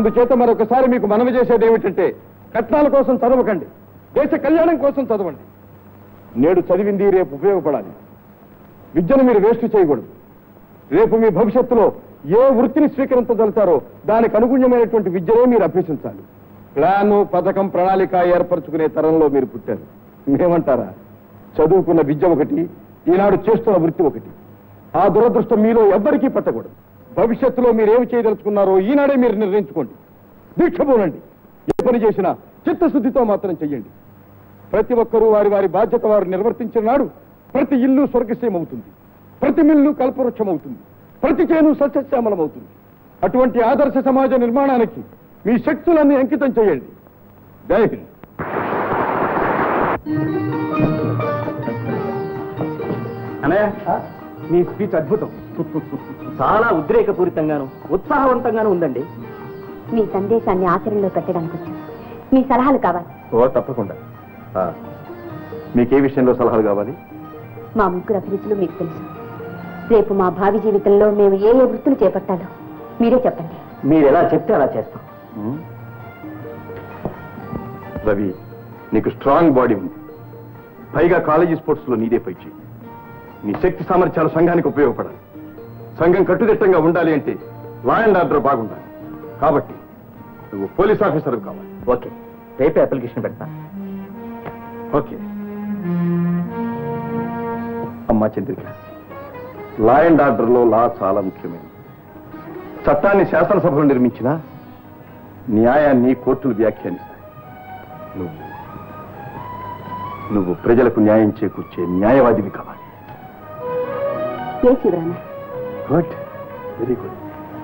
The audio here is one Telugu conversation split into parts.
అందుచేత మరొకసారి మీకు మనవి చేసేది ఏమిటంటే కట్నాల కోసం చదవకండి దేశ కళ్యాణం కోసం చదవండి నేడు చదివింది రేపు ఉపయోగపడాలి విద్యను మీరు వేస్ట్ చేయకూడదు రేపు మీ భవిష్యత్తులో ఏ వృత్తిని స్వీకరించగలుగుతారో దానికి అనుగుణ్యమైనటువంటి విద్యనే మీరు అభ్యసించాలి ప్లాను పథకం ప్రణాళిక ఏర్పరచుకునే తరంలో మీరు పుట్టారు మేమంటారా చదువుకున్న విద్య ఒకటి ఈనాడు చేస్తున్న వృత్తి ఒకటి ఆ దురదృష్టం మీలో ఎవ్వరికీ పట్టకూడదు భవిష్యత్తులో మీరు ఏమి చేయదలుచుకున్నారో ఈనాడే మీరు నిర్ణయించుకోండి దీక్ష పోనండి ఏ పని చేసినా చిత్తశుద్ధితో మాత్రం చెయ్యండి ప్రతి ఒక్కరూ వారి వారి బాధ్యత వారు నిర్వర్తించిన నాడు ప్రతి ఇల్లు స్వర్గశ్యం అవుతుంది ప్రతి మిల్లు కల్పవృక్షం అవుతుంది ప్రతి చేను సస్యశ్యామలం అవుతుంది అటువంటి ఆదర్శ సమాజ నిర్మాణానికి మీ శక్తులన్నీ అంకితం చేయండి జై హింద్ అనయ్య మీ స్పీచ్ అద్భుతం చాలా ఉద్రేకపూరితంగాను ఉత్సాహవంతంగాను ఉందండి మీ సందేశాన్ని ఆచరణలో పెట్టడానికి వచ్చాను మీ సలహాలు కావాలి ఓ తప్పకుండా ఆ, మీకే విషయంలో సలహాలు కావాలి మా ముగ్గురు అభిరుచులు మీకు తెలుసు రేపు మా భావి జీవితంలో మేము ఏ ఏ వృత్తులు చేపట్టాలో మీరే చెప్పండి మీరు ఎలా చెప్తే అలా చేస్తాం రవి నీకు స్ట్రాంగ్ బాడీ ఉంది పైగా కాలేజీ స్పోర్ట్స్ లో నీదే పైచి నీ శక్తి సామర్థ్యాలు సంఘానికి ఉపయోగపడాలి సంఘం కట్టుదిట్టంగా ఉండాలి అంటే లా అండ్ ఆర్డర్ బాగుండాలి కాబట్టి నువ్వు పోలీస్ ఆఫీసర్ కావాలి ఓకే రేపే అప్లికేషన్ పెడతా ఓకే అమ్మా చంద్రిక లా అండ్ ఆర్డర్ లో లా చాలా ముఖ్యమైనది చట్టాన్ని శాసనసభలు నిర్మించినా న్యాయాన్ని కోర్టులు వ్యాఖ్యానిస్తాయి నువ్వు నువ్వు ప్రజలకు న్యాయం చేకూర్చే న్యాయవాదివి కావాలి ఏ శివరామ గుడ్ వెరీ గుడ్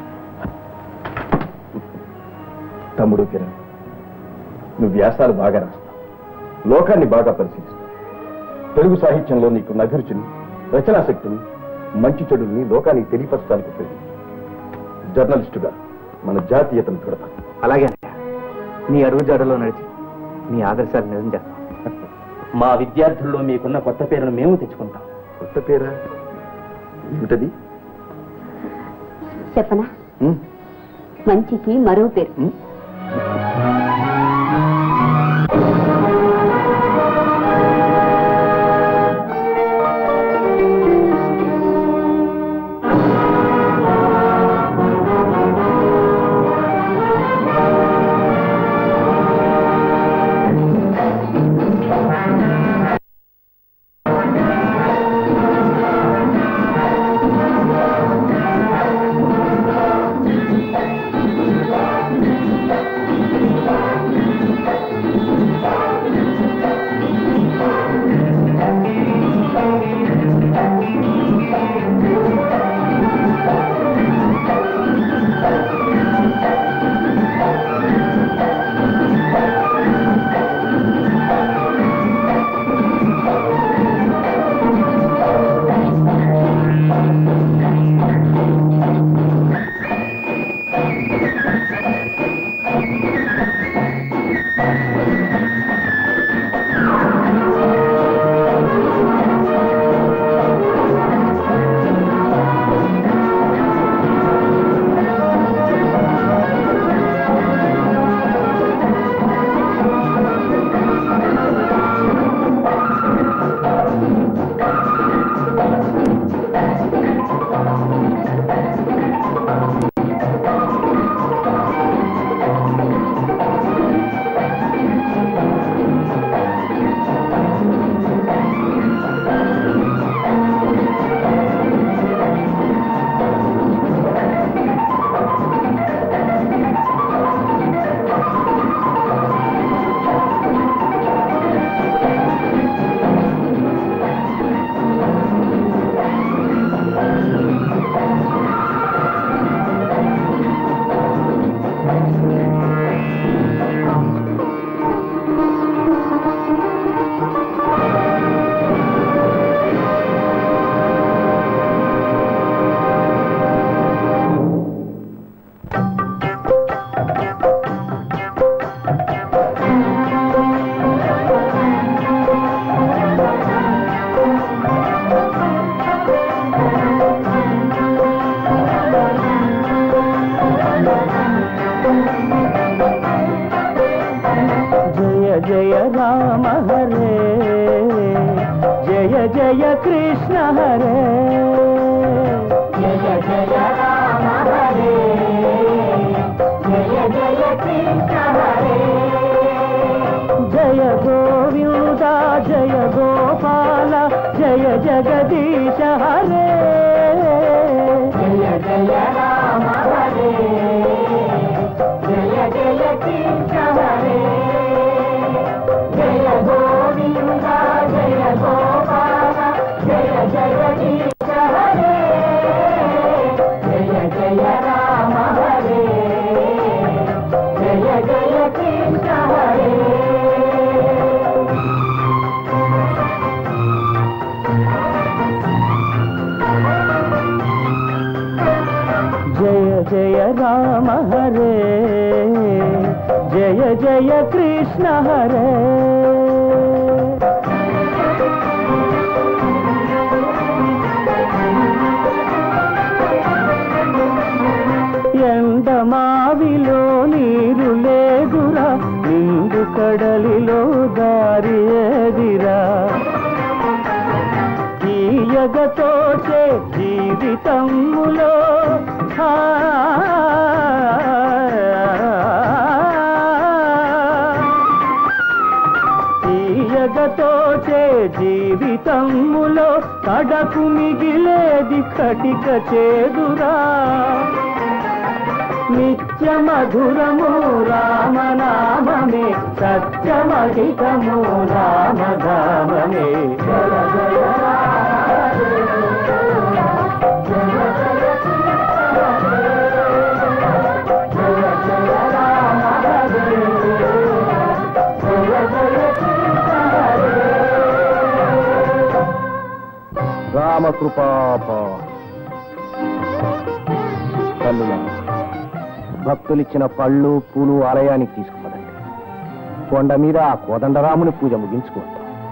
తమ్ముడు కిరణ్ నువ్వు వ్యాసాలు బాగా రాస్తావు లోకాన్ని బాగా పరిశీలిస్తావు తెలుగు సాహిత్యంలో నీకు నభిరుచిని రచనాశక్తిని మంచి చెడుల్ని లోకానికి తెలియపరచడానికి ఉపయోగించు జర్నలిస్టుగా మన జాతీయతను చూడతాను అలాగే అన్నయ్య మీ అడుగుజాడలో నడిచి మీ ఆదర్శాలు నిజం చేస్తాం మా విద్యార్థుల్లో మీకున్న కొత్త పేరును మేము తెచ్చుకుంటాం కొత్త పేరా ఏమిటది చెప్పనా ఉమ్, మంచికి మరో పేరు ఉమ్. జయ కృష్ణ హరే జయ జయ రామ హరే జయ జయ కృష్ణ హరే జయ గోవింద జయ గోపాల జయ జగదీశ హరే జయ జయ రామ హరే జయ జయ కృష్ణ హరే జయ గోవింద జయ గోపాల జయ జగదీశ హరే జయ జయ రామ హరే జయ జయ కృష్ణ హరే జయ జయ రామ హరే జయ జయ కృష్ణ హరే ఎండమావిలో నీరు లేదురా నిండు కడలిలో దారి ఏదిరా తీయగతోచే జీవితములో ఆ, తీయగతోచే జీవితములో కడకు మిగిలేది కటిక చేదురా నిత్య మధురము రామనామమే సత్యమధికము రామధామమే జయ జయ రామకృపాప తల్లుల భక్తులిచ్చిన పళ్ళు పూలు ఆలయానికి తీసుకుపదండి కొండ మీద ఆ కోదండరాముని పూజ ముగించుకుంటాం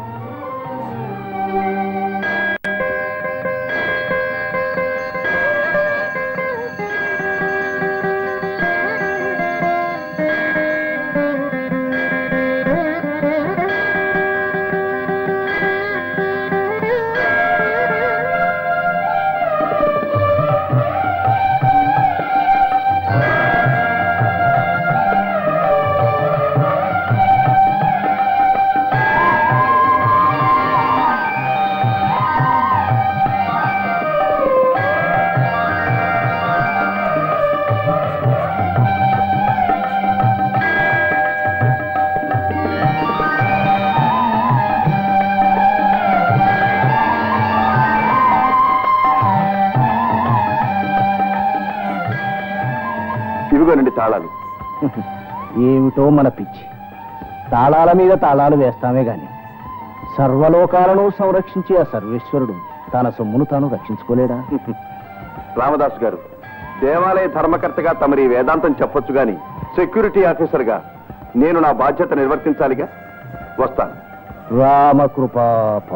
ఇవిగోనండి తాళాలు ఏమిటో మన పిచ్చి తాళాల మీద తాళాలు వేస్తామే గాని సర్వలోకాలను సంరక్షించే ఆ సర్వేశ్వరుడు తన సొమ్మును తాను రక్షించుకోలేడా రామదాస్ గారు దేవాలయ ధర్మకర్తగా తమరి వేదాంతం చెప్పొచ్చు గాని సెక్యూరిటీ ఆఫీసర్గా నేను నా బాధ్యత నిర్వర్తించాలిగా వస్తాను రామకృపాప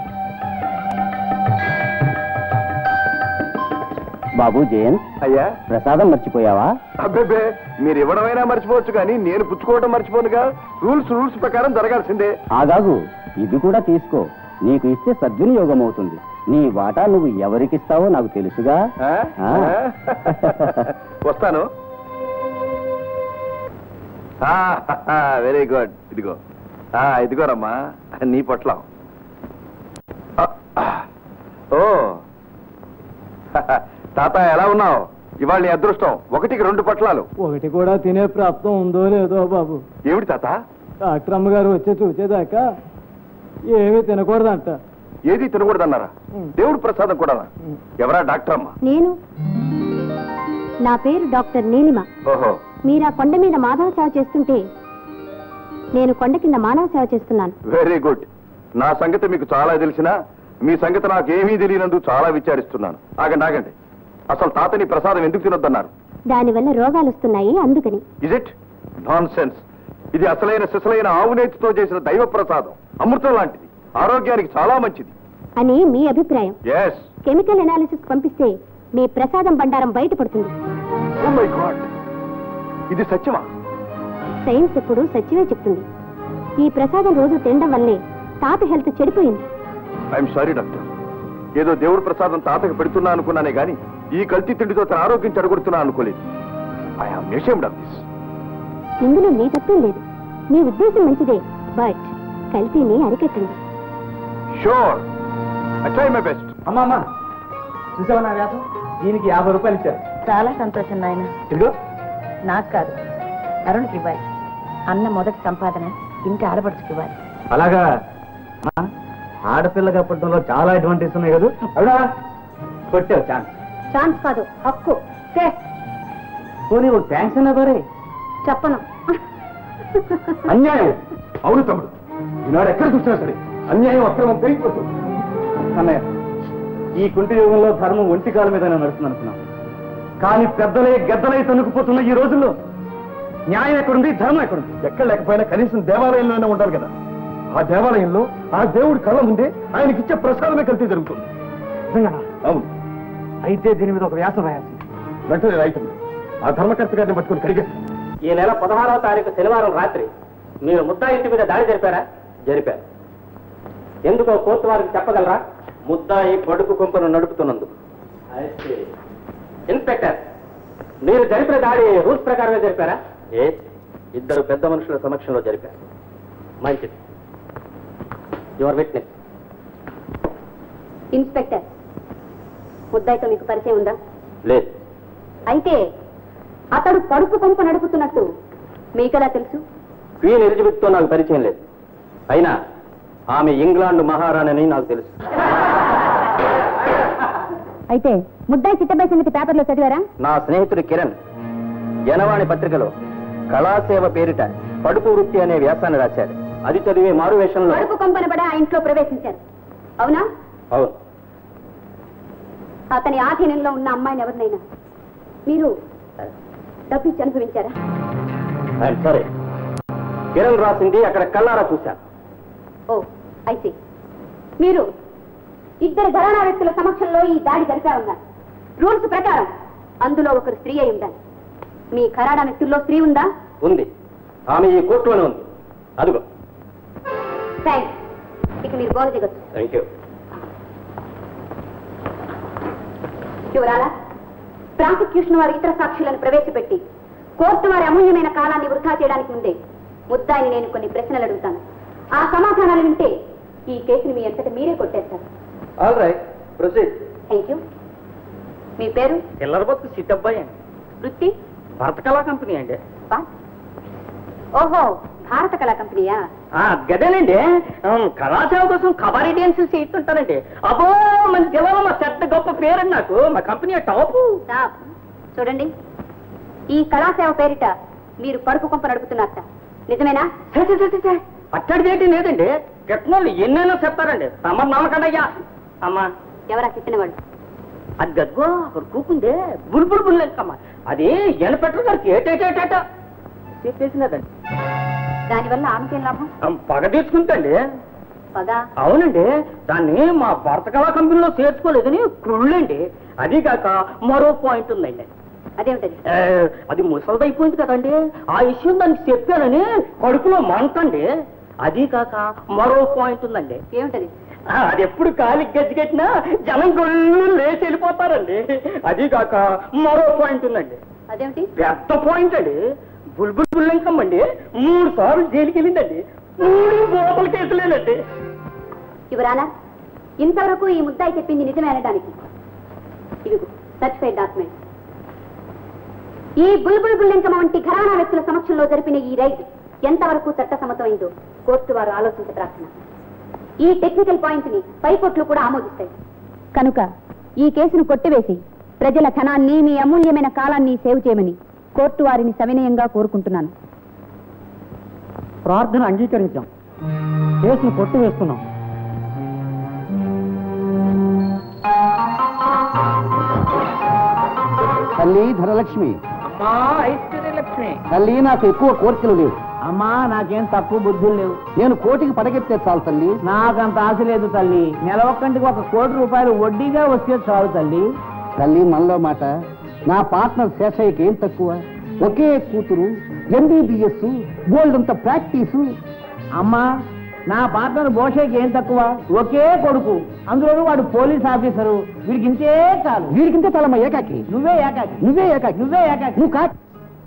బాబు జయన్ అయ్యా ప్రసాదం మర్చిపోయావా అబ్బే మీరు ఇవ్వడమైనా మర్చిపోవచ్చు కానీ నేను పుచ్చుకోవడం మర్చిపోనుగా రూల్స్ రూల్స్ ప్రకారం జరగాల్సిందే ఆగాగు ఇది కూడా తీసుకో నీకు ఇస్తే సద్వినియోగం అవుతుంది నీ వాటా నువ్వు ఎవరికిస్తావో నాకు తెలుసుగా ఆ? ఆ. వస్తాను వెరీ గుడ్ ఇదిగో ఆ, ఇదిగోరమ్మా నీ పొట్లం ఆ, ఆ. ఓ తాత ఎలా ఉన్నావు ఇవాళ నీ అదృష్టం ఒకటికి రెండు పొట్లాలు ఒకటి కూడా తినే ప్రాప్తం ఉందో లేదో బాబు ఏమిటి తాత డాక్టర్ అమ్మగారు వచ్చి చూసేదాకా ఏమీ తినకూడదంట ఏది తినకూడదన్నారా ఉం. దేవుడు ప్రసాదం కూడా ఉం. ఎవరా డాక్టర్ అమ్మా నేను నా పేరు డాక్టర్ నీలిమ ఓహో మీరు ఆ కొండ మీద మాధవ సేవ చేస్తుంటే నేను కొండ కింద మానవ సేవ చేస్తున్నాను వెరీ గుడ్ నా సంగతి మీకు చాలా తెలిసినా మీ సంగతి నాకు ఏమీ తెలియనందుకు చాలా విచారిస్తున్నాను ఆగండి ఆగండి అసలు తాతని ప్రసాదం ఎందుకు తినొద్దన్నారు దానివల్ల రోగాలు వస్తున్నాయి అందుకని ఇజ్ ఇట్ నాన్ సెన్స్ ఇది అసలైన సిసలైన ఆవునేతితో చేసిన దైవ ప్రసాదం అమృతం లాంటిది ఆరోగ్యానికి చాలా మంచిది అని మీ అభిప్రాయం ఎస్ కెమికల్ ఎనాలిసిస్ పంపిస్తే మీ ప్రసాదం బండారం బయటపడుతుంది ఓ మై గాడ్ ఇది సత్యమా సైన్స్ ఎప్పుడు సత్యమే చెప్తుంది ఈ ప్రసాదం రోజు తినడం వల్లే తాత హెల్త్ చెడిపోయింది ఐఎమ్ సారీ డాక్టర్ ఏదో దేవుడి ప్రసాదం తాతకు పెడుతున్నా అనుకున్నానే గాని ఈ కల్తీ తిండితో తన ఆరోగ్యం చెడగొడుతున్నా అనుకోలేదు ఐ హావ్ నేషమ్ ఆఫ్ దిస్ ఇందులో మీ తప్పేం లేదు మీ ఉద్దేశం మంచిదే బట్ కల్తీని అరికట్టండి sure I try my best అమ్మా అమ్మా చూసావా నా వ్యాసం దీనికి యాభై రూపాయలు ఇచ్చారు చాలా సంతోషం నాయన ఇదిగో నాకు కాదు అరుణ్కి ఇవ్వాలి అన్న మొదటి సంపాదన ఇంటి ఆడపడుచుకి ఇవ్వాలి అలాగా అమ్మా, ఆడపిల్లగా పుట్టడంలో చాలా అడ్వాంటేజ్ ఉన్నాయి కదా అవునా కొట్టావు ఛాన్స్ ఛాన్స్ కాదు హక్కు సే పోనీ ఒక థ్యాంక్స్ అన్నా బరే చెప్పను అన్యాయం అవును తమ్ముడు ఈనాడు ఎక్కడ చూసినా సరే అన్యాయం అక్రమం పెరిగిపోతుంది అన్నయ్య ఈ కుంటి యుగంలో ధర్మం ఒంటి కాల మీద నడుస్తుంది అనుకున్నాం కానీ పెద్దలే గద్దలై తనుకుపోతున్న ఈ రోజుల్లో న్యాయం ఎక్కడుంది ధర్మం ఎక్కడుంది ఎక్కడ లేకపోయినా కనీసం దేవాలయంలోనే ఉండాలి కదా ఆ దేవాలయంలో ఆ దేవుడి కళ్ళ ముందే ఆయనకిచ్చే ప్రసాదమే కల్తీ జరుగుతుంది నిజంగానా? అవును అయితే దీని మీద ఒక వ్యాసం రాయాల్సింది వెంటనే రైతు ఆ ధర్మకర్త గారిని పట్టుకుని కడిగేస్తాను ఈ నెల పదహారవ తారీఖు శనివారం రాత్రి మీరు ముద్దా ఇంటి మీద దాడి జరిపారా జరిపారు ఎందుకో కోర్టు వారికి చెప్పగలరా ముద్దాయి పడుకు కుంపను నడుపుతున్నందుకు ఇన్స్పెక్టర్ మీరు జరిపిన దాడి రూల్స్ ప్రకారమే జరిపారా ఏ ఇద్దరు పెద్ద మనుషుల సమక్షంలో జరిపారు మంచిది యువర్ విట్నెస్ ఇన్స్పెక్టర్ ముద్దాయితో మీకు పరిచయం ఉందా లేదు అయితే అతడు పడుపు కొంప నడుపుతున్నట్టు మీకెలా తెలుసు క్వీన్ ఎలిజబెత్తో నాకు పరిచయం లేదు అయినా ఆమె ఇంగ్లాండ్ మహారాణని నాకు తెలుసు అయితే ముద్దాయి చిట్టబై సంగతి పేపర్లో చదివారా నా స్నేహితుడు కిరణ్ జనవాణి పత్రికలో కళాసేవ పేరిట పడుపు వృత్తి అనే వ్యాసాన్ని రాశాడు అది చదివే మారు వేషంలో పడుపు కొంపన పడ ఆ ఇంట్లో ప్రవేశించారు అవునా అవును అతని ఆధీనంలో ఉన్న అమ్మాయిని ఎవరినైనా మీరు డబ్బిచ్చి అనుభవించారా ఐఎమ్ సారీ కిరణ్ రాసింది అక్కడ కళ్ళారా చూశాను ఓ అయితే మీరు ఇద్దరు ఘరానా వ్యక్తుల సమక్షంలో ఈ దాడి జరిపా ఉన్నారు రూల్స్ ప్రకారం అందులో ఒకరు స్త్రీ అయి ఉండాలి మీ ఘరానా వ్యక్తుల్లో స్త్రీ ఉందా ఉంది ఆమె ఈ కోర్టులోనే ఉంది అదిగో థ్యాంక్స్ ఇక మీరు గోల దిగొచ్చు థ్యాంక్ యూ యువరాలా ప్రాసిక్యూషన్ వారు ఇతర సాక్షులను ప్రవేశపెట్టి కోర్టు వారి అమూల్యమైన కాలాన్ని వృధా చేయడానికి ముందే ముద్దాయిని నేను కొన్ని ప్రశ్నలు అడుగుతాను ఆ సమాధానాలు వింటే ఈ కేసుని మీ అంతట మీరే కొట్టేస్తారు all right proceed thank you మీ పేరు చిల్లర బొత్తు సిట్టబ్బాయి అండి వృత్తి భరత కళా కంపెనీ అండి బా ఓహో భారత కళా కంపెనీయా గదేనండి కళాసేవ కోసం కబాడీ డాన్సులు చేస్తుంటానండి అబ్బో మన జిల్లాలో మా చెత్త గొప్ప పేరండి నాకు మా కంపెనీ టాప్ స్టాప్. చూడండి ఈ కళాసేవ పేరిట మీరు పరుపు కొంప నడుపుతున్నారట నిజమేనా అట్టడిది ఏంటి లేదండి కిట్నోళ్ళు ఎన్నైనా చెప్తారండి తమ నమ్మకండయ్యా అమ్మా ఎవరా చెప్పినవాడు అది గద్గో అక్కడ కూకుందే బుల్బుల్ బుల్లెక్కమ్మ అది ఎనపెట్టు గారికి ఏటేటేటేట చెప్పేసినదండి దానివల్ల ఆమెకేం లాభం పగ తీసుకుంటండి పగ అవునండి దాన్ని మా భర్త కళా కంపెనీలో చేర్చుకోలేదని కుళ్ళండి అది కాక మరో పాయింట్ ఉందండి అదేమిటది ఏ, అది ముసలిదైపోయింది కదండి ఆ విషయం దానికి చెప్పానని కడుపులో మంటండి అది కాక మరో పాయింట్ ఉందండి ఏమిటది ఆ, అది ఎప్పుడు కాలికి గజ్జిగట్టినా జనం గొల్లు లేచి వెళ్ళిపోతారండి అది కాక మరో పాయింట్ ఉందండి అదేమిటి పెద్ద పాయింట్ అండి బుల్బుల్ బుల్లెంకమ్మండి మూడు సార్లు జైలుకి వెళ్ళిందండి మూడు బోతల కేసులేనండి యువరానా ఇంతవరకు ఈ ముద్దాయి చెప్పింది నిజమే అనడానికి ఇదిగో సర్టిఫైడ్ డాక్యుమెంట్ ఈ బుల్బుల్ బుల్లెంకమ వంటి ఘరానా వ్యక్తుల సమక్షంలో జరిపిన ఈ రైడ్ ఎంతవరకు చట్టసమ్మతమైందో కోర్టు వారు ఆలోచించ ప్రార్థన ఈ టెక్నికల్ పాయింట్ ని పైకోట్లు కూడా ఆమోదిస్తాయి కనుక ఈ కేసును కొట్టివేసి ప్రజల ధనాన్ని మీ అమూల్యమైన కాలాన్ని సేవ్ చేయమని కోర్టు వారిని సవినయంగా కోరుకుంటున్నాను ప్రార్థన అంగీకరించాం కేసును కొట్టు వేస్తున్నాం తల్లి ధనలక్ష్మి అమ్మా ఐశ్వర్యలక్ష్మి తల్లి నాకు ఎక్కువ కోరికలు లేవు అమ్మా నాకేం తక్కువ బుద్ధులు లేవు నేను కోటికి పడగెత్తే చాలు తల్లి నాకంత ఆశ లేదు తల్లి నెల ఒక్కంటికి ఒక కోటి రూపాయలు వడ్డీగా వస్తే చాలు తల్లి తల్లి మనలో మాట నా పార్ట్నర్ శేషయ్యకి ఏం తక్కువ ఒకే కూతురు ఎంబీబీఎస్ గోల్డ్ అంత ప్రాక్టీసు అమ్మా నా పార్ట్నర్ భోషేకి ఏం తక్కువ ఒకే కొడుకు అందులోనూ వాడు పోలీస్ ఆఫీసరు వీడికి ఇంతే చాలు వీడికింతే చాలమ్మా ఏకాకి నువ్వే ఏకాకి నువ్వే ఏకాకి నువ్వే ఏకాకి నువ్వు కా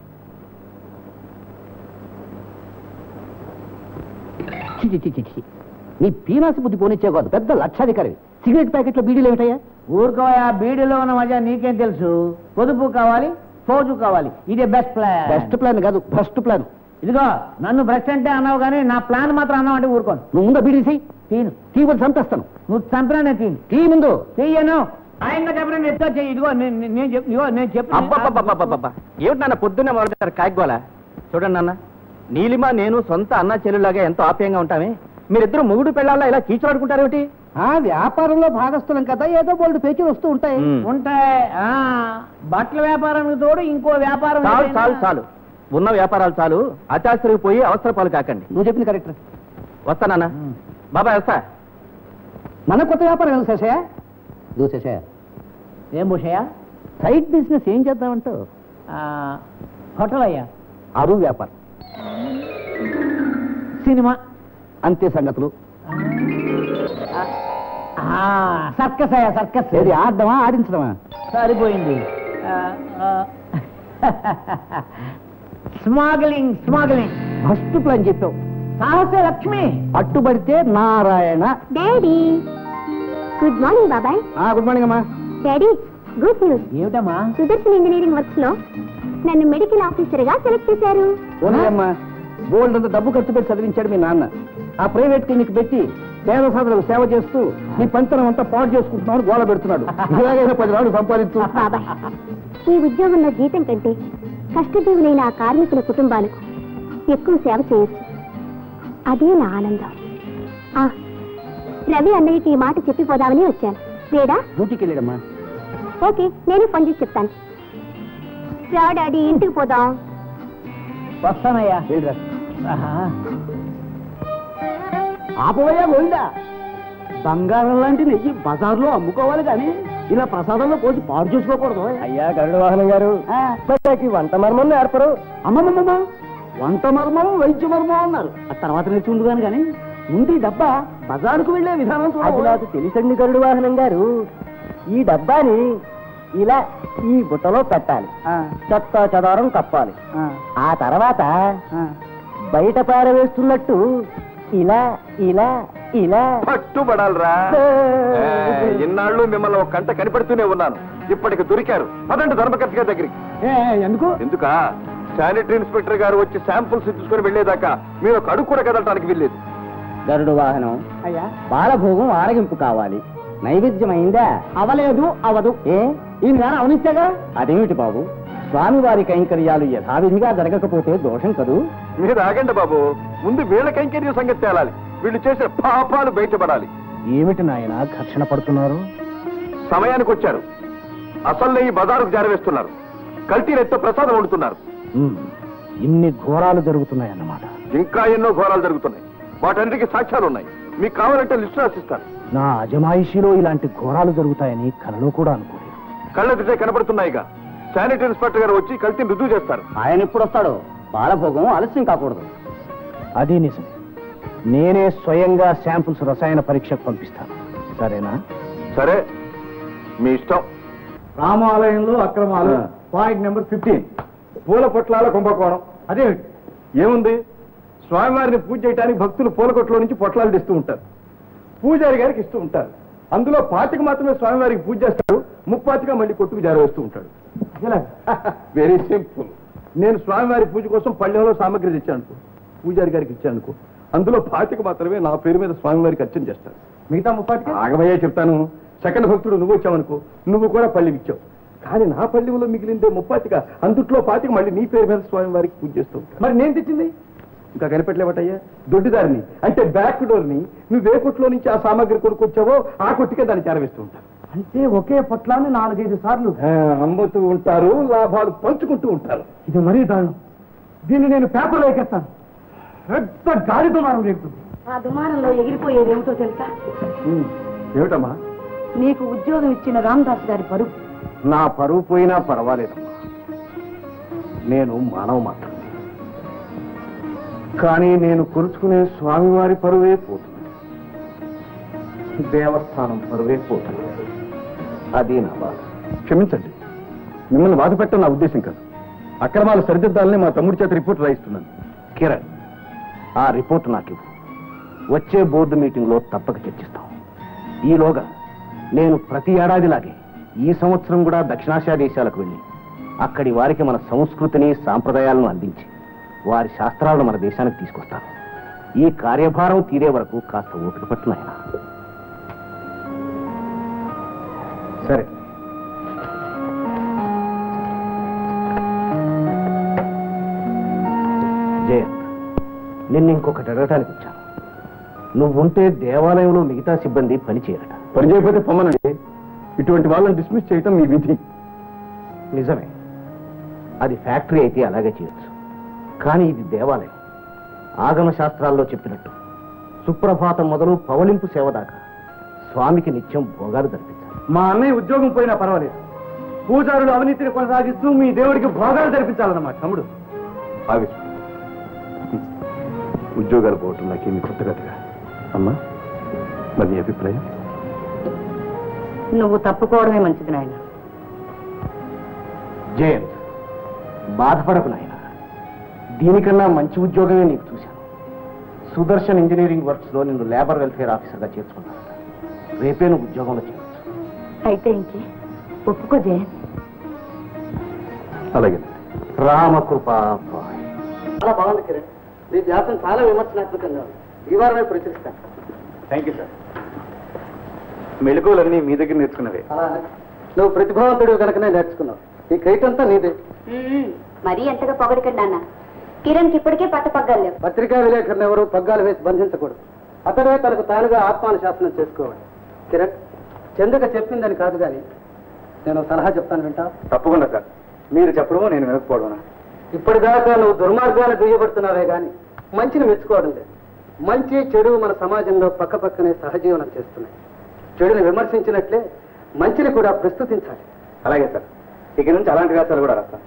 చి, చి, చి, చి, చి. నీ పీనాసి బుద్ధి పోనిచ్చే కాదు పెద్ద లక్షాధికారి సిగరెట్ ప్యాకెట్లో బీడీలు ఏమిటయ్యా ఊరుకోయా బీడీలో ఉన్న మజా నీకేం తెలుసు పొదుపు కావాలి ఫోజు కావాలి ఇదే బెస్ట్ ప్లాన్ బెస్ట్ ప్లాన్ కాదు ఫస్ట్ ప్లాన్ ఇదిగో నన్ను బ్రెస్ట్ అంటే అన్నావు కానీ నా ప్లాన్ మాత్రం అన్నావు అంటే ఊరుకోను నువ్వు ముందు బీడీ చెయ్యి తీను తీవని చంపేస్తాను నువ్వు చంపినా నేను తీను తీ ముందు చెయ్యను ఆయన చెప్పిన ఎత్తో చెయ్యి ఇదిగో నేను నేను చెప్పు ఇదిగో నేను చెప్పు అబ్బబ్బబ్బబ్బబ్బబ్బ ఏమిటి నాన్న పొద్దున్నే మొదలెట్టారు కాయగోల చూడండి నాన్న నీలిమ నేను సొంత అన్న చెల్లులాగా ఎంతో ఆప్యాయంగా ఉంటామే మీరిద్దరు మొగుడు పెళ్ళాలా ఇలా కీచులాడుకుంటారేమిటి ఆ వ్యాపారంలో భాగస్థులం కదా ఏదో బోల్డ్ పేచీలు వస్తూ ఉంటాయి మ్. ఉంటాయి ఆ, బట్టల వ్యాపారానికి తోడు ఇంకో వ్యాపారం చాలు ఏదైనా- చాలు చాలు ఉన్న వ్యాపారాలు చాలు అత్యాశ్రకి పోయి అవసర పాలు కాకండి నువ్వు చెప్పింది కరెక్ట్ వస్తానన్న బాబాయ్ వస్తా మన కొత్త వ్యాపారం ఏదో శేషయ్య నువ్వు శేషయ్య ఏం భూషయ్య సైడ్ బిజినెస్ ఏం చేద్దామంటావు ఆ, హోటల్ అయ్యా అరువు వ్యాపారం సినిమా అంతే సంగతులు ఆ, సర్కస్ అయ్యా సర్కస్ ఏది ఆడడమా ఆడించడమా సరిపోయింది ఆ, ఆ, స్మాగ్లింగ్ స్మాగ్లింగ్ ఫస్ట్ ప్లాన్ చెప్పావు సాహస లక్ష్మి పట్టుబడితే నారాయణ డాడీ గుడ్ మార్నింగ్ బాబాయ్ ఆ గుడ్ మార్నింగ్ అమ్మా డాడీ గుడ్ న్యూస్ ఏమిటమ్మా సుదర్శన్ ఇంజనీరింగ్ వర్క్స్ లో నన్ను మెడికల్ ఆఫీసర్ గా సెలెక్ట్ చేశారు ఓనయ్యమ్మా బోల్డ్ అంత డబ్బు ఖర్చు పెట్టి చదివించాడు మీ నాన్న ఆ ప్రైవేట్ క్లినిక్ పెట్టి పేద సాధనలకు సేవ చేస్తూ నీ పంచనం అంతా పాడు చేసుకుంటున్నాడు గోల పెడుతున్నాడు ఇలాగైనా పది రాళ్ళు సంపాదించు బాబాయ్ ఈ ఉద్యోగంలో జీతం కంటే కష్టజీవులైన ఆ కార్మికుల కుటుంబాలకు ఎక్కువ సేవ చేయొచ్చు అదే నా ఆనందం ఆ, రవి అన్నయ్యకి ఈ మాట చెప్పిపోదామని వచ్చాను లేడా డ్యూటీకి వెళ్ళాడమ్మా ఓకే నేను ఫోన్ చేసి చెప్తాను రా డాడీ ఇంటికి పోదాం వస్తానయ్యా వెళ్ళరా ఆహా. ఆపవయ్యా గోవిందా బంగారం లాంటి నెయ్యి బజార్లో అమ్ముకోవాలి కానీ ఇలా ప్రసాదంలో పోసి పాడు చేసుకోకూడదు అయ్యా గరుడ వాహనం గారు ఈ వంట మర్మం నేర్పరు అమ్మమ్మమ్మ వంట మర్మం వైద్య మర్మం అన్నారు ఆ తర్వాత నేర్చుకుంటున్నాను కానీ ముందు ఈ డబ్బా బజారుకు వెళ్ళే విధానం అది నాకు తెలుసండి గరుడు వాహనం గారు ఈ డబ్బాని ఇలా ఈ బుట్టలో పెట్టాలి చెత్త చెదారం కప్పాలి ఆ తర్వాత బయట పారవేస్తున్నట్టు ఇలా ఇలా ఇలా పట్టుబడాలరా ఇన్నాళ్ళు మిమ్మల్ని ఒక కంట కనిపెడుతూనే ఉన్నాను ఇప్పటికి దొరికారు పదండి ధర్మకర్త గారి దగ్గరికి ఎందుకు ఎందుక శానిటరీ ఇన్స్పెక్టర్ గారు వచ్చి శాంపుల్స్ తీసుకుని వెళ్లేదాకా మీరు ఒక అడుగు కూడా కదలటానికి వెళ్ళేది గరుడు వాహనం అయ్యా బాలభోగం ఆరగింపు కావాలి నైవేద్యం అయిందా అవలేదు అవదు ఏ ఈ నేల అవనిస్తేగా అదేమిటి బాబు స్వామివారి కైంకర్యాలు యథావిధిగా జరగకపోతే దోషం కదూ మీరు ఆగండి బాబు ముందు వీళ్ళ కైంకర్య సంగతి తేలాలి వీళ్ళు చేసిన పాపాలు బయటపడాలి ఏమిటి నాయన ఘర్షణ పడుతున్నారు సమయానికి వచ్చారు అసలు ఈ బజారుకు జారవేస్తున్నారు కల్తీ రెత్తో ప్రసాదం వండుతున్నారు ఇన్ని ఘోరాలు జరుగుతున్నాయన్నమాట ఇంకా ఎన్నో ఘోరాలు జరుగుతున్నాయి వాటన్నిటికీ సాక్ష్యాలు ఉన్నాయి మీకు కావాలంటే లిస్టు రాసిస్తాను నా అజమాయిషీలో ఇలాంటి ఘోరాలు జరుగుతాయని కలలో కూడా అనుకోలేదు కళ్ళెదిటే కనబడుతున్నాయిగా శానిటరీ ఇన్స్పెక్టర్ గారు వచ్చి కల్తీని రుజువు చేస్తారు ఆయన ఎప్పుడు వస్తాడో బాలభోగం ఆలస్యం కాకూడదు అది నిజం నేనే స్వయంగా శాంపుల్స్ రసాయన పరీక్షకు పంపిస్తాను సరేనా సరే మీ ఇష్టం రామాలయంలో అక్రమాలు పాయింట్ నెంబర్ ఫిఫ్టీన్ పూల పొట్లాల కుంభకోణం అదే ఏముంది స్వామివారిని పూజ చేయడానికి భక్తులు పూల కొట్లో నుంచి పొట్లాలు తెస్తూ ఉంటారు పూజారి గారికి ఇస్తూ ఉంటారు అందులో పాతిక మాత్రమే స్వామివారికి పూజ చేస్తారు ముప్పాతిగా మళ్ళీ కొట్టుకు జారవేస్తూ ఉంటాడు వెరీ సింపుల్ నేను స్వామివారి పూజ కోసం పళ్ళెంలో సామగ్రి తెచ్చాను అనుకో పూజారి గారికి ఇచ్చాను అనుకో అందులో పాతిక మాత్రమే నా పేరు మీద స్వామివారికి అర్చన చేస్తారు మిగతా ముప్పాటికి ఆగమయ్యే చెప్తాను సెకండ్ భక్తుడు నువ్వు వచ్చావనుకో నువ్వు కూడా పళ్ళి ఇచ్చావు కానీ నా పళ్ళెంలో మిగిలిందే ముప్పాతిక అందుట్లో పాతిక మళ్ళీ నీ పేరు మీద స్వామివారికి పూజ చేస్తూ ఉంటాను మరి నేను తెచ్చింది ఇంకా కనిపెట్టలేవటయ్యా దొడ్డిదారిని అంటే బ్యాక్ డోర్ ని నువ్వు ఏ కొట్లో నుంచి ఆ సామాగ్రి కొనుక్కొచ్చావో ఆ కొట్టుకే దాన్ని చేరవేస్తూ ఉంటారు అంటే ఒకే పొట్లాన్ని నాలుగైదు సార్లు ఆ, అమ్ముతూ ఉంటారు లాభాలు పంచుకుంటూ ఉంటారు ఇది మరీ దారుణం దీన్ని నేను పేపర్లో ఎక్కేస్తాను పెద్ద గాలి దుమారం రేపుతుంది ఆ దుమారంలో ఎగిరిపోయేది ఏమిటో తెలుసా ఉమ్, ఏమిటమ్మా నీకు ఉద్యోగం ఇచ్చిన రామదాస్ గారి పరువు నా పరువు పోయినా పర్వాలేదమ్మా నేను మానవ మాత్రం కానీ నేను కొలుచుకునే స్వామివారి పరువే పోతుంది దేవస్థానం పరువే పోతుంది అది నా బాధ క్షమించండి మిమ్మల్ని బాధ పెట్టడం నా ఉద్దేశం కాదు అక్రమాలు సరిదిద్దాలని మా తమ్ముడి చేత రిపోర్ట్ రాయిస్తున్నాను కిరణ్ ఆ రిపోర్ట్ నాకు ఇవ్వు వచ్చే బోర్డు మీటింగ్లో తప్పక చర్చిస్తాం ఈలోగా నేను ప్రతి ఏడాదిలాగే ఈ సంవత్సరం కూడా దక్షిణాసియా దేశాలకు వెళ్ళి అక్కడి వారికి మన సంస్కృతిని సాంప్రదాయాలను అందించి వారి శాస్త్రాలను మన దేశానికి తీసుకొస్తాను ఈ కార్యభారం తీరే వరకు కాస్త ఓపిక పట్టు నాయనా సరే జయంత్ నిన్ను ఇంకొకటి అడగటానికి వచ్చాను నువ్వుంటే దేవాలయంలో మిగతా సిబ్బంది పని చేయరట పని చేయకపోతే పొమ్మనండి ఇటువంటి వాళ్ళని డిస్మిస్ చేయటం మీ విధి నిజమే అది ఫ్యాక్టరీ అయితే అలాగే చేయొచ్చు కానీ ఇది దేవాలయం ఆగమ శాస్త్రాల్లో చెప్పినట్టు సుప్రభాతం మొదలు పవలింపు సేవ దాకా స్వామికి నిత్యం భోగాలు జరిపించాలి మా అన్నయ్య ఉద్యోగం పోయినా పర్వాలేదు పూజారులు అవినీతిని కొనసాగిస్తూ మీ దేవుడికి భోగాలు జరిపించాలన్నమాట తమ్ముడు ఆవేశం ఉద్యోగాలు పోవటం నాకేమి కొత్త కథగా అమ్మా మరి నీ అభిప్రాయం నువ్వు తప్పుకోవడమే మంచిది నాయన జయంత్ బాధపడకు నాయన దీనికన్నా మంచి ఉద్యోగమే నీకు చూశాను సుదర్శన్ ఇంజనీరింగ్ వర్క్స్ లో నిన్ను లేబర్ వెల్ఫేర్ ఆఫీసర్గా చేర్చుకున్నాను రేపే నువ్వు ఉద్యోగంలో చేయవచ్చు అయితే ఇంకే ఒప్పుకో జయన్ అలాగే రామకృప అబ్బాయి చాలా బాగుంది కిరణ్ నీ వ్యాసం చాలా విమర్శనాత్మకంగా ఉంది ఈ వారమే ప్రచురిస్తాను థ్యాంక్ యూ సార్ మెళకువలన్నీ మీ దగ్గర నేర్చుకున్నవే అలా నువ్వు ప్రతిభావంతుడు కనుకనే నేర్చుకున్నావు ఈ కైట్ అంతా నీదే మ్మ్. మరీ ఎంతగా పొగడకండి అన్న కిరణ్కి ఇప్పటికే పట్టపగ్గాలు లేవు పత్రికా విలేకరులు ఎవరు పగ్గాలు వేసి బంధించకూడదు అతడే తనకు తానుగా ఆత్మానుశాసనం చేసుకోవాలి కిరణ్ చంద్రిక చెప్పిందని కాదు కానీ నేను సలహా చెప్తాను వింటా తప్పకుండా సార్ మీరు చెప్పడమో నేను వినకపోవడం ఇప్పటిదాకా నువ్వు దుర్మార్గాన్ని దుయ్యబడుతున్నావే గాని మంచిని మెచ్చుకోవడం లేదు మంచి చెడు మన సమాజంలో పక్క పక్కనే సహజీవనం చేస్తున్నాయి చెడుని విమర్శించినట్లే మంచిని కూడా ప్రస్తుతించాలి అలాగే సార్ ఇక నుంచి అలాంటి వ్యాసాలు కూడా రాస్తాను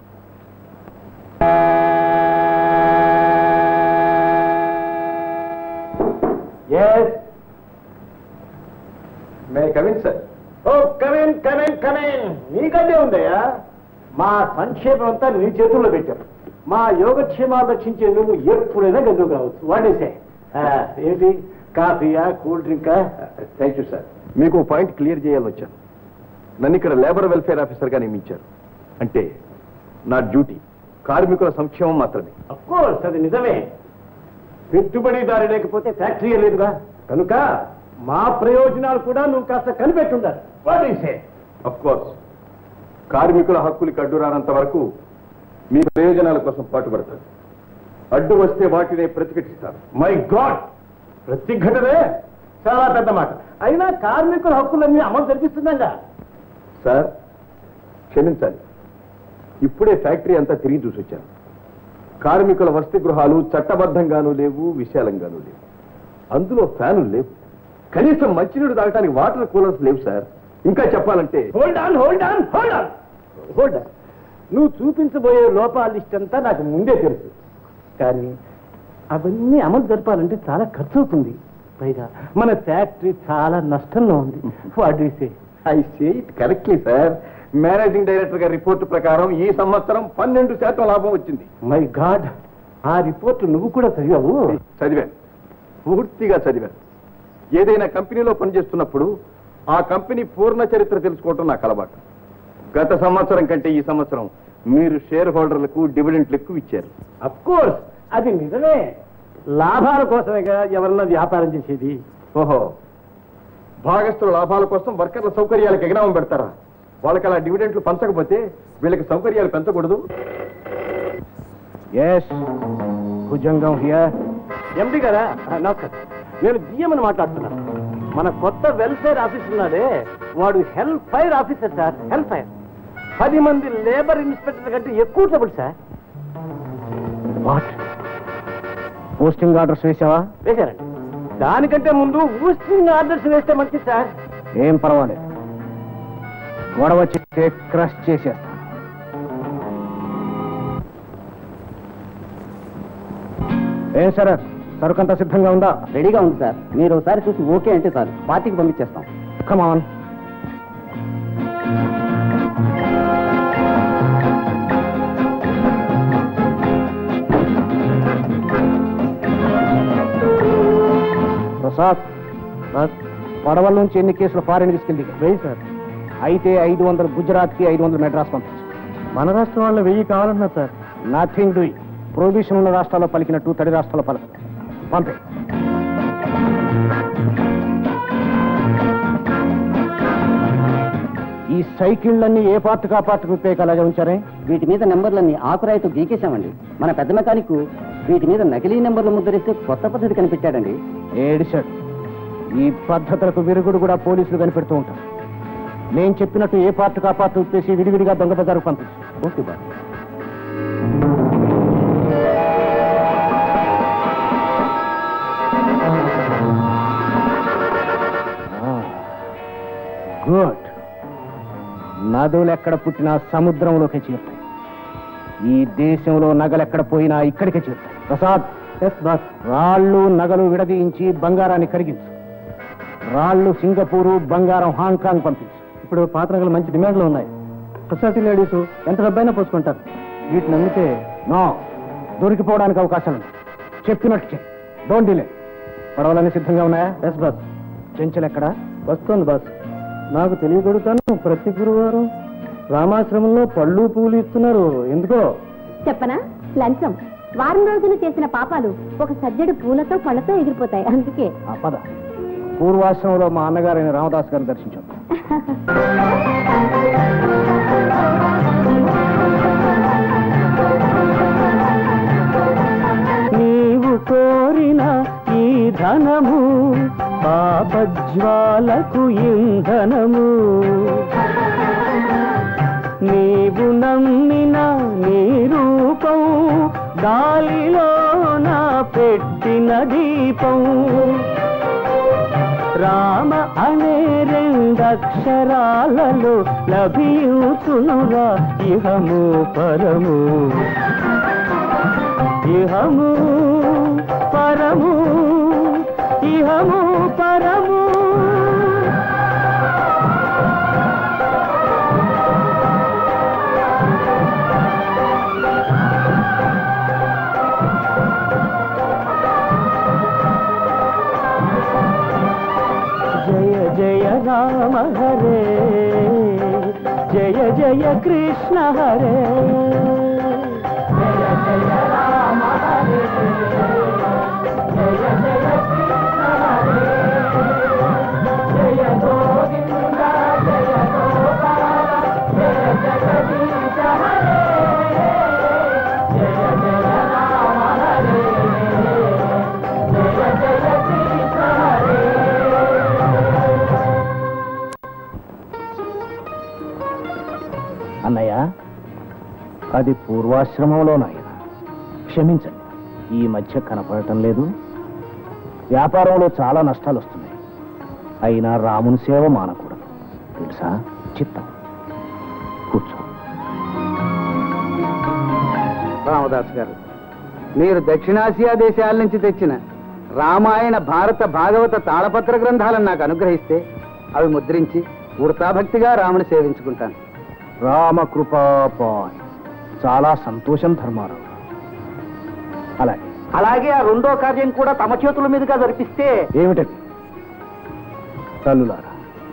మే కవిన్ సార్ ఓ కమేన్ కమేన్ కమేన్ నీకంటే ఉందయ్యా మా సంక్షేమం అంతా నీ చేతుల్లో పెట్టాం మా యోగక్షేమాలు రక్షించే నువ్వు ఎప్పుడైనా గందుకు రావచ్చు వాడేసే ఏంటి కాఫీయా కూల్ డ్రింకా థ్యాంక్ యూ సార్ మీకు పాయింట్ క్లియర్ చేయాలని వచ్చాను నన్ను ఇక్కడ లేబర్ వెల్ఫేర్ ఆఫీసర్గా నియమించారు అంటే నా డ్యూటీ కార్మికుల సంక్షేమం మాత్రమే కోర్స్ అది నిజమే పెట్టుబడిదారు లేకపోతే ఫ్యాక్టరీ లేదుగా కనుక మా ప్రయోజనాలు కూడా నువ్వు కాస్త కనిపెట్టుండాలి వాడేసే అఫ్ కోర్స్ కార్మికుల హక్కులకి అడ్డు రానంత వరకు మీ ప్రయోజనాల కోసం పాటుపడతారు అడ్డు వస్తే వాటినే ప్రతిఘటిస్తారు మై గాడ్ ప్రతిఘటనే చాలా పెద్ద మాట అయినా కార్మికుల హక్కులన్నీ అమలు జరిపిస్తుందంగా సార్ క్షమించాలి ఇప్పుడే ఫ్యాక్టరీ అంతా తిరిగి చూసొచ్చాను కార్మికుల వసతి గృహాలు చట్టబద్ధంగానూ లేవు విశాలంగానూ లేవు అందులో ఫ్యానులు లేవు కనీసం మంచినీడు తాగడానికి వాటర్ కూలర్స్ లేవు సార్ ఇంకా చెప్పాలంటే hold on hold on hold on hold on నువ్వు చూపించబోయే లోపాల లిస్ట్ అంతా నాకు ముందే తెలుసు కానీ అవన్నీ అమలు జరపాలంటే చాలా ఖర్చు అవుతుంది పైగా మన ఫ్యాక్టరీ చాలా నష్టంలో ఉంది what say I say it correctly sir managing director గారి రిపోర్టు ప్రకారం ఈ సంవత్సరం పన్నెండు శాతం లాభం వచ్చింది మై గాడ్ ఆ రిపోర్ట్ నువ్వు కూడా చదివావు చదివాను పూర్తిగా చదివాను ఏదైనా కంపెనీలో పనిచేస్తున్నప్పుడు ఆ కంపెనీ పూర్ణ చరిత్ర తెలుసుకోవటం నాకు అలవాటు గత సంవత్సరం కంటే ఈ సంవత్సరం మీరు షేర్ హోల్డర్లకు డివిడెంట్లు ఎక్కువ ఇచ్చారు అఫ్ కోర్స్ అది నిజమే లాభాల కోసమే కదా ఎవరన్నా వ్యాపారం చేసేది ఓహో భాగస్తుల లాభాల కోసం వర్కర్ల సౌకర్యాలకు ఎగనామం పెడతారా వాళ్ళకి అలా డివిడెంట్లు పంచకపోతే వీళ్ళకి సౌకర్యాలు పెంచకూడదు ఎస్ భుజంగం హియర్ ఎండి కదా ఆ, నమస్కారం నేను జిఎం అని మాట్లాడుతున్నాను మన కొత్త వెల్ఫేర్ ఆఫీసర్ ఉన్నాడే వాడు help fire officer sir help fire పది మంది లేబర్ ఇన్స్పెక్టర్ కంటే ఎక్కువ trouble sir what posting orders వేసావా వేశారండి దానికంటే ముందు ఊస్టింగ్ ఆర్డర్స్ వేస్తే మంచిది సార్ ఏం పర్వాలేదు గొడవ చెప్తే క్రష్ చేసేస్తా ఏం సార్ సరుకంతా సిద్ధంగా ఉందా రెడీగా ఉంది సార్ మీరు ఒకసారి చూసి ఓకే అంటే చాలు పార్టీకి పంపించేస్తాం కమాన్ ప్రసాద్ పడవల నుంచి ఎన్ని కేసులు ఫారెన్ తీసుకెళ్ళి వెయ్యి సార్ అయితే ఐదు వందలు గుజరాత్కి ఐదు వందలు మెడ్రాస్ పంపించు మన రాష్ట్రం వాళ్ళు వెయ్యి కావాలన్నారు సార్ నథింగ్ డూ ప్రొహిబిషన్ ఉన్న రాష్ట్రాల్లో పలికినట్టు తడి రాష్ట్రాల్లో పలక పంపే ఈ సైకిళ్ళన్నీ ఏ పార్ట్ కా పార్ట్ విప్పేక అలాగే ఉంచారే వీటి మీద నెంబర్లన్నీ ఆకురాయితో గీకేశామండి మన పెద్ద మెకానిక్ వీటి మీద నకిలీ నెంబర్లు ముద్రిస్తే కొత్త పద్ధతి కనిపెట్టాడండి ఏడిశాడు ఈ పద్ధతులకు విరుగుడు కూడా పోలీసులు కనిపెడుతూ ఉంటారు నేను చెప్పినట్టు ఏ పార్ట్ కా పార్ట్ విప్పేసి విడివిడిగా దొంగ బజారు పంపించు ఓకే బాయ్ గుడ్ నదులు ఎక్కడ పుట్టినా సముద్రంలోకి చేరుతాయి ఈ దేశంలో నగలు ఎక్కడ పోయినా ఇక్కడికే చేరుతాయి ప్రసాద్ ఎస్ బాస్ రాళ్ళు నగలు విడదీయించి బంగారాన్ని కరిగించు రాళ్ళు సింగపూరు బంగారం హాంకాంగ్ పంపించు ఇప్పుడు పాత నగలు మంచి డిమాండ్లో ఉన్నాయి సొసైటీ లేడీస్ ఎంత డబ్బైనా పోసుకుంటారు వీటిని అమ్మితే నో దొరికిపోవడానికి అవకాశం ఉంది చెప్పినట్టు చెయ్యి డోంట్ డిలే పడవలన్నీ సిద్ధంగా ఉన్నాయా ఎస్ బాస్ చెంచల్ ఎక్కడ వస్తుంది బాస్ నాకు తెలియగొడుతాను ప్రతి గురువారం రామాశ్రమంలో పళ్ళు పూలు ఇస్తున్నారు ఎందుకో చెప్పనా లంచం వారం రోజులు చేసిన పాపాలు ఒక సజ్జడు పూలతో పళ్ళతో ఎగిరిపోతాయి అందుకే ఆ పద పూర్వాశ్రమంలో మా అన్నగారైన రామదాస్ గారిని దర్శించాం నీవు కోరిన ఈ ధనము పాపజ్వాలకు ఇంధనము నీవు నమ్మిన నీ రూపం గాలిలోన పెట్టిన దీపం రామ అనే రెండక్షరాలలో లభించునురా ఇహము పరము ఇహము పరము ఇహము పరము జయ జయ రామ హరే జయ జయ కృష్ణ హరే జయ జయ రామ హరే జయ జయ కృష్ణ హరే జయ గోవింద జయ గోపాల జయ జగదీశ హరే జయ జయ రామ హరే జయ జయ కృష్ణ హరే అన్నయ్య అది పూర్వాశ్రమంలో నాయన క్షమించండి ఈ మధ్య కనపడటం లేదు వ్యాపారంలో చాలా నష్టాలు వస్తున్నాయి అయినా రాముని సేవ మానకూడదు తెలుసా చిత్తం కూర్చో రామదాస్ గారు మీరు దక్షిణాసియా దేశాల నుంచి తెచ్చిన రామాయణ భారత భాగవత తాళపత్ర గ్రంథాలను నాకు అనుగ్రహిస్తే అవి ముద్రించి వృతాభక్తిగా రాముని సేవించుకుంటాను రామకృపాపాయ్ చాలా సంతోషం ధర్మారావు అలాగే అలాగే ఆ రెండో కార్యం కూడా తమ చేతుల మీదుగా జరిపిస్తే ఏమిటది తల్లులారా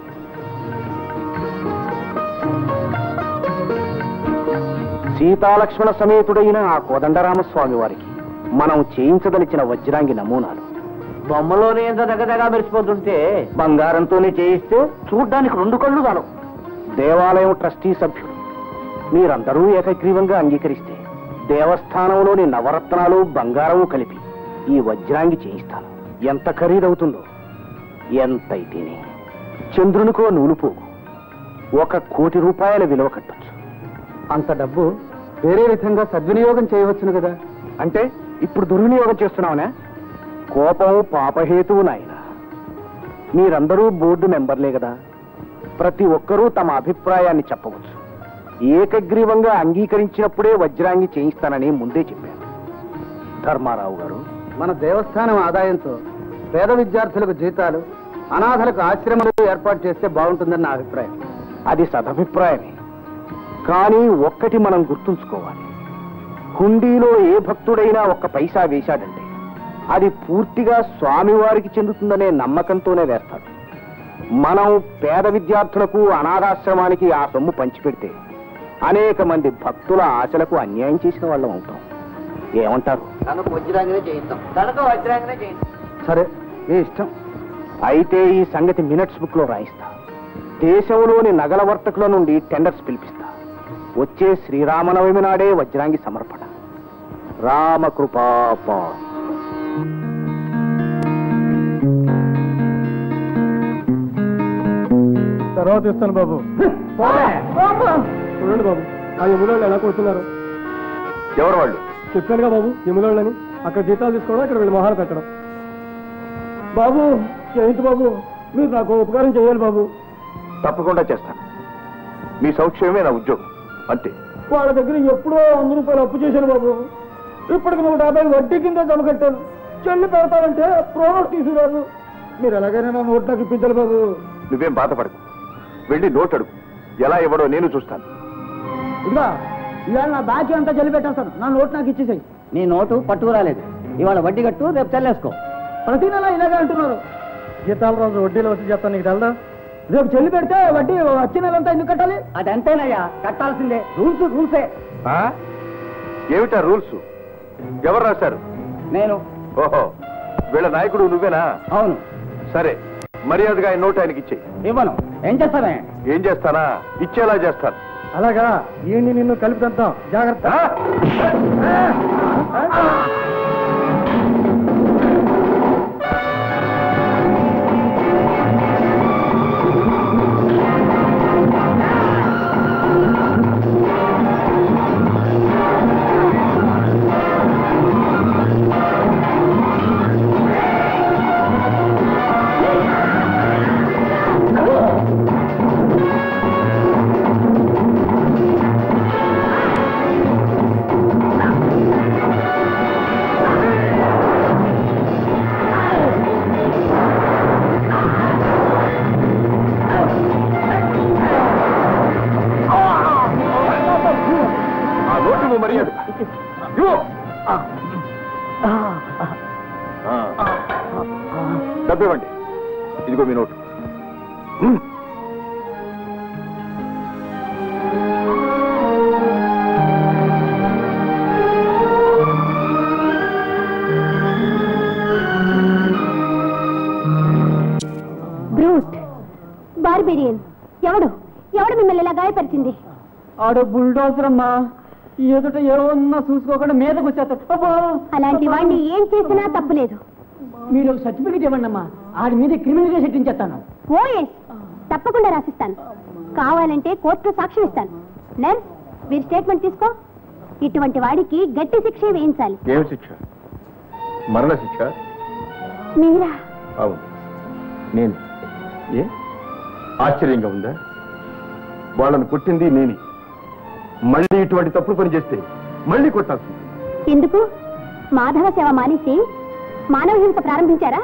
సీతాలక్ష్మణ సమేతుడైన ఆ కోదండరామస్వామి వారికి మనం చేయించదలిచిన వజ్రాంగి నమూనాలు బొమ్మలోనే ఎంత దగ్గరగా మెరిసిపోతుంటే బంగారంతోనే చేయిస్తే చూడ్డానికి రెండు కళ్ళు చాలు దేవాలయం ట్రస్టీ సభ్యులు మీరందరూ ఏకగ్రీవంగా అంగీకరిస్తే దేవస్థానంలోని నవరత్నాలు బంగారము కలిపి ఈ వజ్రాంగి చేయిస్తాను ఎంత ఖరీదవుతుందో ఎంతైతేనే చంద్రునికో నూలుపోగు ఒక కోటి రూపాయల విలువ కట్టొచ్చు అంత డబ్బు వేరే విధంగా సద్వినియోగం చేయవచ్చును కదా అంటే ఇప్పుడు దుర్వినియోగం చేస్తున్నావునా కోపం పాపహేతువు నాయన మీరందరూ బోర్డు మెంబర్లే కదా ప్రతి ఒక్కరూ తమ అభిప్రాయాన్ని చెప్పవచ్చు ఏకగ్రీవంగా అంగీకరించినప్పుడే వజ్రాంగి చేయిస్తానని ముందే చెప్పాను ధర్మారావు గారు మన దేవస్థానం ఆదాయంతో పేద విద్యార్థులకు జీతాలు అనాథలకు ఆశ్రమాలు ఏర్పాటు చేస్తే బాగుంటుందని నా అభిప్రాయం అది సదభిప్రాయమే కానీ ఒక్కటి మనం గుర్తుంచుకోవాలి హుండీలో ఏ భక్తుడైనా ఒక్క పైసా వేశాడంటే అది పూర్తిగా స్వామివారికి చెందుతుందనే నమ్మకంతోనే వేస్తాడు మనం పేద విద్యార్థులకు అనాథాశ్రమానికి ఆ సొమ్ము పంచిపెడితే అనేక మంది భక్తుల ఆశలకు అన్యాయం చేసిన వాళ్ళం అవుతాం ఏమంటారు తనకు వజ్రాంగనే చేయిస్తాం తనకు వజ్రాంగనే చేయిస్తాం సరే మీ ఇష్టం అయితే ఈ సంగతి మినిట్స్ బుక్ లో రాయిస్తా దేశంలోని నగల వర్తకుల నుండి టెండర్స్ పిలిపిస్తా వచ్చే శ్రీరామనవమి నాడే వజ్రాంగి సమర్పణ రామకృపాపా తర్వాత ఇస్తాను బాబు చూడండి బాబు ఆ యములోళ్ళు ఎలా కొడుతున్నారు ఎవరు వాళ్ళు చెప్పానుగా బాబు యములోళ్ళని అక్కడ జీతాలు తీసుకోవడం ఇక్కడ వీళ్ళు మొహాలు పెట్టడం బాబు ఏంటి బాబు మీరు నాకు ఉపకారం చేయాలి బాబు తప్పకుండా చేస్తాను మీ సౌక్షేమమే నా ఉద్యోగం అంతే వాళ్ళ దగ్గర ఎప్పుడో వంద రూపాయలు అప్పు చేశాను బాబు ఇప్పటికి నూట యాభై వడ్డీ కింద జమ కట్టాను చెల్లి పెడతానంటే ప్రోనోట్ తీసుకురాదు మీరు ఎలాగైనా నా నోట్ నాకు ఇప్పించాలి బాబు నువ్వేం బాధపడకు వెళ్ళి నోట్ అడుగు ఎలా ఇవ్వడో నేను చూస్తాను ఇదిగా ఇవాళ నా బాకీ అంతా జల్లి పెట్టేస్తాను నా నోటు నాకు ఇచ్చేసాయి నీ నోటు పట్టుకురాలేదు ఇవాళ వడ్డీ కట్టు రేపు చెల్లేసుకో ప్రతి నెల ఇలాగే అంటున్నారు జీతాల రోజు వడ్డీలు వసూలు చేస్తాను నీకు తెలదా రేపు చెల్లి పెడితే వడ్డీ వచ్చే నెలంతా ఎందుకు కట్టాలి అది అంతేనయ్యా కట్టాల్సిందే రూల్స్ రూల్సే ఆ? ఏమిటా రూల్స్ ఎవరు రాశారు నేను ఓహో వీళ్ళ నాయకుడు నువ్వేనా అవును సరే మర్యాదగా ఈ నోట్ ఆయనకి ఇచ్చేయి ఇవ్వను ఏం చేస్తానే ఏం చేస్తానా ఇచ్చేలా చేస్తాను అలాగా ఈ నిన్ను కలిపి తెద్దాం జాగ్రత్త ఆ? ఆ నోటు నువ్వు మర్యాద ఇవ్వు. ఆ. డబ్బివ్వండి ఇదిగో మీ నోటు హ్మ్. బ్రూట్ బార్బేరియన్ ఎవడు ఎవడు మిమ్మల్ని ఇలా గాయపరిచింది ఆడ బుల్డోజర్ అమ్మా ఎదుట ఏమన్నా చూసుకోకుండా మీదకి వచ్చేస్తాడు అబ్బా! అలాంటి వాడిని ఏం చేసినా తప్పులేదు మీరు ఒక సర్టిఫికెట్ ఇవ్వండి అమ్మా ఆడి మీద క్రిమినల్ కేసు ఎట్టించేస్తాను ఓఎస్ తప్పకుండా రాసిస్తాను కావాలంటే కోర్టులో సాక్ష్యం ఇస్తాను నర్స్ మీరు స్టేట్మెంట్ తీసుకో ఇటువంటి వాడికి గట్టి శిక్ష వేయించాలి ఏమి శిక్ష మరణ శిక్ష మీరా అవును నేను ఏ ఆశ్చర్యంగా ఉందా వాళ్ళను కొట్టింది నేనే మళ్ళీ ఇటువంటి తప్పుడు పని చేస్తే మళ్ళీ కొట్టాల్సి ఎందుకు మాధవ సేవ మానేసి మానవ హింస ప్రారంభించారా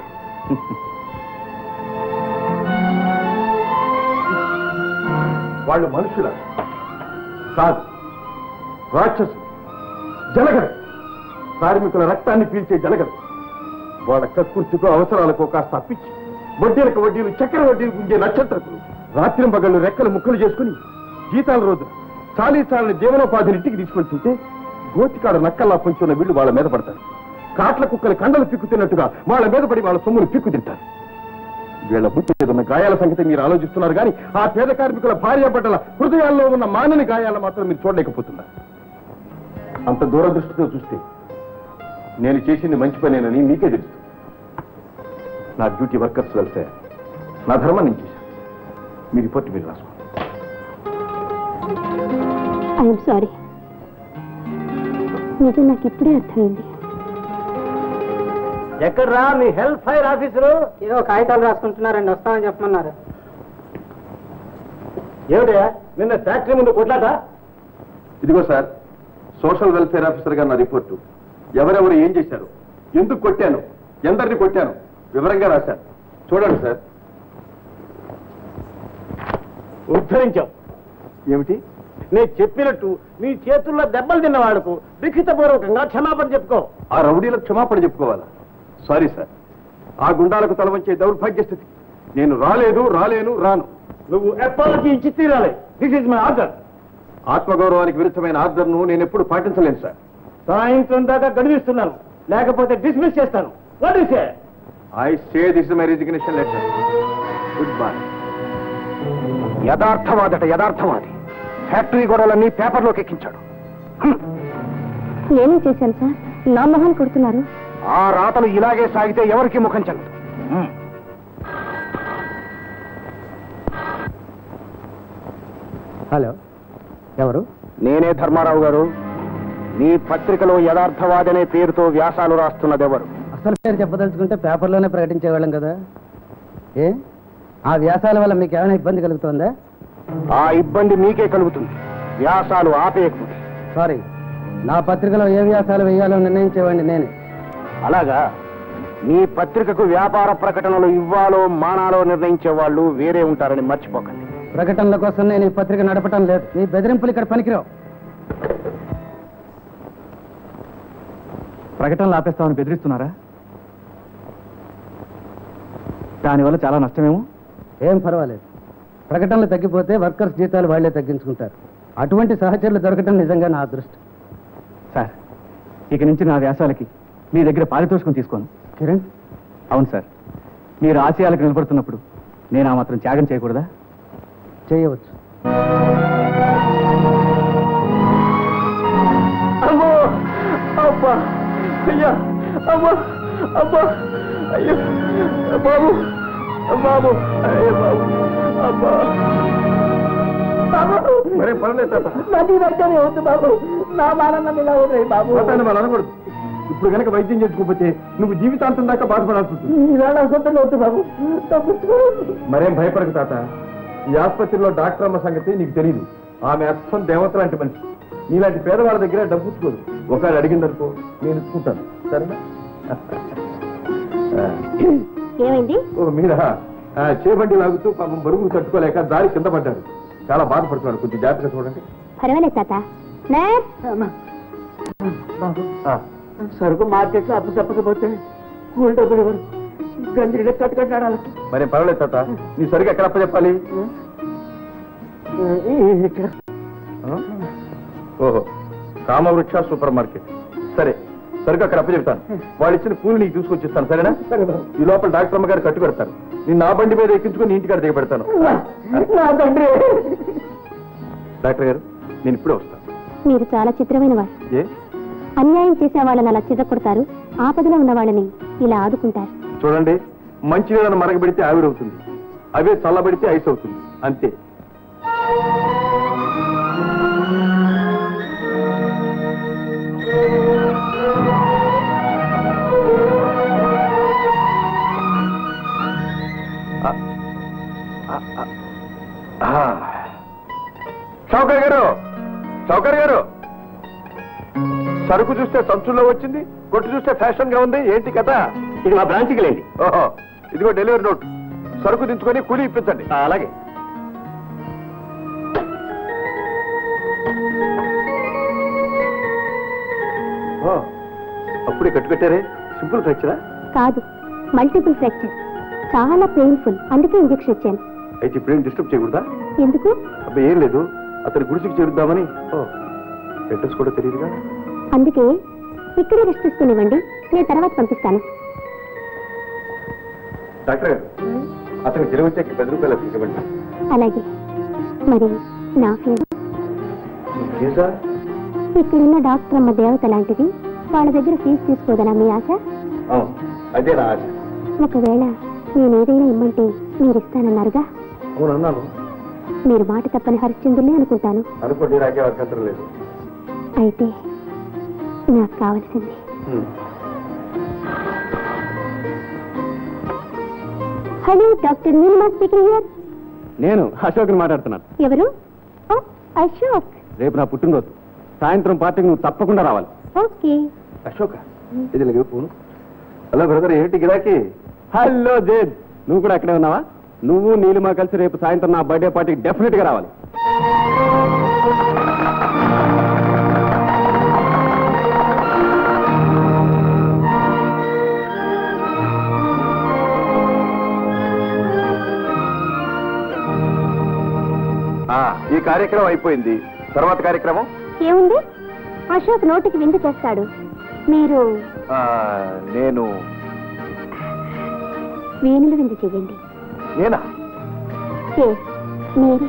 వాళ్ళు మనుషుల కాదు రాక్షసు జలగడ కార్మికుల రక్తాన్ని పీల్చే జలగడ వాళ్ళ కక్కుర్తికో అవసరాలకో కాస్త అప్పించి వడ్డీలకు వడ్డీలు చక్కెర వడ్డీలు గుంజే నక్షత్రకులు రాత్రి పగళ్ళు రెక్కలు ముక్కలు చేసుకుని జీతాల రోజున చాలీ చాలని జీవనోపాధిని ఇంటికి తీసుకొచ్చుంటే గోతికాడ నక్కల్లా పొంచున్న వీళ్ళు వాళ్ళ మీద పడతారు కాట్ల కుక్కలు కండలు పిక్కుతున్నట్టుగా వాళ్ళ మీద పడి వాళ్ళ సొమ్మును పిక్కు తింటారు వీళ్ళ బుద్ధి మీద ఉన్న గాయాల సంగతి మీరు ఆలోచిస్తున్నారు కానీ ఆ పేద కార్మికుల భార్య బిడ్డల హృదయాల్లో ఉన్న మానని గాయాలు మాత్రం మీరు చూడలేకపోతున్నారు అంత దూరదృష్టితో చూస్తే నేను చేసింది మంచి పనేనని మీకే తెలుసు నా డ్యూటీ వర్కర్స్ వెళ్తే నా ధర్మం నేను చేశాను మీ రిపోర్ట్ మీరు రాసుకోండి ఐఎమ్ సారీ నిజం నాకు ఇప్పుడే అర్థమైంది ఎక్కడ్రా మీ హెల్త్ ఫైర్ ఆఫీసరు ఏదో కాగితాలు రాసుకుంటున్నారండి వస్తామని చెప్పమన్నారు ఏమిటయా నిన్న ఫ్యాక్టరీ ముందు కొట్లాట ఇదిగో సార్ సోషల్ వెల్ఫేర్ ఆఫీసర్ గారు నా రిపోర్టు ఎవరెవరు ఏం చేశారు ఎందుకు కొట్టాను ఎందరిని కొట్టాను వివరంగా రాశాను చూడండి సార్ ఉద్ధరించావు ఏమిటి నేను చెప్పినట్టు నీ చేతుల్లో దెబ్బలు తిన్నవాడుకు లిఖితపూర్వకంగా క్షమాపణ చెప్పుకో ఆ రౌడీలకు క్షమాపణ చెప్పుకోవాలా సారీ సార్ ఆ గుండాలకు తల వంచే దౌర్భాగ్య స్థితి నేను రాలేదు రాలేను రాను నువ్వు అపాలజీ ఇచ్చి తీరాలి దిస్ ఇస్ మై ఆర్డర్ ఆత్మగౌరవానికి విరుద్ధమైన ఆర్డర్ను నేను ఎప్పుడు పాటించలేను సార్ సాయంత్రం దాకా గడివిస్తున్నాను లేకపోతే డిస్మిస్ చేస్తాను what is I say this my resignation letter good bye యథార్థవాదట యథార్థవాది ఫ్యాక్టరీ గొడవలన్నీ పేపర్లోకి ఎక్కించాడు నేనే చేశాను సార్ నా మొహం కొడుతున్నారు ఆ రాతలు ఇలాగే సాగితే ఎవరికి ముఖం చెందదు హలో ఎవరు నేనే ధర్మారావు గారు మీ పత్రికలో యథార్థవాదనే పేరుతో వ్యాసాలు రాస్తున్నదెవరు అసలు పేరు చెప్పదలుచుకుంటే పేపర్లోనే ప్రకటించేవాళ్ళం కదా ఏ ఆ వ్యాసాల వల్ల మీకు ఏమైనా ఇబ్బంది కలుగుతుందా ఆ ఇబ్బంది మీకే కలుగుతుంది వ్యాసాలు ఆపేయకపోతే సారీ నా పత్రికలో ఏ వ్యాసాలు వేయాలో నిర్ణయించేవాడిని నేనే అలాగా మీ పత్రికకు వ్యాపార ప్రకటనలు ఇవ్వాలో మానాలో నిర్ణయించే వాళ్ళు వేరే ఉంటారని మర్చిపోకండి ప్రకటనల కోసం నేను ఈ పత్రిక నడపటం లేదు మీ బెదిరింపులు ఇక్కడ పనికిరావు ప్రకటనలు ఆపేస్తామని బెదిరిస్తున్నారా దానివల్ల చాలా నష్టమేమో ఏం పర్వాలేదు ప్రకటనలు తగ్గిపోతే వర్కర్స్ జీతాలు వాళ్లే తగ్గించుకుంటారు అటువంటి సహచరులు దొరకటం నిజంగా నా అదృష్టం సార్ ఇక నుంచి నా వ్యాసాలకి మీ దగ్గర పారితోషికం తీసుకోను కిరణ్ అవును సార్ మీరు ఆశయాలకు నిలబడుతున్నప్పుడు నేను ఆ మాత్రం త్యాగం చేయకూడదా చేయవచ్చు అమ్మో అబ్బా అయ్యా అమ్మా అబ్బా అయ్యో బాబు బాబు అయ్యో బాబు అబ్బా బాబు మరే పర్లేదు తాత నది దగ్గరే ఉంది బాబు నా మానన్న ఇలా ఉన్నాయి బాబు తాతని మనం అనకూడదు ఇప్పుడు కనుక వైద్యం చేసుకోకపోతే నువ్వు జీవితాంతం దాకా బాధపడాల్సి వస్తుంది ఇవాళ సొంతంగా వద్దు బాబు తప్పించుకోండి మరేం భయపడకు తాత ఈ ఆసుపత్రిలో డాక్టర్ అమ్మ సంగతి నీకు తెలియదు ఆమె అస్సం దేవత లాంటి మనిషి నీలాంటి పేదవాళ్ళ దగ్గర డబ్బు ఉంచుకోదు ఒకవేళ అడిగిందనుకో నేను ఇచ్చుకుంటాను సరేనా ఆ, ఏమైంది ఓ మీరా ఆ, చేబండి లాగుతూ పాపం బరువులు తట్టుకోలేక దారి కింద పడ్డారు చాలా బాధపడుతున్నాడు కొంచెం జాగ్రత్తగా చూడండి పర్వాలేదు తాత నర్స్ ఆ, సరుకు మార్కెట్ లో అప్పు చెప్పకపోతే కూల్ డబ్బులు ఎవరు గంజి కట్టుకట్టాడాలి మరేం పర్వాలేదు తాత నీ సరిగ్గా ఎక్కడ చెప్పాలి ఇక్కడ ఓహో కామవృక్ష సూపర్ మార్కెట్ సరే సరిగ్గా అక్కడ అప్పచెప్తాను వాళ్ళు ఇచ్చిన కూలి నీకు తీసుకొచ్చిస్తాను సరేనా ఈ లోపల డాక్టర్ అమ్మ గారు కట్టు పెడతారు నేను నా బండి మీద ఎక్కించుకొని నీ ఇంటికాడ దిగ పెడతాను నా తండ్రి డాక్టర్ గారు నేను ఇప్పుడే వస్తాను మీరు చాలా చిత్రమైన వారు ఏ అన్యాయం చేసే వాళ్ళని అలా చితకొడతారు ఆపదలో ఉన్న వాళ్ళని ఇలా ఆదుకుంటారు చూడండి మంచి నీళ్ళను మరగబెడితే ఆవిడవుతుంది అవే చల్లబడితే ఐస్ అవుతుంది అంతే చౌకర్ గారు చౌకర్ గారు సరుకు చూస్తే సంచుల్లో వచ్చింది కొట్టు చూస్తే ఫ్యాషన్ గా ఉంది ఏంటి కథ ఇది మా బ్రాంచ్కి లేండి ఓహో ఇదిగో డెలివరీ నోట్ సరుకు దించుకొని కూలి ఇప్పించండి అలాగే ఓ, అప్పుడే కట్టుకట్టారే సింపుల్ ఫ్రాక్చరా కాదు మల్టిపుల్ ఫ్రాక్చర్ చాలా పెయిన్ఫుల్ అందుకే ఇంజెక్షన్ ఇచ్చాను అయితే ఇప్పుడేం డిస్టర్బ్ చేయకూడదా ఎందుకు అబ్బాయి ఏం లేదు అతని గుడిసికి చేరుద్దామని ఓ అడ్రస్ కూడా తెలియదుగా అందుకే ఇక్కడే రెస్ట్ తీసుకునివ్వండి నేను తర్వాత పంపిస్తాను డాక్టర్ గారు అతనికి తెలివి వచ్చాక పది రూపాయలు అతనికి ఇవ్వండి అలాగే మరి నా ఫీజు ఫీజా ఇక్కడున్న డాక్టర్ అమ్మ దేవత లాంటిది వాళ్ళ దగ్గర ఫీజు తీసుకోదనా మీ ఆశ అవును, అదే నా ఆశ ఒకవేళ నేను ఏదైనా ఇమ్మంటే మీరు ఇస్తానన్నారుగా అవును అన్నాను మీరు మాట తప్పని హరిశ్చంద్రులే అనుకుంటాను అనుకోండి నాకే అభ్యంతరం లేదు అయితే నాకు కావలసింది hmm. Hello doctor Neelima speaking here నేను అశోక్ని మాట్లాడుతున్నాను ఎవరు ఓ అశోక్ రేపు నా పుట్టినరోజు సాయంత్రం పార్టీకి నువ్వు తప్పకుండా రావాలి ఓకే అశోక ఇది లేదు ఫోను హలో బ్రదర్ ఏంటి గిరాకీ హలో జేద్ నువ్వు కూడా అక్కడే ఉన్నావా నువ్వు నీలిమా కలిసి రేపు సాయంత్రం నా బర్త్డే పార్టీకి డెఫినెట్ గా రావాలి ఈ కార్యక్రమం అయిపోయింది తర్వాత కార్యక్రమం ఏముంది అశోక్ నోటికి విందు చేస్తాడు మీరు ఆ, నేను వేణులు విందు చేయండి నేనా ఏ, మీరే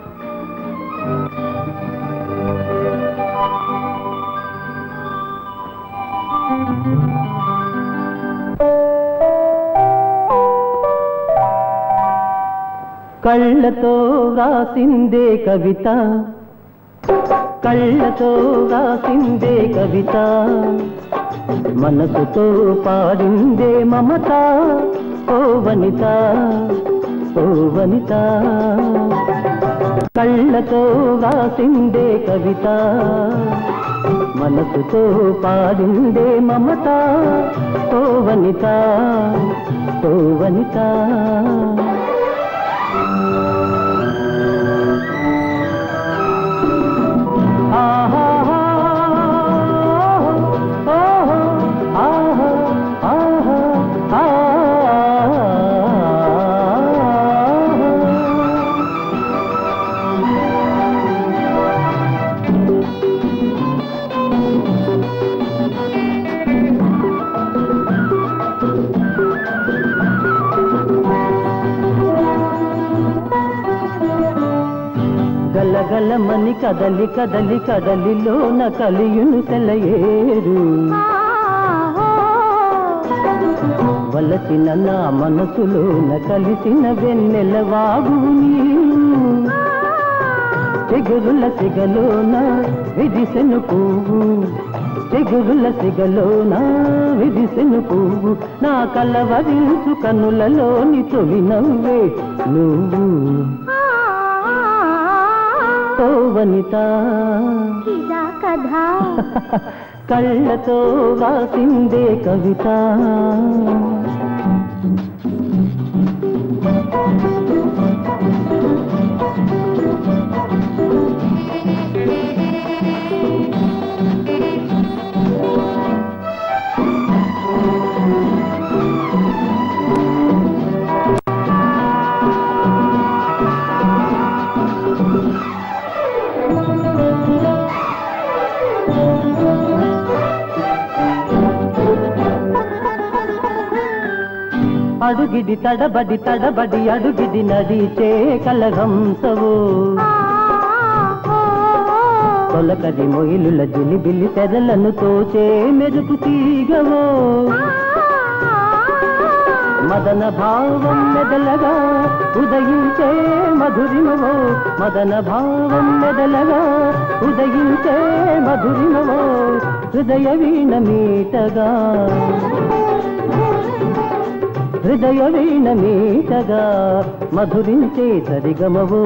కళ్ళతో వ్రాసిందే కవిత కళ్ళతో వ్రాసిందే కవిత మనసుతో పాడిందే మమత ఓ వనిత ఓ వనిత కళ్ళతో వ్రాసిందే కవిత మనసుతో పాడిందే మమత ఓ వనిత ఓ వనిత గలగలమని కదలి కదలి కదలిలోన కలియును సెలయేరు వలసిన నా మనసులోన కలిసిన వెన్నెల వాగు నీరు చిగురుల సిగలోన విదిసెను పువ్వు చిగురుల సిగలోన విదిసెను పువ్వు నా కలవరించు కన్నులలోని తొలి నవ్వే నువ్వు ఓ వనిత ఇదా కథ కళ్ళతో వాసిందే కవిత అడుగిడి తడబడి తడబడి అడుగిడి నడిచే కలహంసవు తొలకది మొయిలుల జిలిబిలి తెరలను తోచే మెరుపు తీగవో మదన భావం మెదలగా ఉదయించే మధురిమవో మదన భావం మెదలగా ఉదయించే మధురిమవో హృదయ వీణ మీటగా హృదయ వీణ మీటగా మధురించే సరిగమవో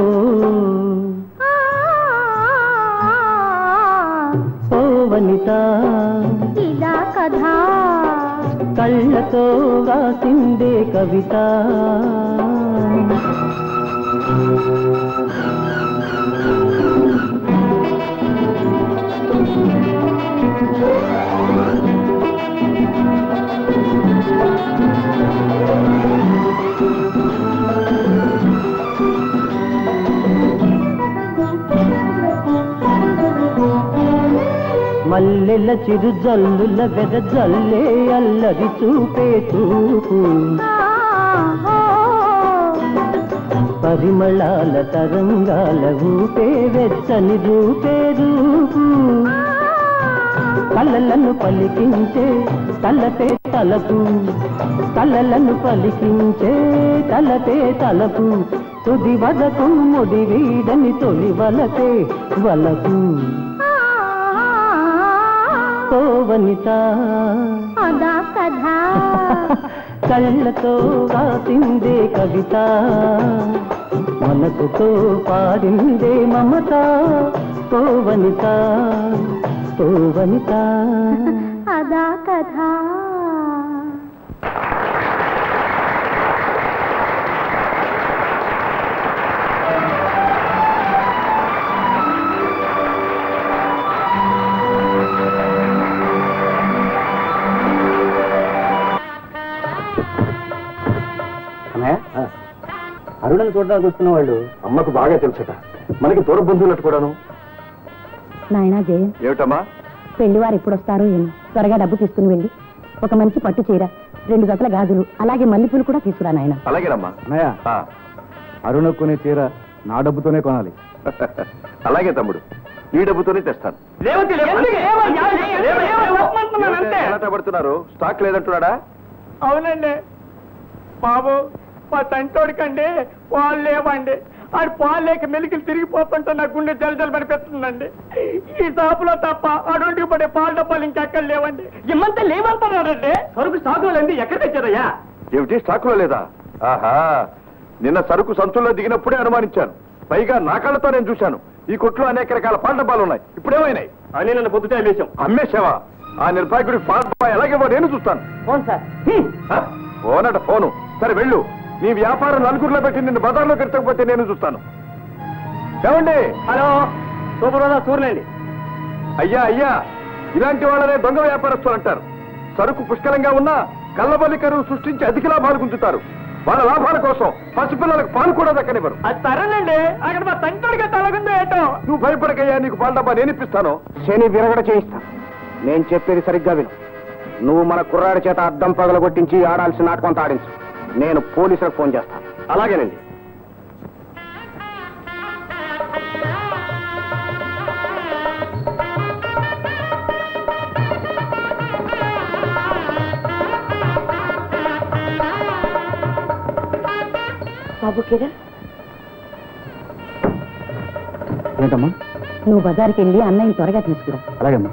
ఓ వనిత ఇదా కథ కళ్ళతో వాసిందే కవిత మల్లెల చిరు జల్లుల వెద జల్లే అల్లరి చూపే చూపు పరిమళాల తరంగాల ఊపే వెచ్చని రూపే రూపు కలలను పలికించే తలపే తలపు కలలను పలికించే తలపే తలపు తుది వదకు ముడి వీడని తొలి వలపే వలకు ఓ వనిత అదా కథ కళ్ళతో వాసిందే కవిత మనసుతో పాడిందే మమత ఓ వనిత ఓ వనిత అదా కథ అరుణని చూడడానికి వస్తున్న వాళ్ళు అమ్మకు బాగా తెలుసట మనకి దూర బంధువులట్టు కూడాను నాయనా జయన్ ఏమిటమ్మా పెళ్లి వారు ఎప్పుడు వస్తారో ఏమో త్వరగా డబ్బు తీసుకుని వెళ్ళి ఒక మంచి పట్టు చీర రెండు జతల గాజులు అలాగే మల్లెపూలు కూడా తీసుకురా నాయన అలాగేనమ్మా అన్నయ్య ఆ, అరుణ కొనే చీర నా డబ్బుతోనే కొనాలి అలాగే తమ్ముడు ఈ డబ్బుతోనే తెస్తాను ఏమిటి పడుతున్నారు స్టాక్ లేదంటున్నాడా అవునండి బాబు మా తంటోడికండి పాలు లేవండి ఆడు పాలు లేక మెలికలు తిరిగిపోతుంటే నా గుండె జలజల పడిపెడుతుందండి ఈ షాపులో తప్ప అడొంటికి పడే పాల డబ్బాలు ఇంకెక్కడ లేవండి ఇమ్మంతా లేవంటున్నారండి సరుకు స్టాకులండి ఎక్కడ తెచ్చారయ్యా ఏమిటి స్టాక్ లో లేదా ఆహా నిన్న సరుకు సంచుల్లో దిగినప్పుడే అనుమానించాను పైగా నా కళ్ళతో నేను చూశాను ఈ కొట్లో అనేక రకాల పాల డబ్బాలు ఉన్నాయి ఇప్పుడేమైనాయి అని నన్ను పొద్దుటే అమ్మేశాం అమ్మేశావా ఆ నిర్భాగ్యుడి పాల డబ్బా ఎలాగేవో నేను చూస్తాను అవును సార్ హ, ఫోనట ఫోను సరే వెళ్ళు నీ వ్యాపారం నలుగురిలో పెట్టి నిన్ను బజార్లో కట్టకపోతే నేను చూస్తాను ఏమండి హలో సూపర్వైజర్ చూడలేండి అయ్యా అయ్యా ఇలాంటి వాళ్ళనే దొంగ వ్యాపారస్తులు అంటారు సరుకు పుష్కలంగా ఉన్నా కళ్ళబల్లి కరువు సృష్టించి అధిక లాభాలు గుంజుతారు వాళ్ళ లాభాల కోసం పసిపిల్లలకు పాలు కూడా దక్కనివ్వరు అది సరేనండి అక్కడ మా తంటోడికి తలగుందో ఏటో నువ్వు భయపడకయ్యా నీకు పాల డబ్బా నేను ఇప్పిస్తాను శని విరగడ చేయిస్తా నేను చెప్పేది సరిగ్గా విను నువ్వు మన కుర్రాడి చేత అద్దం పగలగొట్టించి ఆడాల్సిన నాటకం ఆడించు నేను పోలీసులకు ఫోన్ చేస్తాను అలాగేనండి బాబు కిరణ్ ఏంటమ్మా నువ్వు బజార్కి వెళ్ళి అన్నయ్య త్వరగా తీసుకురా అలాగమ్మా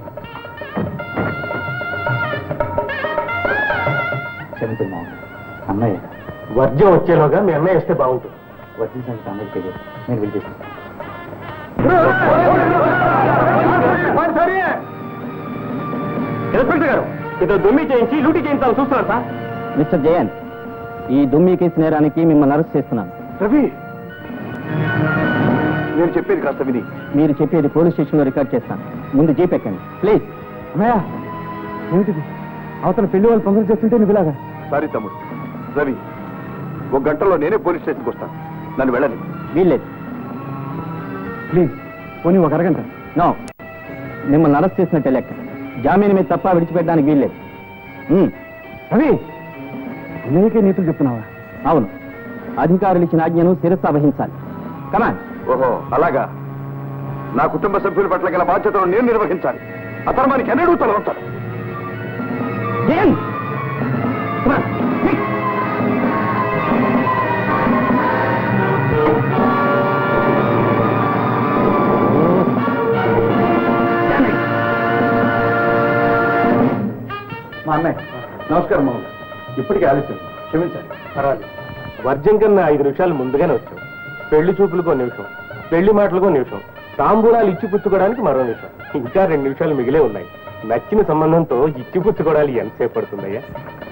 క్షమించమ్మా అన్నయ్య వర్జం వచ్చేలోగా మీ అన్నయ్య వస్తే బాగుంటుంది వచ్చిన సంగతి అన్నయ్య తెలియదు నేను వెళ్ళి తీసుకుంటాను ఇన్స్పెక్టర్ గారు ఇద్దరు దుమ్మి చేయించి లూటీ చేయించాలని చూస్తున్నారు సార్ మిస్టర్ జయన్ ఈ దుమ్మి కేసు నేరానికి మిమ్మల్ని అరెస్ట్ చేస్తున్నాను రవి నేను చెప్పేది కాస్త విని మీరు చెప్పేది పోలీస్ స్టేషన్లో రికార్డ్ చేస్తాను ముందు జీప్ ఎక్కండి ప్లీజ్ అమ్మయ్య ఏమిటిది అవతల పెళ్లి వాళ్ళు పంపిణీ చేస్తుంటే నువ్వు ఇలాగా సారీ తమ్ముడు రవి ఒక గంటలో నేనే పోలీస్ స్టేషన్కి వస్తాను నన్ను వెళ్ళని వీల్లేదు ప్లీజ్ పోనీ ఒక అరగంట నో మిమ్మల్ని అరెస్ట్ చేసినట్టే లెక్క జామీన్ మీద తప్ప విడిచిపెట్టడానికి వీల్లేదు మ్మ్. రవి అన్నయ్యకే నీతులు చెప్తున్నావా అవును అధికారులు ఇచ్చిన ఆజ్ఞను శిరస్సు వహించాలి కమాన్ ఓహో అలాగా నా కుటుంబ సభ్యుల పట్ల గల బాధ్యతను నేను నిర్వహించాలి అధర్మానికి ఎన్నడూ తల ఉంటాను జయన్ Come on, quick. మా అన్నయ్య నమస్కారం మామూలు ఇప్పటికే ఆలస్యం క్షమించాలి పర్వాలేదు వర్జం కన్నా ఐదు నిమిషాలు ముందుగానే వచ్చాం పెళ్లి చూపులకు నిమిషం పెళ్లి మాటలకు నిమిషం తాంబూలాలు ఇచ్చి పుచ్చుకోవడానికి మరో నిమిషం ఇంకా రెండు నిమిషాలు మిగిలే ఉన్నాయి నచ్చిన సంబంధంతో ఇచ్చి పుచ్చుకోవడానికి ఎంతసేపు పడుతుందయ్యా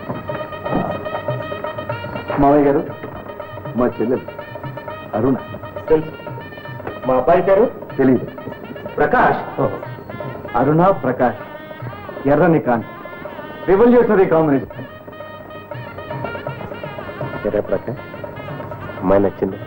మామయ్య గారు మా చెల్లెలు అరుణ తెలుసు మా అబ్బాయి పేరు తెలియదు ప్రకాష్ అరుణ ప్రకాష్ ఎర్రని కాంతి రెవల్యూషనరీ కాంబినేషన్ సరే ప్రకాష్ అమ్మాయి నచ్చింది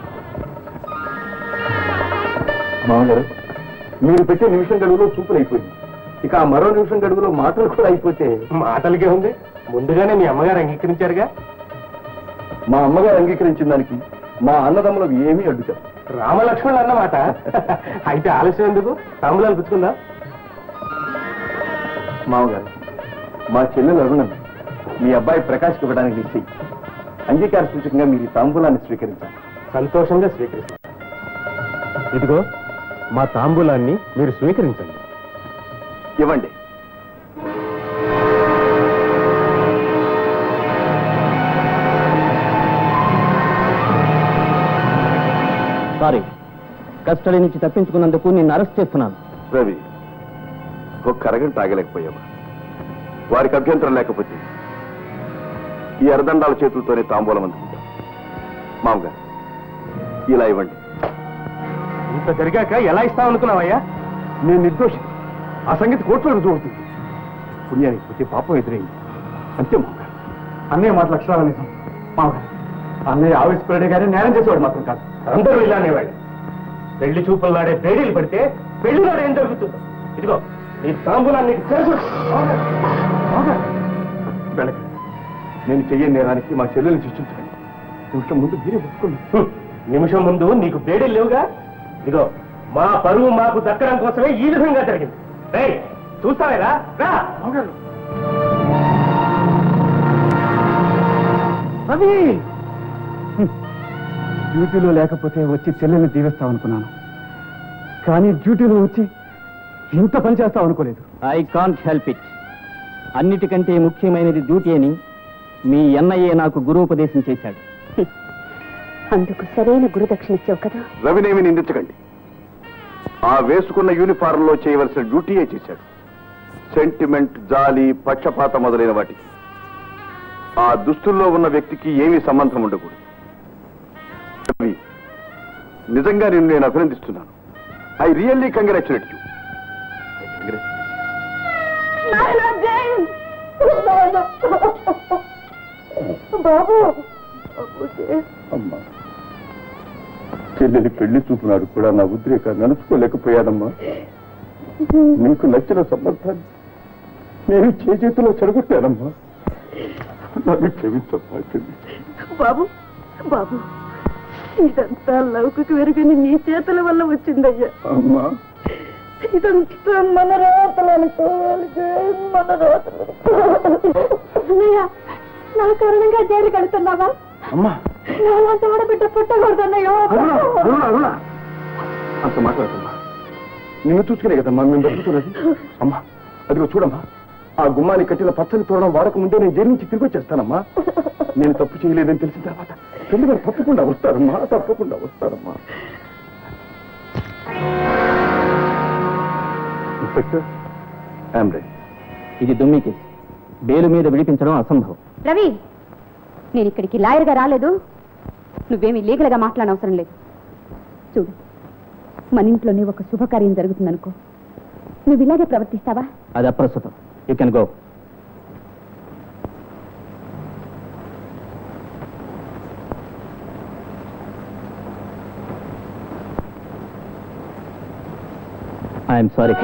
మామగారు మీరు పెట్టే నిమిషం గడువులో చూపులు అయిపోయింది ఇక ఆ మరో నిమిషం గడువులో మాటలు కూడా అయిపోతే మాటలకే ఉంది ముందుగానే మీ అమ్మగారు అంగీకరించారుగా మా అమ్మగారు అంగీకరించిన దానికి మా అన్నదమ్ములకు ఏమీ అడ్డుతారు రామలక్ష్మణులు అన్నమాట అయితే ఆలస్యం ఎందుకు తాంబూలాలు పుచ్చుకుందా మామగారు మా చెల్లెలు అరుణన్ మీ అబ్బాయి ప్రకాష్ ఇవ్వడానికి నిశ్చయి అంగీకార సూచకంగా మీరు ఈ తాంబూలాన్ని స్వీకరించాలి సంతోషంగా స్వీకరిస్తాం ఇదిగో మా తాంబూలాన్ని మీరు స్వీకరించండి ఇవ్వండి సారీ కస్టడీ నుంచి తప్పించుకున్నందుకు నిన్ను అరెస్ట్ చేస్తున్నాను రవి ఒక్క అరగంట ఆగలేకపోయావా వారికి అభ్యంతరం లేకపోతే ఈ అరదండాల చేతులతోనే తాంబూలం అందుకుంటాం మామగారు ఇలా ఇవ్వండి ఇంత జరిగాక ఎలా ఇస్తాం అనుకున్నావయ్యా నేను నిర్దోషి ఆ సంగతి కోర్టులో రుజువు అవుతుంది పుణ్యానికి పోతే పాపం ఎదురైంది అంతే మామగారు అన్నయ్య మాట లక్షణాల నిజం మామగారు అన్నయ్య ఆవేశపడే కానీ నేరం చేసేవాడు మాత్రం కాదు అందరూ ఇలానే వాడు పెళ్లి చూపులు నాడే పేడీలు పడితే పెళ్లి నాడు ఏం జరుగుతుందో ఇదిగో నీ తాంబూలాన్ని నీకు చేకూరు. ఆగు. ఆగు. వెళ్ళకండి. నేను చెయ్యని నేరానికి మా చెల్లెల్ని శిక్షించకండి నిమిషం ముందు మీరే ఒప్పుకోండి నిమిషం ముందు నీకు బేడీలు లేవుగా ఇదిగో మా పరువు మాకు దక్కడం కోసమే ఈ విధంగా జరిగింది రే చూస్తావేరా రా అవి డ్యూటీలో లేకపోతే వచ్చి చెల్లెల్ని దీవిస్తాం అనుకున్నాను కానీ డ్యూటీలో వచ్చి ఇంత పని చేస్తాం అనుకోలేదు ఐ కాంట్ హెల్ప్ ఇట్ అన్నిటికంటే ముఖ్యమైనది డ్యూటీ అని మీ ఎన్ఐఏ నాకు గురూపదేశం చేశాడు అందుకు సరైన గురుదక్షిణ ఇచ్చావు కదా రవినేమి నిందించకండి ఆ వేసుకున్న యూనిఫారంలో చేయవలసిన డ్యూటీయే చేశాడు సెంటిమెంట్ జాలి పక్షపాత మొదలైన వాటికి ఆ దుస్తుల్లో ఉన్న వ్యక్తికి ఏమీ సంబంధం ఉండకూడదు రవి, నిజంగా నిన్ను నేను అభినందిస్తున్నాను ఐ రియల్లీ కంగ్రాచులేట్ యూ బాబు అమ్మా చెల్లెలి పెళ్లి చూపునాడు కూడా నా ఉద్రేకాన్ని నలుచుకోలేకపోయానమ్మా నీకు నచ్చిన సంబంధాన్ని నేను చేతిలో చెడగొట్టానమ్మా నన్ను క్షమించమ్మా చెల్లి బాబు బాబు ఇదంతా లౌకిక వెరుగని నీ చేతుల వల్ల వచ్చిందయ్యా అమ్మా ఇదంతా మన రాతలు అనుకోవాలి మన రాతలు అన్నయ్య నా కారణంగా జైలు కడుతున్నావా అమ్మా నాలాంటి ఆడబిడ్డ పుట్టకూడదన్నయ్యో అరుణ అరుణ అరుణ అంత మాట్లాడుతున్నా నిన్ను చూసుకునే కదమ్మా మేము బతుకుతున్నది అమ్మా అదిగో చూడమ్మా ఆ గుమ్మానికి కట్టిన పచ్చని తోరణం వాడక ముందే నేను జైలు నుంచి తిరిగి వచ్చేస్తానమ్మా నేను తప్పు చేయలేదని తెలిసిన తర్వాత పెళ్లి గారు తప్పకుండా వస్తారమ్మా తప్పకుండా వస్తారమ్మా ఇన్స్పెక్టర్ ఐఎమ్ రెడీ ఇది దుమ్మి కేసు బేలు మీద విడిపించడం అసంభవం రవి నేను ఇక్కడికి లాయర్గా రాలేదు నువ్వేమీ లీగల్గా మాట్లాడనవసరం లేదు చూడు మన ఇంట్లోనే ఒక శుభకార్యం జరుగుతుందనుకో నువ్వు ఇలాగే ప్రవర్తిస్తావా అది అప్రస్తుతం you can go I'm sorry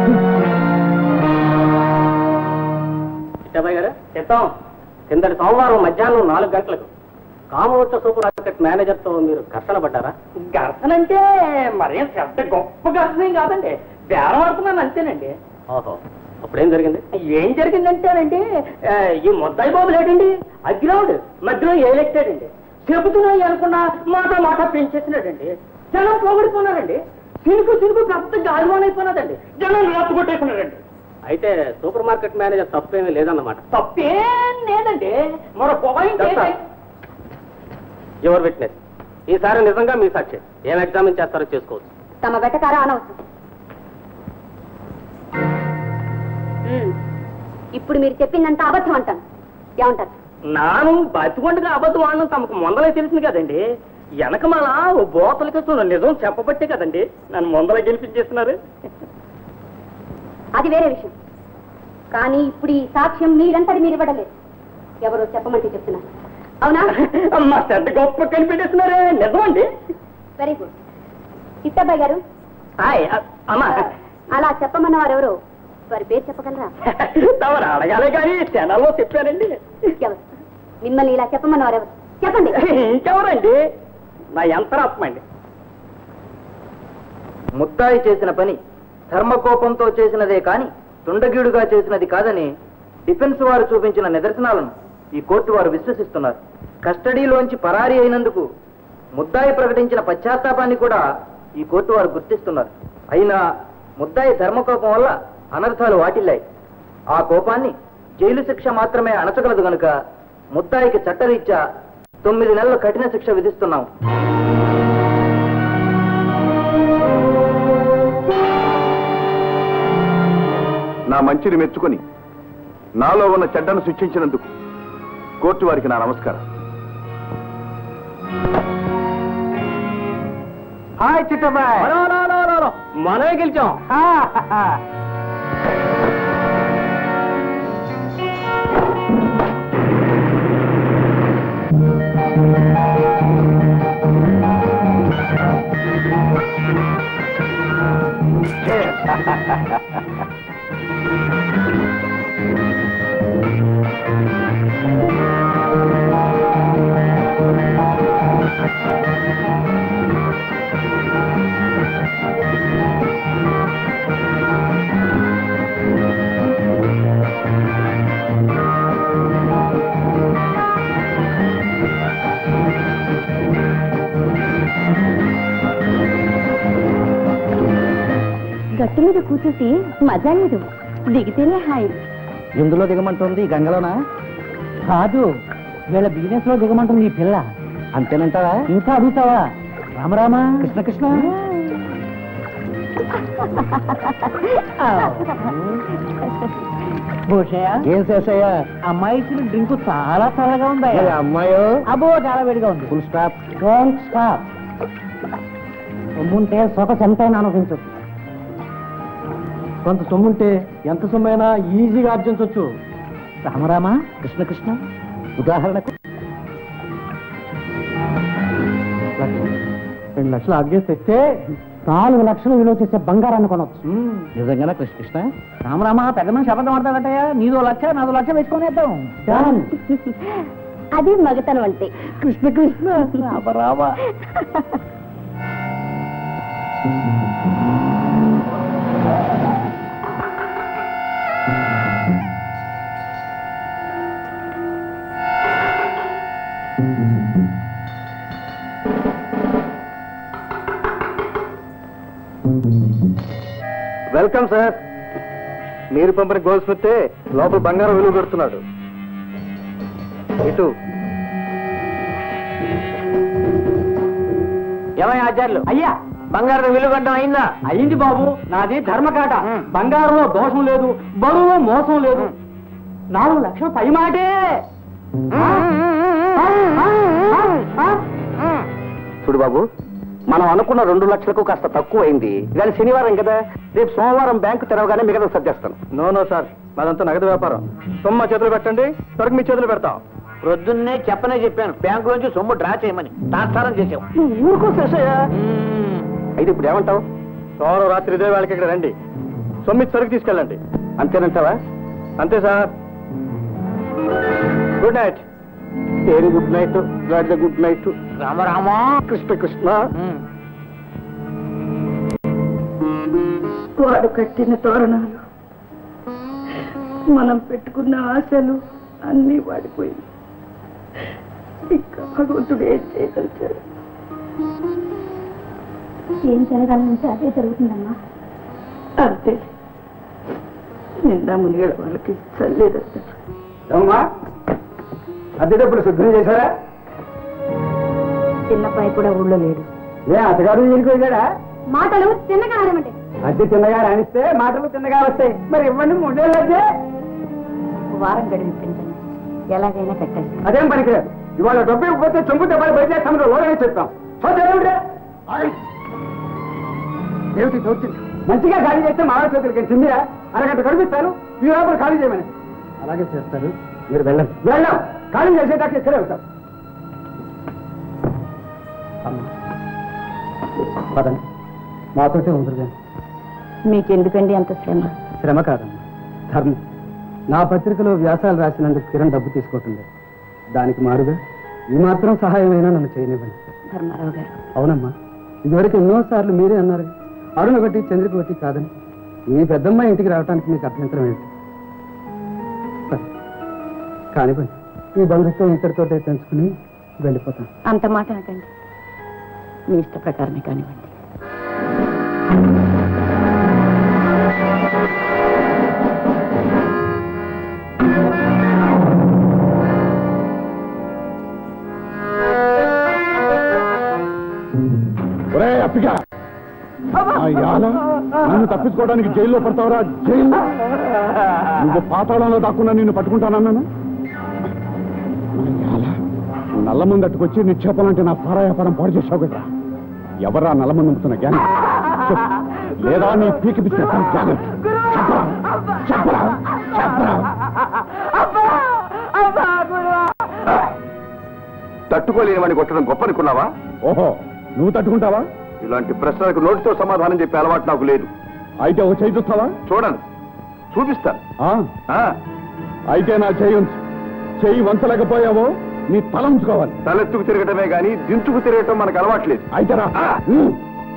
Chittabai గారు చెప్తాం కిందటి సోమవారం మధ్యాహ్నం నాలుగు గంటలకు కామవచ్చ సూపర్ మార్కెట్ మేనేజర్ తో మీరు ఘర్షణ పడ్డారా ఘర్షణ అంటే మరేం పెద్ద గొప్ప ఘర్షణ ఏం కాదండి బేరం ఆడుతున్నాను అంతేనండి ఓహో అప్పుడేం జరిగింది ఏం జరిగిందంటేనండి ఆ, ఈ ముద్దాయి బాబు లేడండి అగ్గిరావుడు మధ్యలో ఏలెక్టాడండి చెబుతున్నాయి అనుకున్నా మాట మాట పెంచేసినాడండి జనం పోగొడుకున్నారండి సినుకు సినుకు పెద్ద గాలివాన్ అయిపోయినదండి జనం రాత్రి కొట్టేస్తున్నారండి అయితే సూపర్ మార్కెట్ మేనేజర్ తప్పేమీ లేదన్నమాట తప్పేం లేదండి మరో పాయింట్ చెప్తా. యువర్ విట్నెస్ ఈసారి నిజంగా మీ సాక్షి ఏం ఎగ్జామిన్ చేస్తారో చేసుకోవచ్చు తమ వెటకారా అనవసరం ఉమ్, ఇప్పుడు మీరు చెప్పిందంతా అబద్ధం అంటాను ఏమంటారు నాను బతికొండగా అబద్ధం ఆడడం తమకు మొందలే తెలిసింది కదండి వెనకమాల ఓ బోతలకి నిజం చెప్పబట్టే కదండి నన్ను మొందల గెలిపించేస్తున్నారు అది వేరే విషయం కానీ ఇప్పుడు ఈ సాక్ష్యం మీరంతటి మీరు ఇవ్వడలేదు ఎవరో చెప్పమంటే చెప్తున్నారు అవునా మా శ్రద్ధ గొప్ప కనిపెట్టేస్తున్నారే నిజం అండి వెరీ గుడ్ చిట్టబ్బాయి గారు హాయ్ అ- అమ్మా అలా చెప్పమన్న వారు ఎవరు వారి పేరు చెప్పగలరా తమరు అడగాలే కానీ క్షణాల్లో చెప్పానండి ఎవరు మిమ్మల్ని ఇలా చెప్పమన్న వారు ఎవరు చెప్పండి ఇంకెవరండి నా యంత్రాత్మ అండి ముత్తాయి చేసిన పని ధర్మకోపంతో చేసినదే కాని తుండగీడుగా చేసినది కాదని డిఫెన్స్ వారు చూపించిన నిదర్శనాలను ఈ కోర్టు వారు విశ్వసిస్తున్నారు కస్టడీలోంచి పరారీ అయినందుకు ముద్దాయి ప్రకటించిన పశ్చాత్తాపాన్ని కూడా ఈ కోర్టు వారు గుర్తిస్తున్నారు అయినా ముద్దాయి ధర్మకోపం వల్ల అనర్థాలు వాటిల్లాయి ఆ కోపాన్ని జైలు శిక్ష మాత్రమే అణచగలదు గనుక ముద్దాయికి చట్టరీత్యా తొమ్మిది నెలల కఠిన శిక్ష విధిస్తున్నాం నా మంచిని మెచ్చుకొని నాలో ఉన్న చెడ్డను శిక్షించినందుకు కోర్టు వారికి నా నమస్కారం హాయ్ చిట్టబాయ్ మనమే గెలిచాం ఆ గట్టు మీద కూర్చుంటే మజా లేదు దిగితేనే హాయ్ ఎందులో దిగమంటుంది గంగలోనా కాదు వీళ్ళ బిజినెస్ లో దిగమంటుంది ఈ పిల్ల అంతేనంటావా ఇంకా అడుగుతావా రామరామా కృష్ణ కృష్ణ భూషయ్య ఏం శేషయ్య అమ్మాయి ఇచ్చిన డ్రింక్ చాలా చల్లగా ఉంది అమ్మాయి అబ్బో చాలా వేడిగా ఉంది ఫుల్ స్టాప్ డోంట్ స్టాప్ సొమ్ముంటే సొక చెంతైనా అనుభవించు కొంత సొమ్ముంటే ఎంత సొమ్మైనా ఈజీగా ఆర్జించవచ్చు రామరామ కృష్ణ కృష్ణ ఉదాహరణకు రెండు లక్షలు అడ్జస్ట్ తెస్తే నాలుగు లక్షలు విలువ చేసే బంగారాన్ని కొనవచ్చు నిజంగానే కృష్ణ కృష్ణ రామరామ పెద్ద మనిషి అబద్ధం ఆడతాడటయ్యా నీదో లక్ష నాదో లక్ష వేసుకునేద్దాం Done. అది మగతనం అంటే కృష్ణ కృష్ణ రామ రామ వెల్కమ్ సార్ మీరు పంపిన గోల్డ్ స్మితే లోపల బంగారం విలువ పెడుతున్నాడు ఇటు ఏమయ్య ఆచార్యులు అయ్యా బంగారం విలువగడ్డం అయిందా అయింది బాబు నాది ధర్మకాట బంగారంలో దోషం లేదు బరువు మోసం లేదు నాలుగు లక్షలు పై మాటే చూడు బాబు మనం అనుకున్న రెండు లక్షలకు కాస్త తక్కువ అయింది కానీ శనివారం కదా రేపు సోమవారం బ్యాంకు తెరవగానే మిగతా సర్దేస్తాను నో నో సార్ మాదంతా నగదు వ్యాపారం సొమ్మ చేతులు పెట్టండి సరుకు మీ చేతులు పెడతాం ప్రొద్దున్నే చెప్పనే చెప్పాను బ్యాంకు నుంచి సొమ్ము డ్రా చేయమని ట్రాన్స్ఫారం చేసాం ఊరుకో శేషయ్య అయితే ఇప్పుడు ఏమంటావు సోమవారం రాత్రి ఇదే వేళకి ఇక్కడ రండి సొమ్మిది సరుకు తీసుకెళ్ళండి అంతేనంటావా అంతే sir good night very good night God good night రామరామా కృష్ణ కృష్ణ వాడు కట్టిన తోరణాలు మనం పెట్టుకున్న ఆశలు అన్నీ వాడిపోయి ఇంకా భగవంతుడు ఏం చేయగలిచాడు ఏం జరగాలంటే అదే జరుగుతుందమ్మా అంతే నిండా మునిగడ వాళ్ళకి చల్లేదంటారు అమ్మా అద్దె డబ్బులు సిద్ధం చేశారా చిన్నపాయి కూడా ఊళ్ళో లేడు ఏ అతగారు వెళ్ళిపోయాడా మాటలు చిన్నగా ఆడమంటే అద్దె తిన్నగా రాణిస్తే మాటలు తిన్నగా వస్తాయి మరి ఇవ్వండి మూడేళ్ళు అయితే వారం గడిపించండి ఎలాగైనా కట్టేస్తాను అదేం పనికిరాదు ఇవాళ డబ్బు ఇవ్వకపోతే చెంపు దెబ్బలు బయట తమలో లోనే చెప్తాం చూద్దాం ఏమిటి చూస్తుంది మంచిగా ఖాళీ చేస్తే మా చేతులకి చిందిరా అరగంట కనిపిస్తాను ఈ లోపల ఖాళీ చేయమని అలాగే చేస్తారు మీరు వెళ్ళండి వెళ్ళాం ఖాళీ చేసేదాకా ఇక్కడే ఉంటాం పదండి మాతోటే ఉంటుంది మీకెందుకండి అంత శ్రమ శ్రమ కాదమ్మా ధర్మం నా పత్రికలో వ్యాసాలు రాసినందుకు కిరణ్ డబ్బు తీసుకోవటం లేదు దానికి మారుగా ఈ మాత్రం సహాయమైనా నన్ను చేయనివ్వండి ధర్మారావు గారు అవునమ్మా ఇదివరకు ఎన్నోసార్లు మీరే అన్నారు అరుణ ఒకటి చంద్రిక ఒకటి కాదని మీ పెద్దమ్మ ఇంటికి రావడానికి మీకు అభ్యంతరం ఏంటి సరే. కానివ్వండి ఈ బంధుత్వం ఇంతటితోటే పెంచుకుని వెళ్ళిపోతాను అంత మాట అనకండి మీ ఇష్ట ప్రకారమే కానివ్వండి ఒరే అప్పిగా ఆ యాల నన్ను తప్పించుకోవడానికి జైల్లో పడతావరా జైల్లో నువ్వు పాతాళంలో దాక్కున్నా నిన్ను పట్టుకుంటానన్నాను ఆ యాల, నల్ల మంది అట్టుకొచ్చి నిక్షేపాలంటే నా సారా వ్యాపారం పాడు చేసావు కదా ఎవరా నల్ల మంది అమ్ముతున్న గ్యాంగ్ చెప్పు. లేదా నీ పీకి పిచ్చేస్తాను జాగ్రత్త చెప్పరా చెప్పరా చెప్పరా తట్టుకోలేని వాడిని కొట్టడం గొప్ప అనుకున్నావా ఓహో నువ్వు తట్టుకుంటావా ఇలాంటి ప్రశ్నలకు నోటితో సమాధానం చెప్పే అలవాటు నాకు లేదు అయితే ఒక చేయి చూస్తావా చూడండి చూపిస్తాను ఆ? ఆ, అయితే నా చేయి ఉంచు చెయ్యి వంచలేకపోయావో నీ తల ఉంచుకోవాలి తలెత్తుకు తిరగటమే గాని దించుకు తిరగటం మనకు అలవాట్లేదు అయితే రా ఆ. ఉమ్.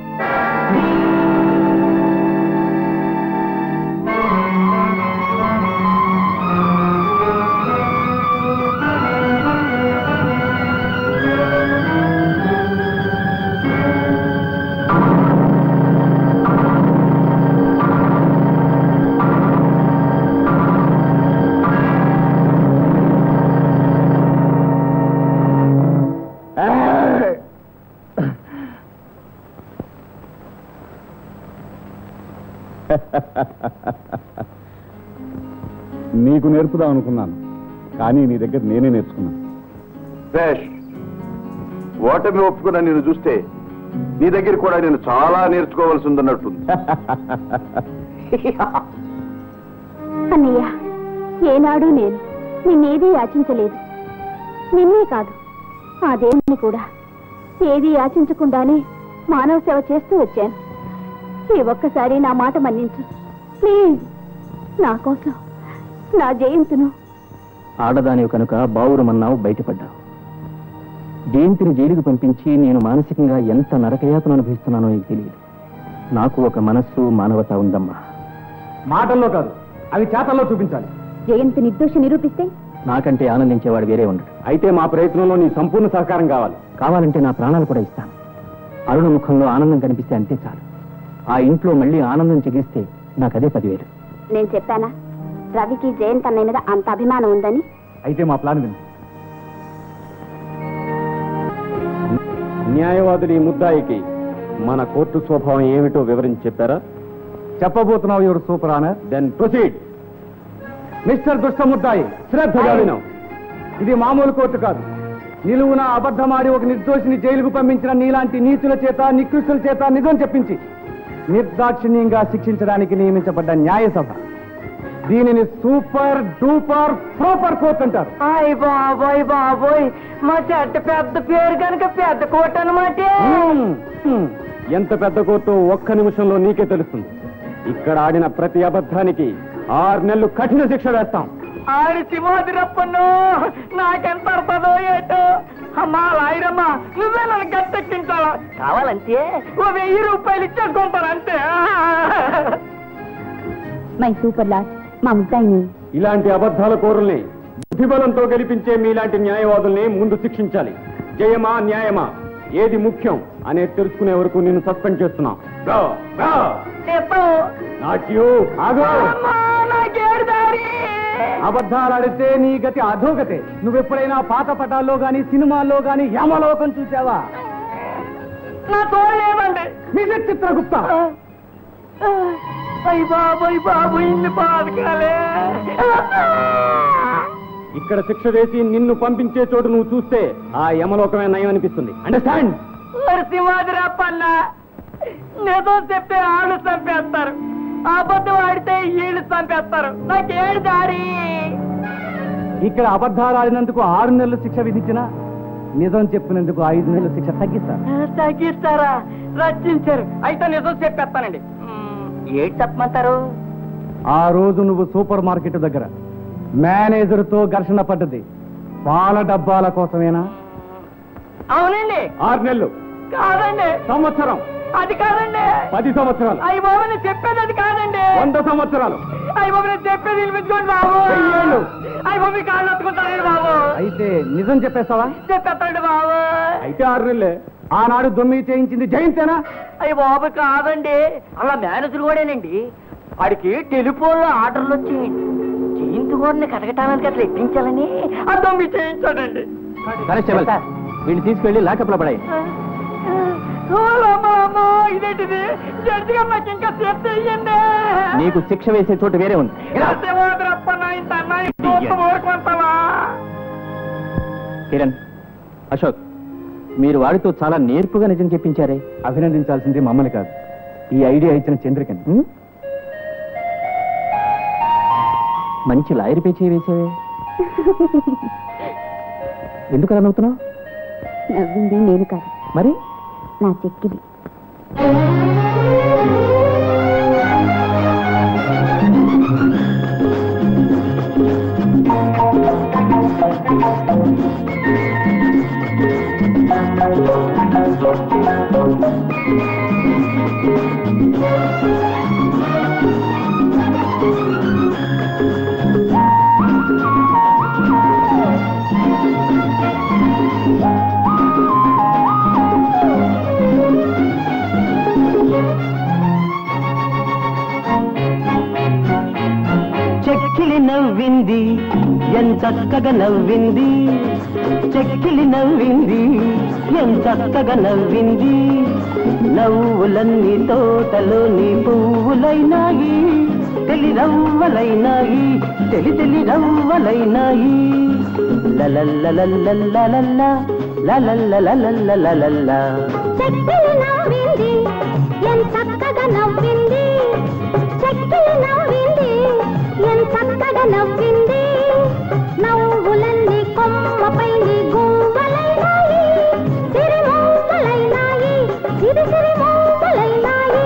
నీకు నేర్పుదాం అనుకున్నాను కానీ నీ దగ్గర నేనే నేర్చుకున్నాను బేష్ ఓటమి ఒప్పుకున్న నేను చూస్తే నీ దగ్గర కూడా నేను చాలా నేర్చుకోవాల్సి ఉందన్నట్టుంది అన్నయ్య ఏనాడు నేను నిన్నేదీ యాచించలేదు నిన్నే కాదు ఆ దేవుణ్ణి కూడా ఏదీ యాచించకుండానే మానవ సేవ చేస్తూ వచ్చాను ఈ ఒక్కసారి నా మాట మన్నించు ప్లీజ్ నా కోసం నా జయంతును ఆడదానివి కనుక బావురమన్నావు బయటపడ్డావు జయంతిని జైలుకు పంపించి నేను మానసికంగా ఎంత నరకయాతను అనుభవిస్తున్నానో నీకు తెలియదు నాకు ఒక మనస్సు మానవత ఉందమ్మా మాటల్లో కాదు అవి చేతల్లో చూపించాలి జయంతి నిర్దోషి నిరూపిస్తే నాకంటే ఆనందించేవాడు వేరే ఉండడు అయితే మా ప్రయత్నంలో నీ సంపూర్ణ సహకారం కావాలి కావాలంటే నా ప్రాణాలు కూడా ఇస్తాను అరుణ ముఖంలో ఆనందం కనిపిస్తే అంతే చాలు ఆ ఇంట్లో మళ్ళీ ఆనందం చెగిస్తే నాకు అదే పదివేలు నేను చెప్పానా రవికి జయంత్ అన్నయ్య మీద అంత అభిమానం ఉందని అయితే మా ప్లాన్ విను న్యాయవాదులు ఈ ముద్దాయికి మన కోర్టు స్వభావం ఏమిటో వివరించి చెప్పారా చెప్పబోతున్నావు ఎవరు సూపర్ ఆనర్ దెన్ ప్రొసీడ్ మిస్టర్ దుష్ట ముద్దాయి శ్రద్ధగా విను ఇది మామూలు కోర్టు కాదు నిలువున అబద్ధమాడి ఒక నిర్దోషిని జైలుకు పంపించిన నీలాంటి నీచుల చేత నికృష్టుల చేత నిజం చెప్పించి నిర్దాక్షిణ్యంగా శిక్షించడానికి నియమించబడ్డ న్యాయసభ దీనిని సూపర్ డూపర్ ప్రాపర్ కోర్ట్ అంటారు అయ్ బాబోయ్ బాబోయ్ మా చెట్ట పెద్ద పేరు కనుక పెద్ద కోట అనమాట మ్మ్. మ్మ్. ఎంత పెద్ద కోర్టు ఒక్క నిమిషంలో నీకే తెలుస్తుంది ఇక్కడ ఆడిన ప్రతి అబద్ధానికి ఆరు నెలలు కఠిన శిక్ష వేస్తాం ఆడి సింహాదిరప్పను నాకెంత అర్థదో ఏటో అమ్మా లాయరమ్మ నువ్వే నన్ను గట్టెక్కించాలా కావాలంటే ఓ వెయ్యి రూపాయలు ఇచ్చేసుకుంటాను అంతే మై సూపర్ లాస్ మా ముద్దాయిని ఇలాంటి అబద్ధాల కోరుల్ని బుద్ధిబలంతో గెలిపించే మీలాంటి న్యాయవాదుల్ని ముందు శిక్షించాలి జయమా న్యాయమా ఏది ముఖ్యం అనేది తెలుసుకునే వరకు నిన్ను సస్పెండ్ చేస్తున్నా Go, go. Not you. ఆగు. నాకేడు దారి అబద్ధాలాడితే నీ గతి అధోగతే నువ్వెప్పుడైనా పాత పటాల్లో గాని సినిమాల్లో గాని యమలోకం చూసావా నా తోడలేదండి నిజ చిత్రగుప్త అయ్య బాబోయ్ బాబు ఇన్ని బాధకాలే ఇక్కడ శిక్ష వేసి నిన్ను పంపించే చోటు నువ్వు చూస్తే ఆ యమలోకమే నయం అనిపిస్తుంది అండర్స్టాండ్ నరసింహాదిరప్పన్న నిజం చెప్తే ఆళ్ళు చంపేస్తారు అబద్ధం ఆడితే వీళ్ళు చంపేస్తారు నాకేడు దారి ఇక్కడ అబద్ధాలు ఆడినందుకు ఆరు నెలలు శిక్ష విధించిన నిజం చెప్పినందుకు ఐదు నెలల శిక్ష తగ్గిస్తారు తగ్గిస్తారా రక్షించారు అయితే నిజం చెప్పేస్తానండి ఏడు చెప్పమంటారు ఆ రోజు నువ్వు సూపర్ మార్కెట్ దగ్గర మేనేజర్ తో ఘర్షణ పడ్డది పాల డబ్బాల కోసమేనా అవునండి ఆరు నెలలు కాదండి సంవత్సరం అది కాదండి పది సంవత్సరాలు అయ్య బాబు నేను చెప్పేది అది కాదండి వంద సంవత్సరాలు అయ్య బాబు నేను చెప్పేది వినిపించుకోండి బాబు వెయ్యేళ్ళు. అయ్య బాబు మీ కాళ్ళు ఎత్తుకుంటానండి బాబు అయితే నిజం చెప్పేస్తావా చెప్పేస్తాండి బాబు అయితే ఆరు నెలలే ఆనాడు దొమ్మి చేయించింది జయంతేనా అయ్య బాబు కాదండి అలా మేనేజర్ కూడానండి వాడికి టెలిఫోన్ లో ఆర్డర్లు వచ్చేయండి జయంతి గోడని కటకటానికి అట్లా ఎక్కించాలని ఆ దొంగ చేయించాడండి కానిస్టేబుల్ వీడిని తీసుకెళ్లి లాకప్లో పడాయి ఓ రామా, అమ్మా, ఇదేంటిది జడ్జి గారు నాకు ఇంకా సేఫ్ చెయ్యండి నీకు శిక్ష వేసే చోటు వేరే ఉంది సత్యవాదరప్పన్న ఇంత అన్నాయి కోర్టు ఊరుకుంటావా కిరణ్ అశోక్ మీరు వాడితో చాలా నేర్పుగా నిజం చెప్పించారే అభినందించాల్సింది మమ్మల్ని కాదు ఈ ఐడియా ఇచ్చిన చంద్రికని ఉం? మంచి లాయర్ పేచే వేసావే ఎందుకు అలా నవ్వుతున్నావు నవ్వింది నేను కాదు మరి నా చెక్కిది చెక్కిలి నవ్వింది ఎంచక్కగా నవ్వింది చెక్కిలి నవ్వింది ఎంచక్కగా నవ్వింది నవ్వులన్నీ తోటలోని పువ్వులైనాయి తెలి రవ్వలైనాయి తెలి తెలి రవ్వలైనాయి లలల్లలల్లల్లలల్ల లలల్లలల్లలల్ల చెక్కిలి నవ్వింది ఎంత చక్కగా నవ్వింది చెక్కిలి నవ్వింది ఎంత చక్కగా నవ్వింది నవ్వులన్నీ కొమ్మపై గువ్వలైనాయి సిరిమూవలైనాయి సిరి సిరిమూవలైనాయి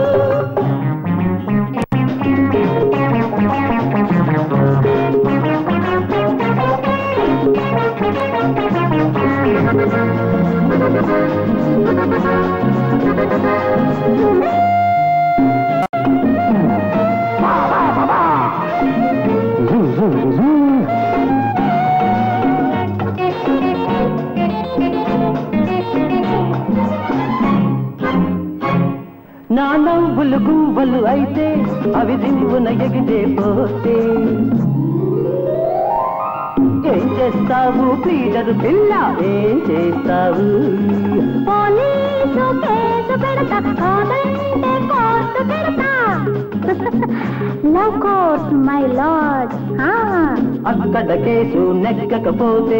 నా నవ్వులు గువ్వలు అయితే అవి దివ్వున ఎగిరే పోతే ఏం చేస్తావు పీటరు పిల్ల ఏం చేస్తావు పోలీసు కేసు పెడతా కాదంటే కోర్టు పెడతా లవ్ కోర్ట్ మై లార్డ్ అక్కడ కేసు నెక్కకపోతే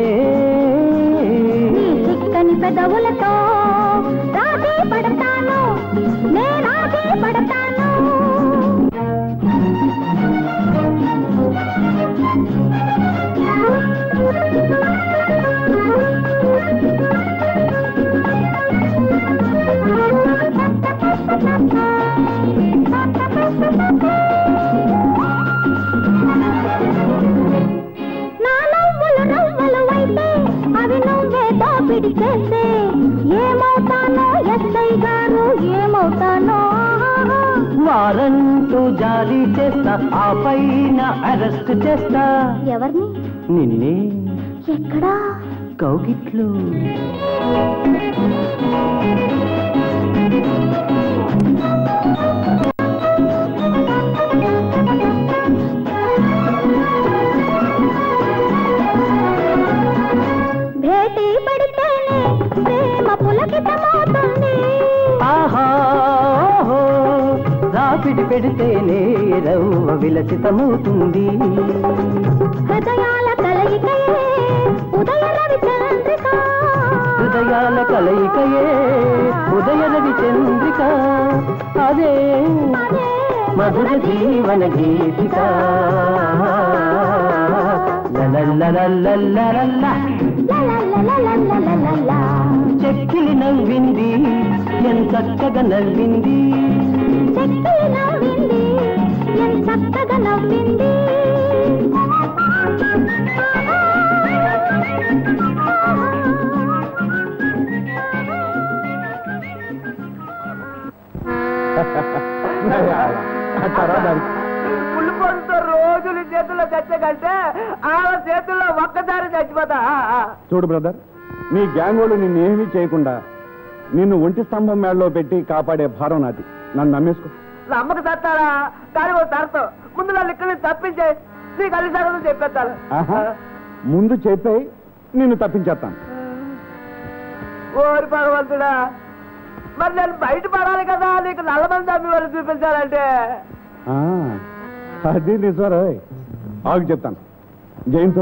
నీ చిక్కని పెదవులతో రాజీ పడతాను నే రాజీ పడతాను నా నవ్వులు నవ్వులు అయితే అవి నువ్వే దోపిడి చేస్తే ఏమవుతానో ఎస్ఐ గారు ఏమవుతానో వారంటూ జారీ చేస్తా ఆ పైన అరెస్ట్ చేస్తా ఎవరిని నిన్నే ఎక్కడా కౌగిట్లు భేటీ పడితేనే ప్రేమ పులకితమవుతుంది ఆహా ఓహో, రాపిడి పెడితేనే రవ్వ విలసితమవుతుంది హృదయాల కలయికయే ఉదయ రవి చంద్రిక హృదయాల కలయికయే ఉదయ రవి చంద్రిక అదే మధుర జీవన గీతిక లలలలలలలల. లలలలలలలలల. చెక్కిలి నవ్వింది ఎంచక్కగా నవ్వింది చెక్కిలి నవ్వింది ఎంత చక్కగా నవ్వింది అంటారా దానికి ముళ్ళు పొడుతో రోజు నీ చేతుల్లో చచ్చగంటే ఆమె చేతుల్లో ఒక్కసారి చచ్చిపోతా ఆ, ఆ. చూడు బ్రదర్ నీ గ్యాంగ్ వాళ్ళు నిన్ను ఏమీ చేయకుండా నిన్ను ఒంటి స్తంభం మేడలో పెట్టి కాపాడే భారం నాది నన్ను నమ్మేసుకో నమ్మక తత్తారా కానీ ఓ తరతో ముందు వాళ్ళు ఇక్కడ నుంచి తప్పించే నీ కలిసి చెప్పేస్తాను ఆహా. ముందు చెప్పే నిన్ను తప్పించేస్తాను ఓరి భగవంతుడా మరి నేను బయట పడాలి కదా నీకు నల్లమంది అమ్మి వాళ్ళు చూపించాలంటే ఆ, అది నిజారా ఆగు చెప్తాను జయంతో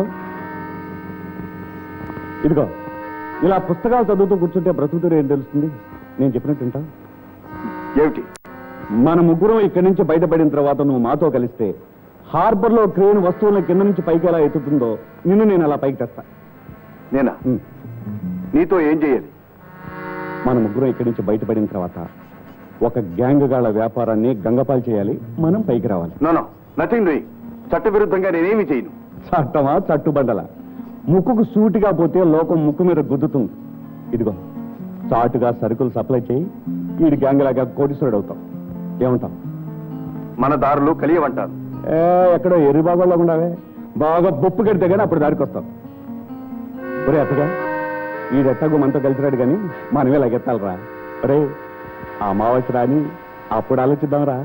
ఇదిగో ఇలా పుస్తకాలు చదువుతూ కూర్చుంటే బ్రతుకుతూ ఏం తెలుస్తుంది నేను చెప్పినట్టు వింటావా? ఏమిటి మన ముగ్గురం ఇక్కడి నుంచి బయటపడిన తర్వాత నువ్వు మాతో కలిస్తే హార్బర్ లో క్రేన్ వస్తువులను కింద నుంచి పైకి ఎలా ఎత్తుతుందో నిన్ను నేను అలా పైకి తెస్తా నేనా ఉమ్. నీతో ఏం చేయాలి మన ముగ్గురం ఇక్కడి నుంచి బయటపడిన తర్వాత ఒక గ్యాంగ్ గాళ్ళ వ్యాపారాన్ని గంగపాలు చేయాలి మనం పైకి రావాలి నో నో నథింగ్ డూయింగ్ చట్టవిరుద్ధంగా నేనేమి చేయను చట్టమా చట్టుబండల ముక్కుకు సూటిగా పోతే లోకం ముక్కు మీద గుద్దుతుంది ఇదిగో చాటుగా సరుకులు సప్లై చేయి వీడి గ్యాంగ్ లాగా కోటీశ్వరుడు అవుతాం ఏమంటాం మన దారులు కలియవంటారు ఏ, ఎక్కడో ఎర్రి బాగోలో ఉండవే బాగా బొప్పు కడితే కానీ అప్పుడు దారికి వస్తాం ఒరే అత్తగా ఈడెట్టగు మనతో కలిసిరాడు కానీ మనమే లగెత్తాలరా ఒరే ఆ అమావాస్య రాని అప్పుడు ఆలోచిద్దాంరా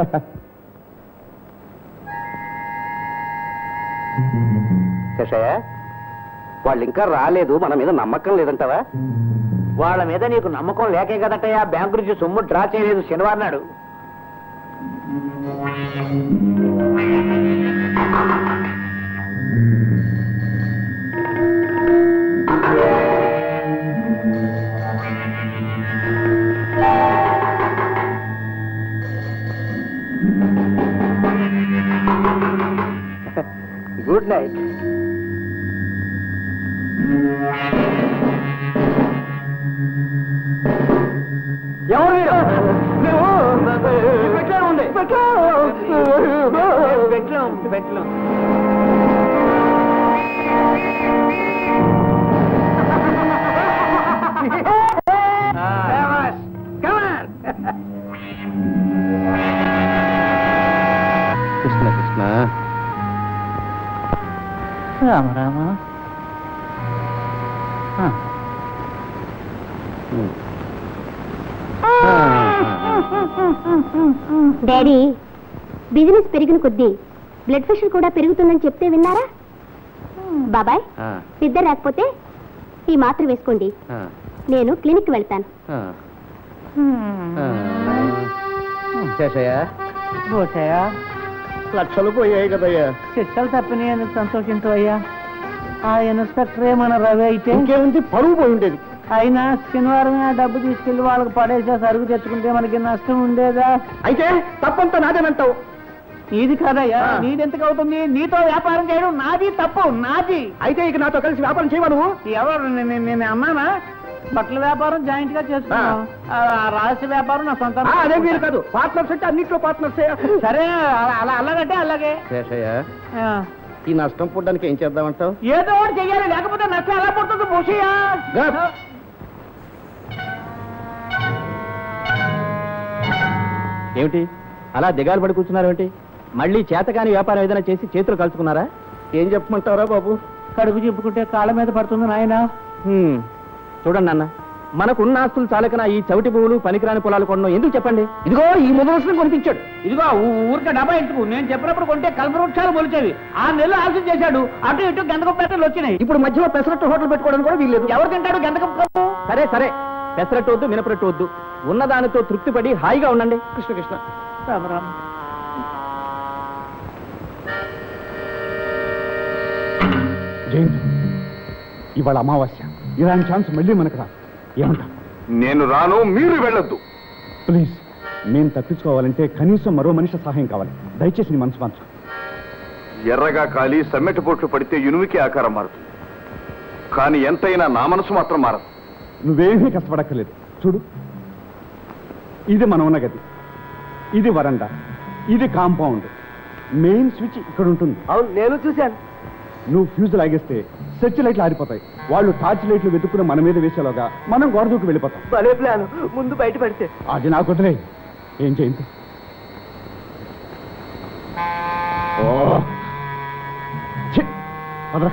శశయ్య వాళ్ళు ఇంకా రాలేదు మన మీద నమ్మకం లేదంటావా వాళ్ళ మీద నీకు నమ్మకం లేకే కదటయ్యా బ్యాంకు నుంచి సొమ్ము డ్రా చేయలేదు శనివారం నాడు గుడ్ నైట్ ఎవరు మీరు పెట్టలో ఉంది పెట్టలో పెట్టలో కృష్ణ కృష్ణ రామ రామ డాడీ బిజినెస్ పెరిగిన కొద్దీ బ్లడ్ ప్రెషర్ కూడా పెరుగుతుందని చెప్తే విన్నారా బాబాయ్ నిద్ర రాకపోతే ఈ మాత్ర వేసుకోండి నేను క్లినిక్ వెళ్తాను శేషయ్య పోతాయా లక్షలు పోయాయి కదయ్యా శిక్షలు తప్పినాయి అని సంతోషించవయ్యా ఆ ఇన్స్పెక్టర్ మన రవి అయితే ఇంకేముంది పరువు పోయి ఉండేది అయినా శనివారం ఆ డబ్బు తీసుకెళ్లి వాళ్ళకి పడేసా సరుకు తెచ్చుకుంటే మనకి నష్టం ఉండేదా అయితే తప్పంతా నాదేనంటావు నీది కాదయ్యా నీదెంతకు అవుతుంది నీతో వ్యాపారం చేయడం నాది తప్పు నాది అయితే ఇక నాతో కలిసి వ్యాపారం చేయవా నువ్వు ఎవరు నేను- నేను నేను అన్నానా బట్టల వ్యాపారం జాయింట్ గా చేసుకున్నాం ఆ, రహస్య వ్యాపారం నా సొంత ఆ, అదేం వీలు కాదు పార్ట్నర్స్ అంటే అన్నింటిలో పార్ట్నర్స్ సరే అలా అలా అలాగంటే అలాగే శేషయ్య ఆ. ఈ నష్టం పుట్టడానికి ఏం చేద్దామంటావు ఏదో ఒకటి చెయ్యాలి లేకపోతే నష్టం ఎలా పడుతుంది భూషయ్యా గప్. ఏమిటి అలా దిగాలు పడి కూర్చున్నారు ఏమిటి మళ్ళీ చేతకాని వ్యాపారం ఏదైనా చేసి చేతులు కలుసుకున్నారా ఏం చెప్పమంటారా బాబు కడుపు చెప్పుకుంటే కాళ్ళ మీద పడుతుంది నాయన హ్మ్. చూడండి అన్న మనకున్న ఆస్తులు చాలకనా ఈ చవిటి పువ్వులు పనికిరాని పొలాలు కొనడం ఎందుకు చెప్పండి ఇదిగో ఈ ముదలసిన కొనిపించాడు ఇదిగో ఊ- ఊరికే డబ్బా ఎందుకు నేను చెప్పినప్పుడు కొంటే కల్పవృక్షాలు మొలిచేవి ఆ నెలలు ఆలస్యం చేశాడు అటు ఇటు గంధకం పెట్టలు వచ్చినాయి ఇప్పుడు మధ్యలో పెసరట్టు హోటల్ పెట్టుకోవడానికి కూడా వీల్లేదు ఎవరు తింటాడు గంధకం కప్పు సరే సరే పెసరట్టు వద్దు మినపరట్టు వద్దు ఉన్నదానితో తృప్తిపడి హాయిగా ఉండండి కృష్ణ కృష్ణ రామ రామ జయంత్ ఇవాళ అమావాస్య ఇలాంటి ఛాన్స్ మళ్ళీ మనకు రా ఏమంటా నేను రాను మీరు వెళ్ళొద్దు ప్లీజ్ నేను తప్పించుకోవాలంటే కనీసం మరో మనిషి సహాయం కావాలి దయచేసి నీ మనసు మార్చు ఎర్రగా కాలి సమ్మెట పోట్లు పడితే ఇనుమికి ఆకారం మారుతుంది కానీ ఎంతైనా నా మనసు మాత్రం మారదు నువ్వేమీ కష్టపడక్కర్లేదు చూడు ఇది మనం ఉన్న గది ఇది వరండా ఇది కాంపౌండ్ మెయిన్ స్విచ్ ఇక్కడ ఉంటుంది అవును నేను చూశాను నువ్వు ఫ్యూజ్ లాగేస్తే సెర్చ్ లైట్లు ఆరిపోతాయి వాళ్ళు టార్చ్ లైట్లు వెతుక్కుని మన మీద వేసేలోగా మనం గోడ దూకి వెళ్ళిపోతాం భలే ప్లాన్ ముందు బయట పడితే అది నాకు వదిలే ఏం చేయండి ఓ ఛీ! వదరా.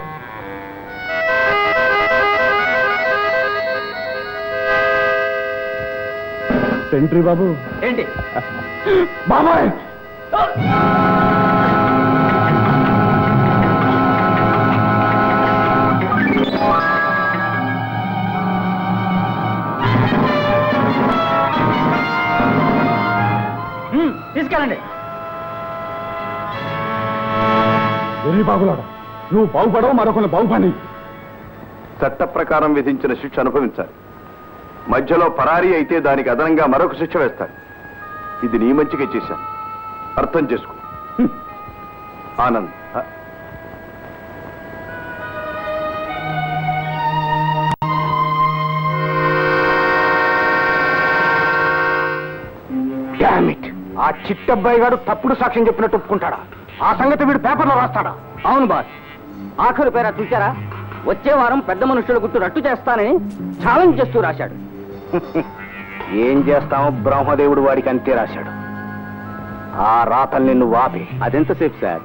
సెంట్రీ బాబు ఏంటి బాబాయ్ తీసుకెళ్ళండి ఎన్ని బాగులాడా నువ్వు బాగుపడవు మరొకరు బాగుపడి చట్ట ప్రకారం విధించిన శిక్ష అనుభవించాలి మధ్యలో పరారీ అయితే దానికి అదనంగా మరొక శిక్ష వేస్తాడు ఇది నీ మంచిగా చేశాను అర్థం చేసుకో హ్మ్. ఆనంద్ ఆ, Damn it. ఆ చిట్టబ్బాయి గారు తప్పుడు సాక్ష్యం చెప్పినట్టు ఒప్పుకుంటాడా ఆ సంగతి వీడు పేపర్లో రాస్తాడా అవును బాస్ ఆఖరు పేర చూచారా వచ్చే వారం పెద్ద మనుషుల గుట్టు రట్టు చేస్తానని ఛాలెంజ్ చేస్తూ రాశాడు ఏం చేస్తామో బ్రహ్మదేవుడు వాడికి అంతే రాశాడు ఆ రాతల్ని నువ్వు ఆపి అదెంతసేపు సార్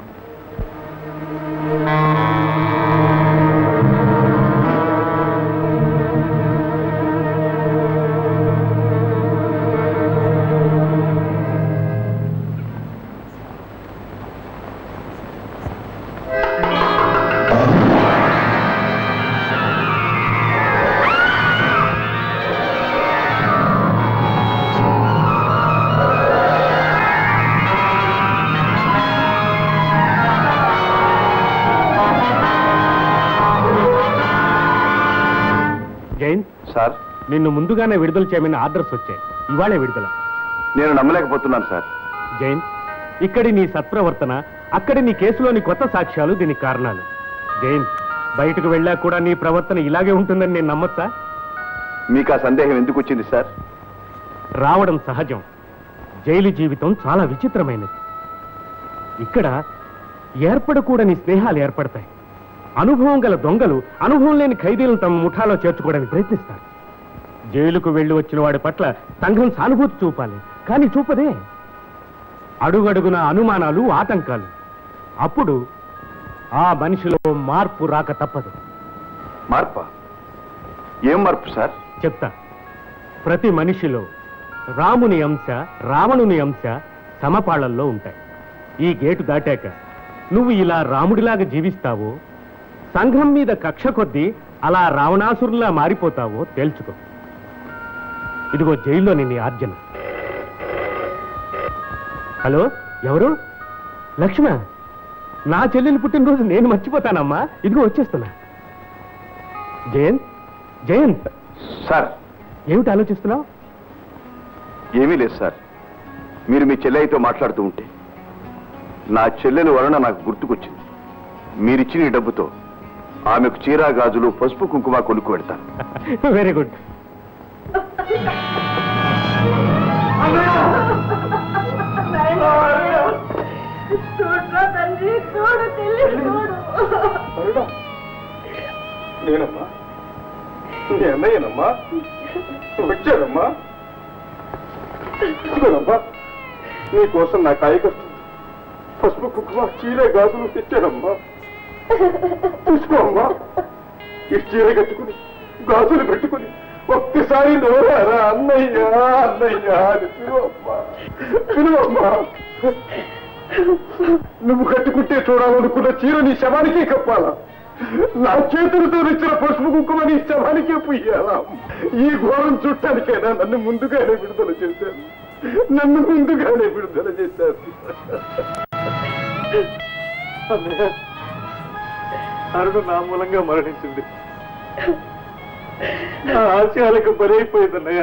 జైన్ సార్ నిన్ను ముందుగానే విడుదల చేయమని ఆర్డర్స్ వచ్చాయి ఇవాళే విడుదల నేను నమ్మలేకపోతున్నాను సార్ జైన్ ఇక్కడి నీ సత్ప్రవర్తన అక్కడి నీ కేసులోని కొత్త సాక్ష్యాలు దీనికి కారణాలు జైన్ బయటకు వెళ్ళా కూడా నీ ప్రవర్తన ఇలాగే ఉంటుందని నేను నమ్మచ్చా మీకు ఆ సందేహం ఎందుకు వచ్చింది సార్ రావడం సహజం జైలు జీవితం చాలా విచిత్రమైనది ఇక్కడ ఏర్పడకూడని స్నేహాలు ఏర్పడతాయి అనుభవం గల దొంగలు అనుభవం లేని ఖైదీలను తమ ముఠాలో చేర్చుకోవడానికి ప్రయత్నిస్తారు జైలుకు వెళ్లి వచ్చిన వాడి పట్ల సంఘం సానుభూతి చూపాలి కానీ చూపదే అడుగడుగున అనుమానాలు ఆటంకాలు అప్పుడు ఆ మనిషిలో మార్పు రాక తప్పదు మార్పా ఏం మార్పు సార్ చెప్తా ప్రతి మనిషిలో రాముని అంశ రావణుని అంశ సమపాళల్లో ఉంటాయి ఈ గేటు దాటాక నువ్వు ఇలా రాముడిలాగా జీవిస్తావో సంఘం మీద కక్ష కొద్దీ అలా రావణాసురులా మారిపోతావో తేల్చుకో ఇదిగో జైల్లో నీ ఆర్జన హలో ఎవరు లక్ష్మ నా చెల్లెలు పుట్టినరోజు నేను మర్చిపోతానమ్మా ఇదిగో వచ్చేస్తున్నా జయంత్ జయంత్ సార్ ఏమిటి ఆలోచిస్తున్నావు ఏమీ లేదు సార్ మీరు మీ చెల్లెయితో మాట్లాడుతూ ఉంటే నా చెల్లెలు వలన నాకు గుర్తుకొచ్చింది మీరిచ్చిన ఈ డబ్బుతో ఆమెకు చీరా గాజులు పసుపు కుంకుమ కొనుక్కు పెడతాను వెరీ గుడ్ నేనమ్మా నీ అన్నయ్యనమ్మా వచ్చానమ్మా ఇదిగోనమ్మా నీకోసం నా కాయ కష్టం పసుపు కుంకుమ చీర గాజులు తెచ్చానమ్మా తీసుకోమ్మా ఈ చీర కట్టుకుని గాజులు పెట్టుకుని ఒక్కసారి నోరారా అన్నయ్య అన్నయ్య అని పిలువమ్మా పిలువమ్మా నువ్వు కట్టుకుంటే చూడాలనుకున్న చీర నీ శవానికే కప్పాలా నా చేతులతో ఇచ్చిన పసుపు కుంకుమ నీ శవానికే పుయ్యాలా ఈ ఘోరం చుట్టానికైనా నన్ను ముందుగానే విడుదల చేశారు నన్ను ముందుగానే విడుదల చేశారు అన్నయ్య, అరుణ నా మూలంగా మరణించింది నా ఆశయాలకు బరైపోయింది అన్నయ్య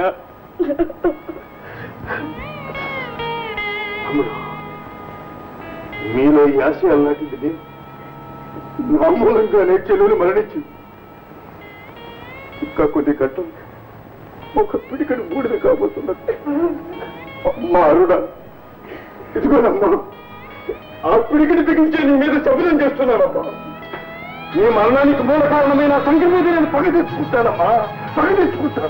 తమ్ముడు మీలో ఈ ఆశయాలు నాటింది నేను. నా మూలంగానే చెలువులు మరణించింది ఇంకా కొన్ని గంటలు ఒక పిడికడు బూడిద కాబోతున్నది అమ్మా అరుణ ఇదిగోనమ్మా ఆ పిడికిడి బిగించే నీ మీద శబ్దం చేస్తున్నానమ్మా నీ మరణానికి మూల కారణమైన ఆ సంఘం మీద నేను పగ తెచ్చుకుంటానమ్మా పగ తెచ్చుకుంటాను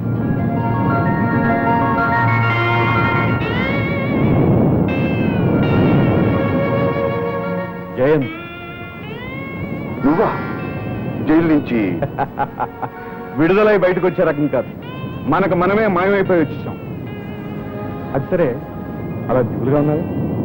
జయంత్ నువ్వా జైలు నుంచి విడుదలై బయటకు వచ్చే రకం కాదు మనకు మనమే మాయమైపోయి వచ్చేసాం అది సరే అలా దిగులుగా ఉన్నావు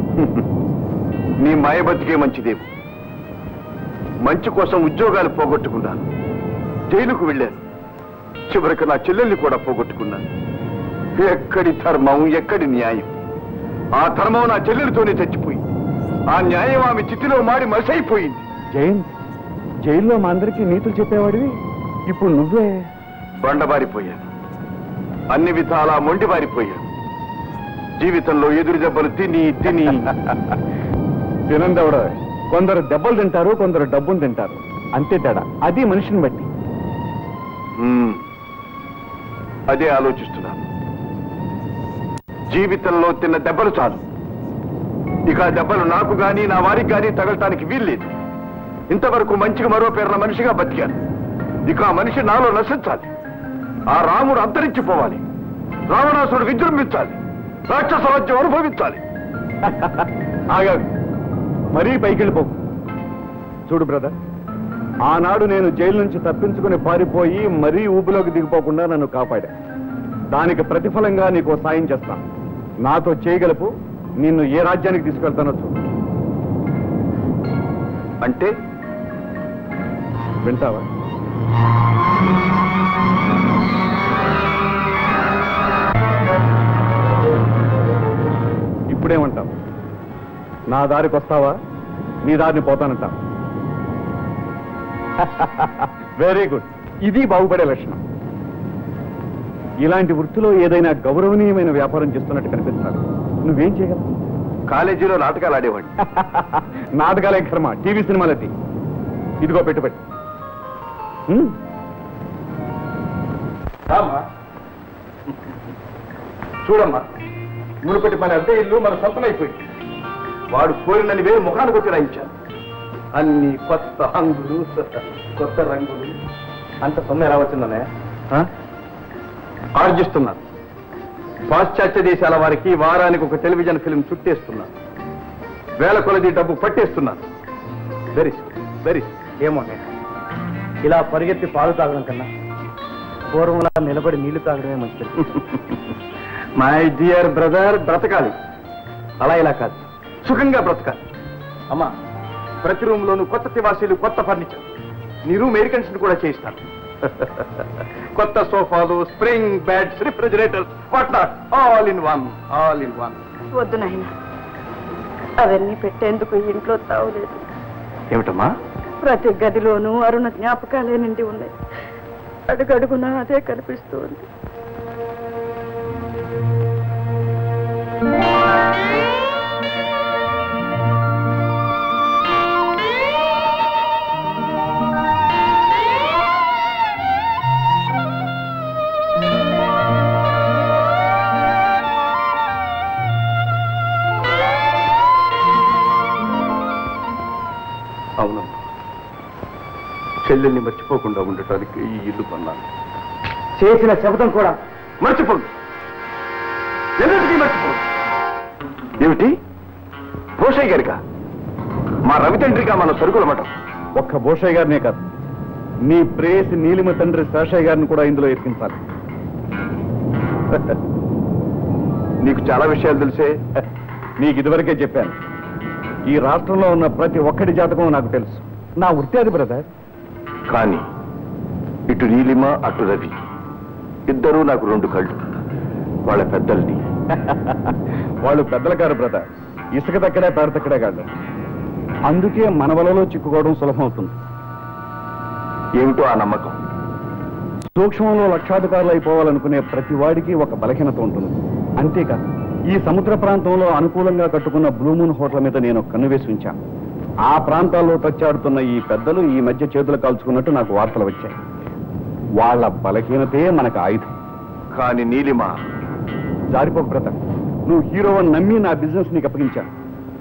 నీ మాయ బతికే మంచిదేమో మంచి కోసం ఉద్యోగాలు పోగొట్టుకున్నాను జైలుకు వెళ్ళాను చివరికి నా చెల్లెల్ని కూడా పోగొట్టుకున్నాను ఎక్కడి ధర్మం ఎక్కడి న్యాయం ఆ ధర్మం నా చెల్లెలితోనే చచ్చిపోయింది ఆ న్యాయం ఆమె చితిలో మాడి మసైపోయింది జయంత్ జైల్లో మా అందరికీ నీతులు చెప్పేవాడివి ఇప్పుడు నువ్వే బండబారిపోయాను అన్ని విధాలా మొండిబారిపోయాను జీవితంలో ఎదురు దెబ్బలు తిని తిని తినందవడ కొందరు దెబ్బలు తింటారు కొందరు డబ్బును తింటారు అంతే తేడా అది మనిషిని బట్టి మ్మ్. అదే ఆలోచిస్తున్నాను జీవితంలో తిన్న దెబ్బలు చాలు ఇక ఆ దెబ్బలు నాకు గాని నా వారికి గాని తగలటానికి వీల్లేదు ఇంతవరకు మంచిగా మరో పేరున మనిషిగా బతికాను ఇక ఆ మనిషి నాలో నశించాలి ఆ రాముడు అంతరించిపోవాలి రావణాసుడు విజృంభించాలి రాక్షస రాజ్యం అనుభవించాలి ఆగాగు మరీ పైకి వెళ్ళిపోకు చూడు బ్రదర్ ఆనాడు నేను జైలు నుంచి తప్పించుకుని పారిపోయి మరీ ఊపిలోకి దిగిపోకుండా నన్ను కాపాడా దానికి ప్రతిఫలంగా నీకు సాయం చేస్తాను నాతో చేయగలుపు నిన్ను ఏ రాజ్యానికి తీసుకెళ్తానో చూడు అంటే వింటావా ఇప్పుడేమంటావు నా దారికి వస్తావా నీ దారిని పోతానంటావు వెరీ గుడ్ ఇది బాగుపడే లక్షణం ఇలాంటి వృత్తిలో ఏదైనా గౌరవనీయమైన వ్యాపారం చేస్తున్నట్టు కనిపిస్తారు నువ్వేం చేయగలవు కాలేజీలో నాటకాలు ఆడేవాడి నాటకాలే కర్మ టీవీ సినిమాలది ఇదిగో పెట్టుబడి హ్మ్. రామ్మా. చూడమ్మా మునుపటి మన అద్దె ఇల్లు మన సొంతమైపోయింది వాడు కోరినని వేరు ముఖానికి వచ్చి రాయించాను అన్ని కొత్త హంగులు కొత్త రంగులు అంత సొమ్ము ఎలా వచ్చిందనే ఆర్జిస్తున్నాను పాశ్చాత్య దేశాల వారికి వారానికి ఒక టెలివిజన్ ఫిల్మ్ చుట్టేస్తున్నాను వేల కొలది డబ్బు పట్టేస్తున్నాను వెరీ వెరీ ఏమో ఇలా పరిగెత్తి పాలు తాగడం కన్నా పూర్వంలా నిలబడి నీళ్లు తాగడమే మంచిది మై డియర్ బ్రదర్ బ్రతకాలి అలా ఇలా కాదు సుఖంగా బ్రతకాలి అమ్మా ప్రతి రూమ్ లోను కొత్త తివాసీలు కొత్త ఫర్నిచర్ నీ రూమ్ ఎయిర్ కండిషన్ కూడా చేయిస్తాను కొత్త సోఫాలు spring beds refrigerator what not all in one all in one వద్దు నాయన అవన్నీ పెట్టేందుకు ఇంట్లో తావులేదు ఏమిటమ్మా ప్రతి గదిలోనూ అరుణ జ్ఞాపకాలే నిండి ఉన్నాయి అడుగడుగునా అదే కనిపిస్తుంది అవునమ్మా చెల్లెల్ని మర్చిపోకుండా ఉండటానికి ఈ ఇల్లు కొన్నాను చేసిన శబ్దం కూడా మర్చిపోండి ఎన్నిటికీ మర్చిపోండి ఏమిటి భూషయ్య గారిగా మా రవితండ్రిగా మన సరుకుల మఠం ఒక్క భూషయ్య గారినే కాదు నీ ప్రేయసి నీలిమ తండ్రి శేషయ్య గారిని కూడా ఇందులో ఎక్కించాలి నీకు చాలా విషయాలు తెలిసే నీకు ఇదివరకే చెప్పాను ఈ రాష్ట్రంలో ఉన్న ప్రతి ఒక్కడి జాతకం నాకు తెలుసు నా వృత్తి అది బ్రదర్ కానీ ఇటు నీలిమ అటు రవి ఇద్దరూ నాకు రెండు కళ్ళు వాళ్ళ పెద్దల్ని వాళ్ళు పెద్దల కారు బ్రదర్ ఇసుక తక్కడే పేడ తక్కడే కాదు అందుకే మన వలలో చిక్కుకోవడం సులభం అవుతుంది ఏమిటో ఆ నమ్మకం సూక్ష్మంలో లక్షాధికారులు అయిపోవాలనుకునే ప్రతి వాడికి ఒక బలహీనత ఉంటుంది అంతేకాదు ఈ సముద్ర ప్రాంతంలో అనుకూలంగా కట్టుకున్న బ్లూమూన్ హోటల్ మీద నేను కన్ను వేసి ఉంచాను ఆ ప్రాంతాల్లో తచ్చాడుతున్న ఈ పెద్దలు ఈ మధ్య చేతులు కాల్చుకున్నట్టు నాకు వార్తలు వచ్చాయి వాళ్ళ బలహీనతే మనకు ఆయుధం కానీ నీలిమ జారిపోక బ్రదర్ నువ్వు హీరో అని నమ్మి నా బిజినెస్ నీకు అప్పగించాను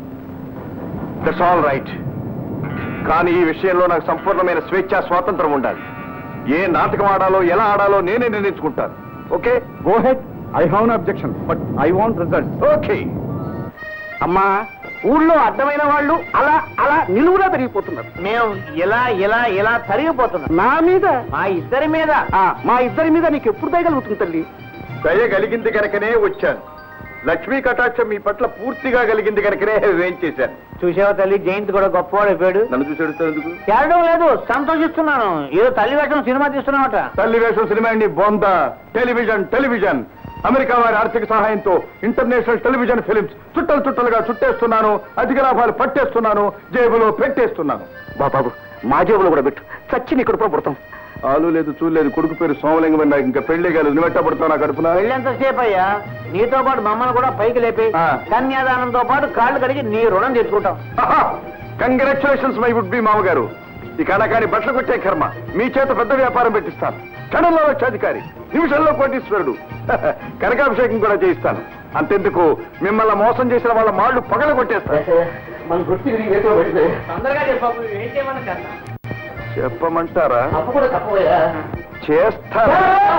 దట్స్ ఆల్ రైట్ కానీ ఈ విషయంలో నాకు సంపూర్ణమైన స్వేచ్ఛ స్వాతంత్రం ఉండాలి ఏ నాటకం ఆడాలో ఎలా ఆడాలో నేనే నిర్ణయించుకుంటాను okay go ahead I have no objection but I want result okay అమ్మా ఊళ్ళో అడ్డమైన వాళ్ళు అలా అలా నిలువులా పెరిగిపోతున్నారు మేము ఇలా ఇలా ఇలా తరిగిపోతున్నాం నా మీద మా ఇద్దరి మీద మా ఇద్దరి మీద నీకు ఎప్పుడు దయగలుగుతుంది తల్లి దయ కలిగింది కనుకనే వచ్చాను లక్ష్మీ కటాక్షం మీ పట్ల పూర్తిగా కలిగింది కనుకనే ఏం చేశాను చూసావా తల్లి జయంత్ కూడా గొప్పవాడు అయిపోయాడు నన్ను చూసేడుతో ఎందుకు చేరడం లేదు సంతోషిస్తున్నాను ఏదో తల్లి వేషం సినిమా తీస్తున్నావట తల్లి వేషం సినిమా అండి బొంద టెలివిజన్ టెలివిజన్ అమెరికా వారి ఆర్థిక సహాయంతో ఇంటర్నేషనల్ టెలివిజన్ ఫిలిమ్స్ చుట్టలు చుట్టలుగా చుట్టేస్తున్నాను అధిక లాభాలు పట్టేస్తున్నాను జేబులో పెట్టేస్తున్నాను బాబాబు మా జేబులో కూడా పెట్టు చచ్చి ఇక్కడ కూడా పుడతాం ఆలు లేదు చూడలేదు కొడుకు పేరు సోమలింగం అని నాకు ఇంకా పెళ్లి కాలేదు నువ్వు ఎట్టా పడతావు నాకు కడుపున పెళ్ళెంతసేపు అయ్యా నీతో పాటు మమ్మల్ని కూడా పైకి లేపి ఆ. కన్యాదానంతో పాటు కాళ్ళు కడిగి నీ రుణం తెచ్చుకుంటాం కంగ్రాచులేషన్స్ మై వుడ్ బి మామగారు ఇక అనకాని బట్టలు కొట్టే కర్మ మీ చేత పెద్ద వ్యాపారం పెట్టిస్తాను క్షణంలో లక్షాధికారి నిమిషంలో కోటీశ్వరుడు కనకాభిషేకం కూడా చేయిస్తాను అంతెందుకు మిమ్మల్ని మోసం చేసిన వాళ్ళ మాళ్ళు పగల కొట్టేస్తాను మన గుర్తు తొందరగా చెప్పు ఏం చేయమని చెప్పమంటారా తప్పు కూడా తప్పవయ్యా చేస్తారు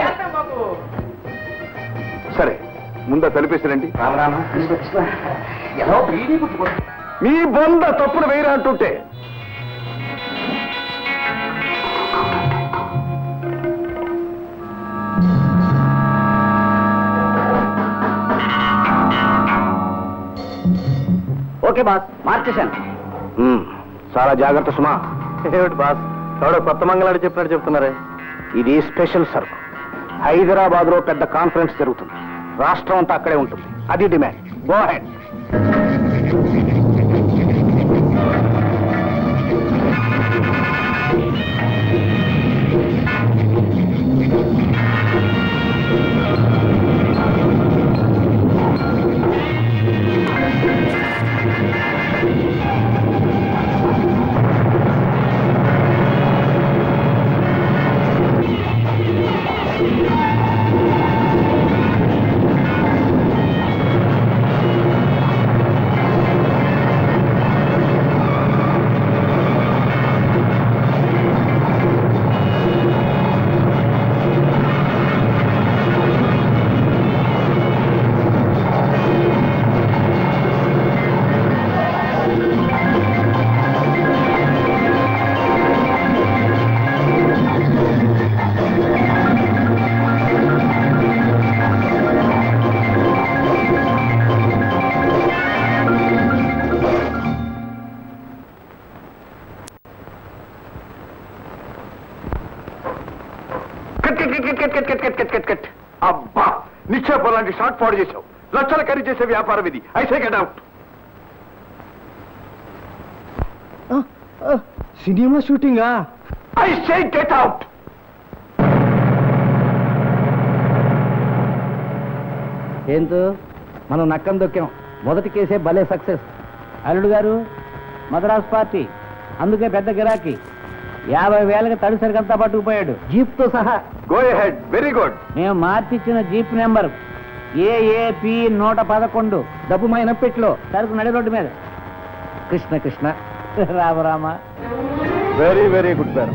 సరే ముందా తలిపేసిరండి మీ బొంద తప్పులు వేయరా అంటుంటే ఓకే బాస్ మార్చేశాను ఉమ్, చాలా జాగ్రత్త సుమా ఏమిటి బాస్ ఎవడో కొత్త మంగళాడు చెప్పినట్టు చెప్తున్నారే ఇది స్పెషల్ సరుకు హైదరాబాద్ లో పెద్ద కాన్ఫరెన్స్ జరుగుతుంది రాష్ట్రం అంతా అక్కడే ఉంటుంది అది demand go ahead cut cut cut cut cut cut cut cut cut cut అబ్బా నిక్షేపం లాంటి షార్ట్ ఫాడ్ చేశావు లక్షల ఖరీదు చేసే వ్యాపారం ఇది ఐసే గెట్ అవుట్ సినిమా షూటింగా ఐ సే గెట్ అవుట్ ఏంటో మనం నక్కం దొక్కాం మొదటి కేసే భలే సక్సెస్ అల్లుడు గారు మద్రాస్ పార్టీ అందుకే పెద్ద గిరాకీ యాభై వేలకి తడిసరికంతా పట్టుకుపోయాడు జీప్తో సహా గో హెడ్ వెరీ గుడ్ మేము మార్చిచ్చిన జీప్ నెంబర్ ఏఏపి నూట పదకొండు డబ్బు మైన పెట్లో సరుకు నడి రోడ్డు మీద Krishna Krishna Rama Rama very very good పేరు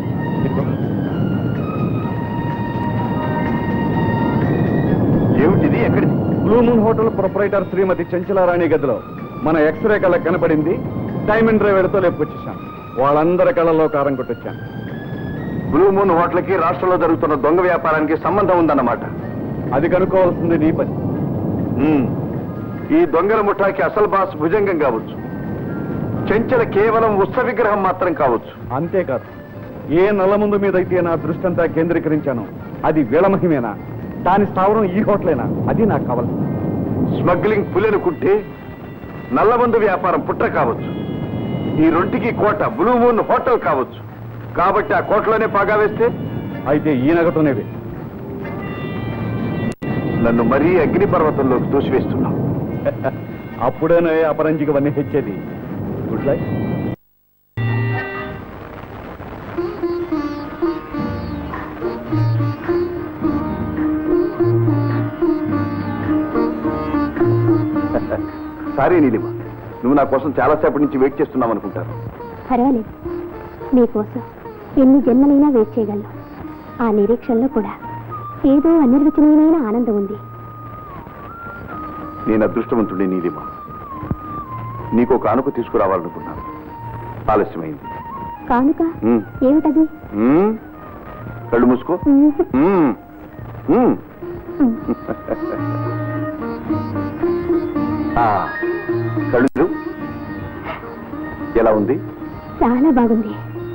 ఏమిటిది ఎక్కడిది Blue Moon hotel proprietor Srimati Chanchalarani గదిలో మన ఎక్స్రే కళ్ళ కనపడింది డైమండ్ డ్రైవర్తో లేపుకొచ్చేసాం వాళ్ళందరి కళ్ళలో కారం కొట్టొచ్చాను బ్లూ మూన్ హోటల్కి రాష్ట్రంలో జరుగుతున్న దొంగ వ్యాపారానికి సంబంధం ఉందన్నమాట అది కనుక్కోవాల్సింది నీ పని మ్మ్. ఈ దొంగల ముఠాకి అసలు బాస్ భుజంగం కావచ్చు చెంచల కేవలం ఉత్సవ విగ్రహం మాత్రం కావచ్చు అంతేకాదు ఏ నల్ల ముందు మీద అయితే నా దృష్టి అంతా కేంద్రీకరించాను అది వీళమహిమేనా దాని స్థావరం ఈ హోటలేనా అది నాకు కావాల్సింది స్మగ్లింగ్ పులెనుకుంటే నల్లమందు వ్యాపారం పుట్ట కావచ్చు ఈ రొంటికి కోట బ్లూ మూన్ హోటల్ కావచ్చు కాబట్టి ఆ కోటలోనే పాగా వేస్తే అయితే ఈ నగతోనే వే. నన్ను మరీ అగ్నిపర్వతంలోకి తోసివేస్తున్నావు అప్పుడేనే అపరంజికి వన్నీ హెచ్చేది గుడ్ లైఫ్ సారీ నీలిమ నువ్వు నా కోసం చాలాసేపటి నుంచి వెయిట్ చేస్తున్నావు అనుకుంటాను పర్వాలేదు మీకోసం ఎన్ని జన్మలైనా వెయిట్ చేయగలను ఆ నిరీక్షణలో కూడా ఏదో అనిర్వచనీయమైన ఆనందం ఉంది నేను అదృష్టవంతుడి నీలిమ నీకు ఒక ఆనుకు తీసుకురావాలనుకున్నాను ఆలస్యమైంది కానుక మ్మ్. ఏమిటది మ్మ్. కళ్ళు మూసుకో మ్మ్. మ్మ్. మ్మ్. ఆ, కళ్ళు తెరువు. ఎలా ఉంది చాలా బాగుంది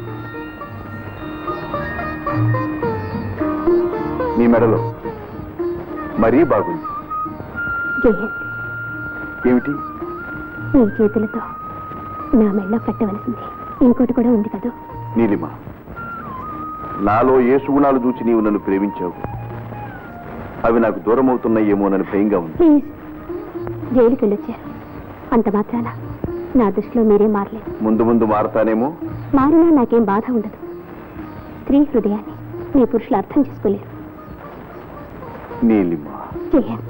నీ మెడలో మరీ బాగుంది జయన్ ఏమిటి నీ చేతులతో నా మెళ్ళో కట్టవలసింది ఇంకోటి కూడా ఉంది కదూ నీలిమ నాలో ఏ సుగుణాలు చూచి నీవు నన్ను ప్రేమించావు అవి నాకు దూరం అవుతున్నాయేమోనని భయంగా ఉంది ప్లీజ్ జైలుకి వెళ్ళొచ్చారు అంత మాత్రాన నా దృష్టిలో మీరే మారలేదు ముందు ముందు మారతానేమో మారినా నాకేం బాధ ఉండదు స్త్రీ హృదయాన్ని మీ పురుషులు అర్థం చేసుకోలేరు నీలిమ జయన్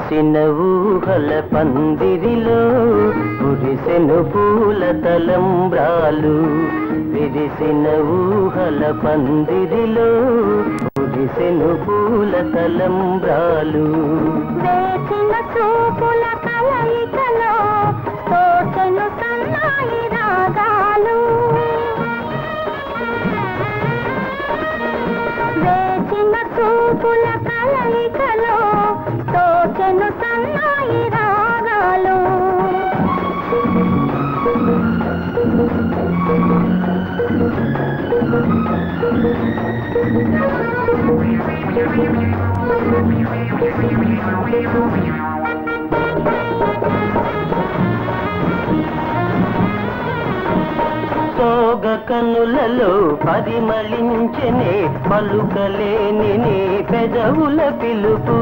విరిసిన ఊహల పందిరిలో కురిసెను పూల తలంబ్రాలు విరిసిన ఊహల పందిరిలో కురిసెను పూల తలంబ్రాలు వేసిన చూపుల కలయికలో తోచెను సన్నాయి రాగాలు వేసిన చూపుల కలయికలో తోచెను సన్నాయి రాగాలు సోగ కనులలో పరిమళించనే పలుకలేని నీ పెదవుల పిలుపు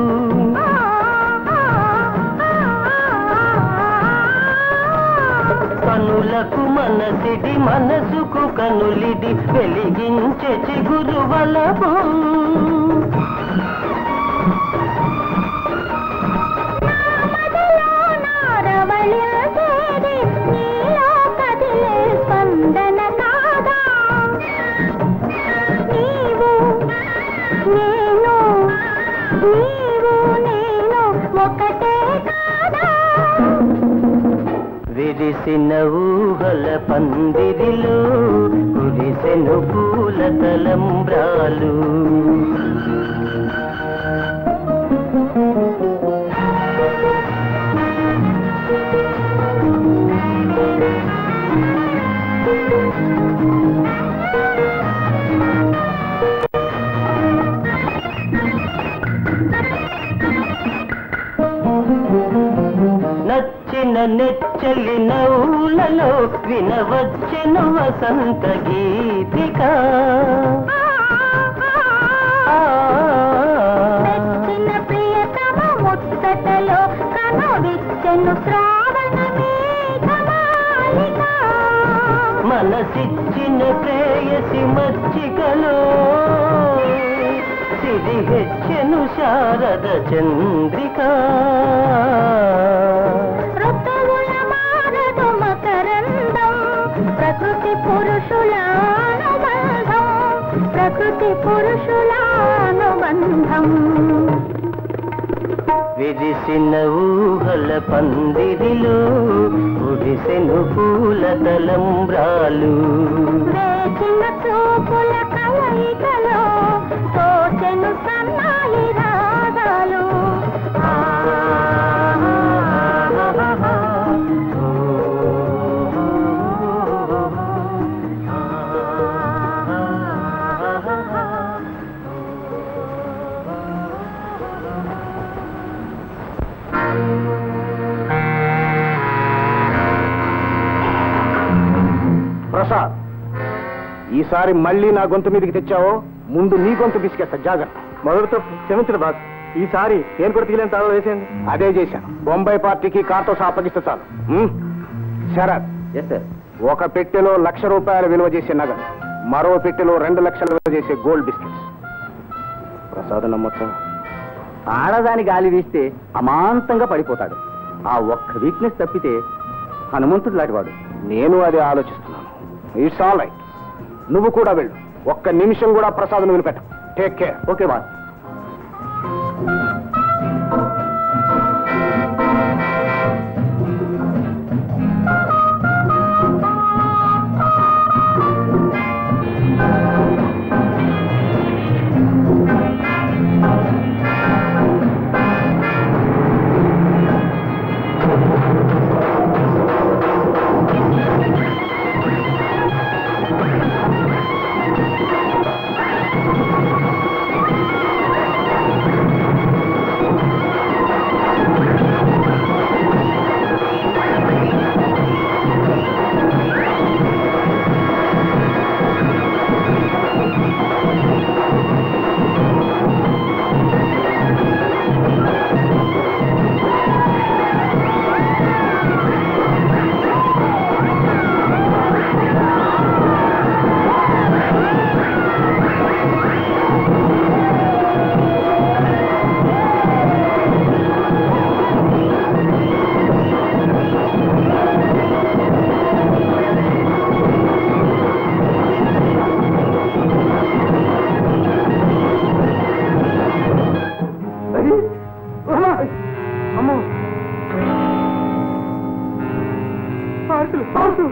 కనులకు మనసిడి మనసుకు కనులిడి వెలిగించే చిగురు వలపు నారవళించేది నీలో కదిలే స్పందన కాదా నీవు నేను నీవు నేను ఒకటే కాదా విరిసిన ఊహల పందిరిలో కురిసెను పూల తలంబ్రాలు నచ్చిన నెచ్చలి నవ్వులలో వినవచ్చెను వసంత గీతిక చిన్న ప్రియతమ ముచ్చటలో కనువిచ్చెను శ్రావణ మేఘమాలిక మనసిచ్చిన ప్రేయసి మచ్చికలో సిరి హెచ్చెను శారద చంద్రిక ఋతువుల మారదు మకరందం ప్రకృతి పురుషుల అనుబంధం ప్రకృతి పురుషుల అనుబంధం విరిసిన ఊహల పందిరిలో కురిసెను పూల తలంబ్రాలు వేచిన చూపుల కలయికలో తోచెను సన్నాయి రాగాలు ప్రసాద్ ఈసారి మళ్ళీ నా గొంతు మీదకి తెచ్చావో ముందు నీ గొంతు పిసికేస్తా జాగ్రత్త మొదటితో క్షమించడు బాస్ ఈసారి నేను కూడా తీయలేని తాళం వేసేయండి అదే చేశాను బొంబాయి పార్టీకి కార్తో సహా అప్పగిస్తే చాలు ఉమ్? శరత్ ఎస్ సార్ ఒక పెట్టెలో లక్ష రూపాయల విలువ చేసే నగదు మరో పెట్టెలో రెండు లక్షల విలువ చేసే గోల్డ్ బిస్కెట్స్ ప్రసాద్ నమ్మచ్చా ఆడదాని గాలి వీస్తే అమాంతంగా పడిపోతాడు ఆ ఒక్క వీక్నెస్ తప్పితే హనుమంతుడు లాంటివాడు నేను అదే ఆలోచిస్తున్నాను ఇట్స్ ఆల్ రైట్ నువ్వు కూడా వెళ్ళు ఒక్క నిమిషం కూడా ప్రసాద్ వదిలిపెట్ట టేక్ కేర్ ఓకే బాయ్ ఆ బౌన్సులు బౌన్సు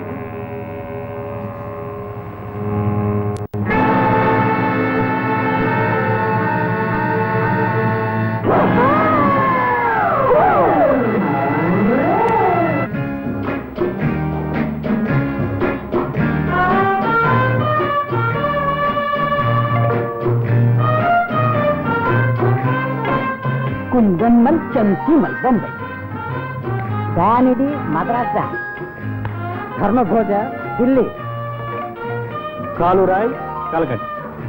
కుందన్మల్ చంచిమల్ బొంబై దానిది మద్రాస ధర్మభోజ ఢిల్లీ కాలురాయ్ కలకట్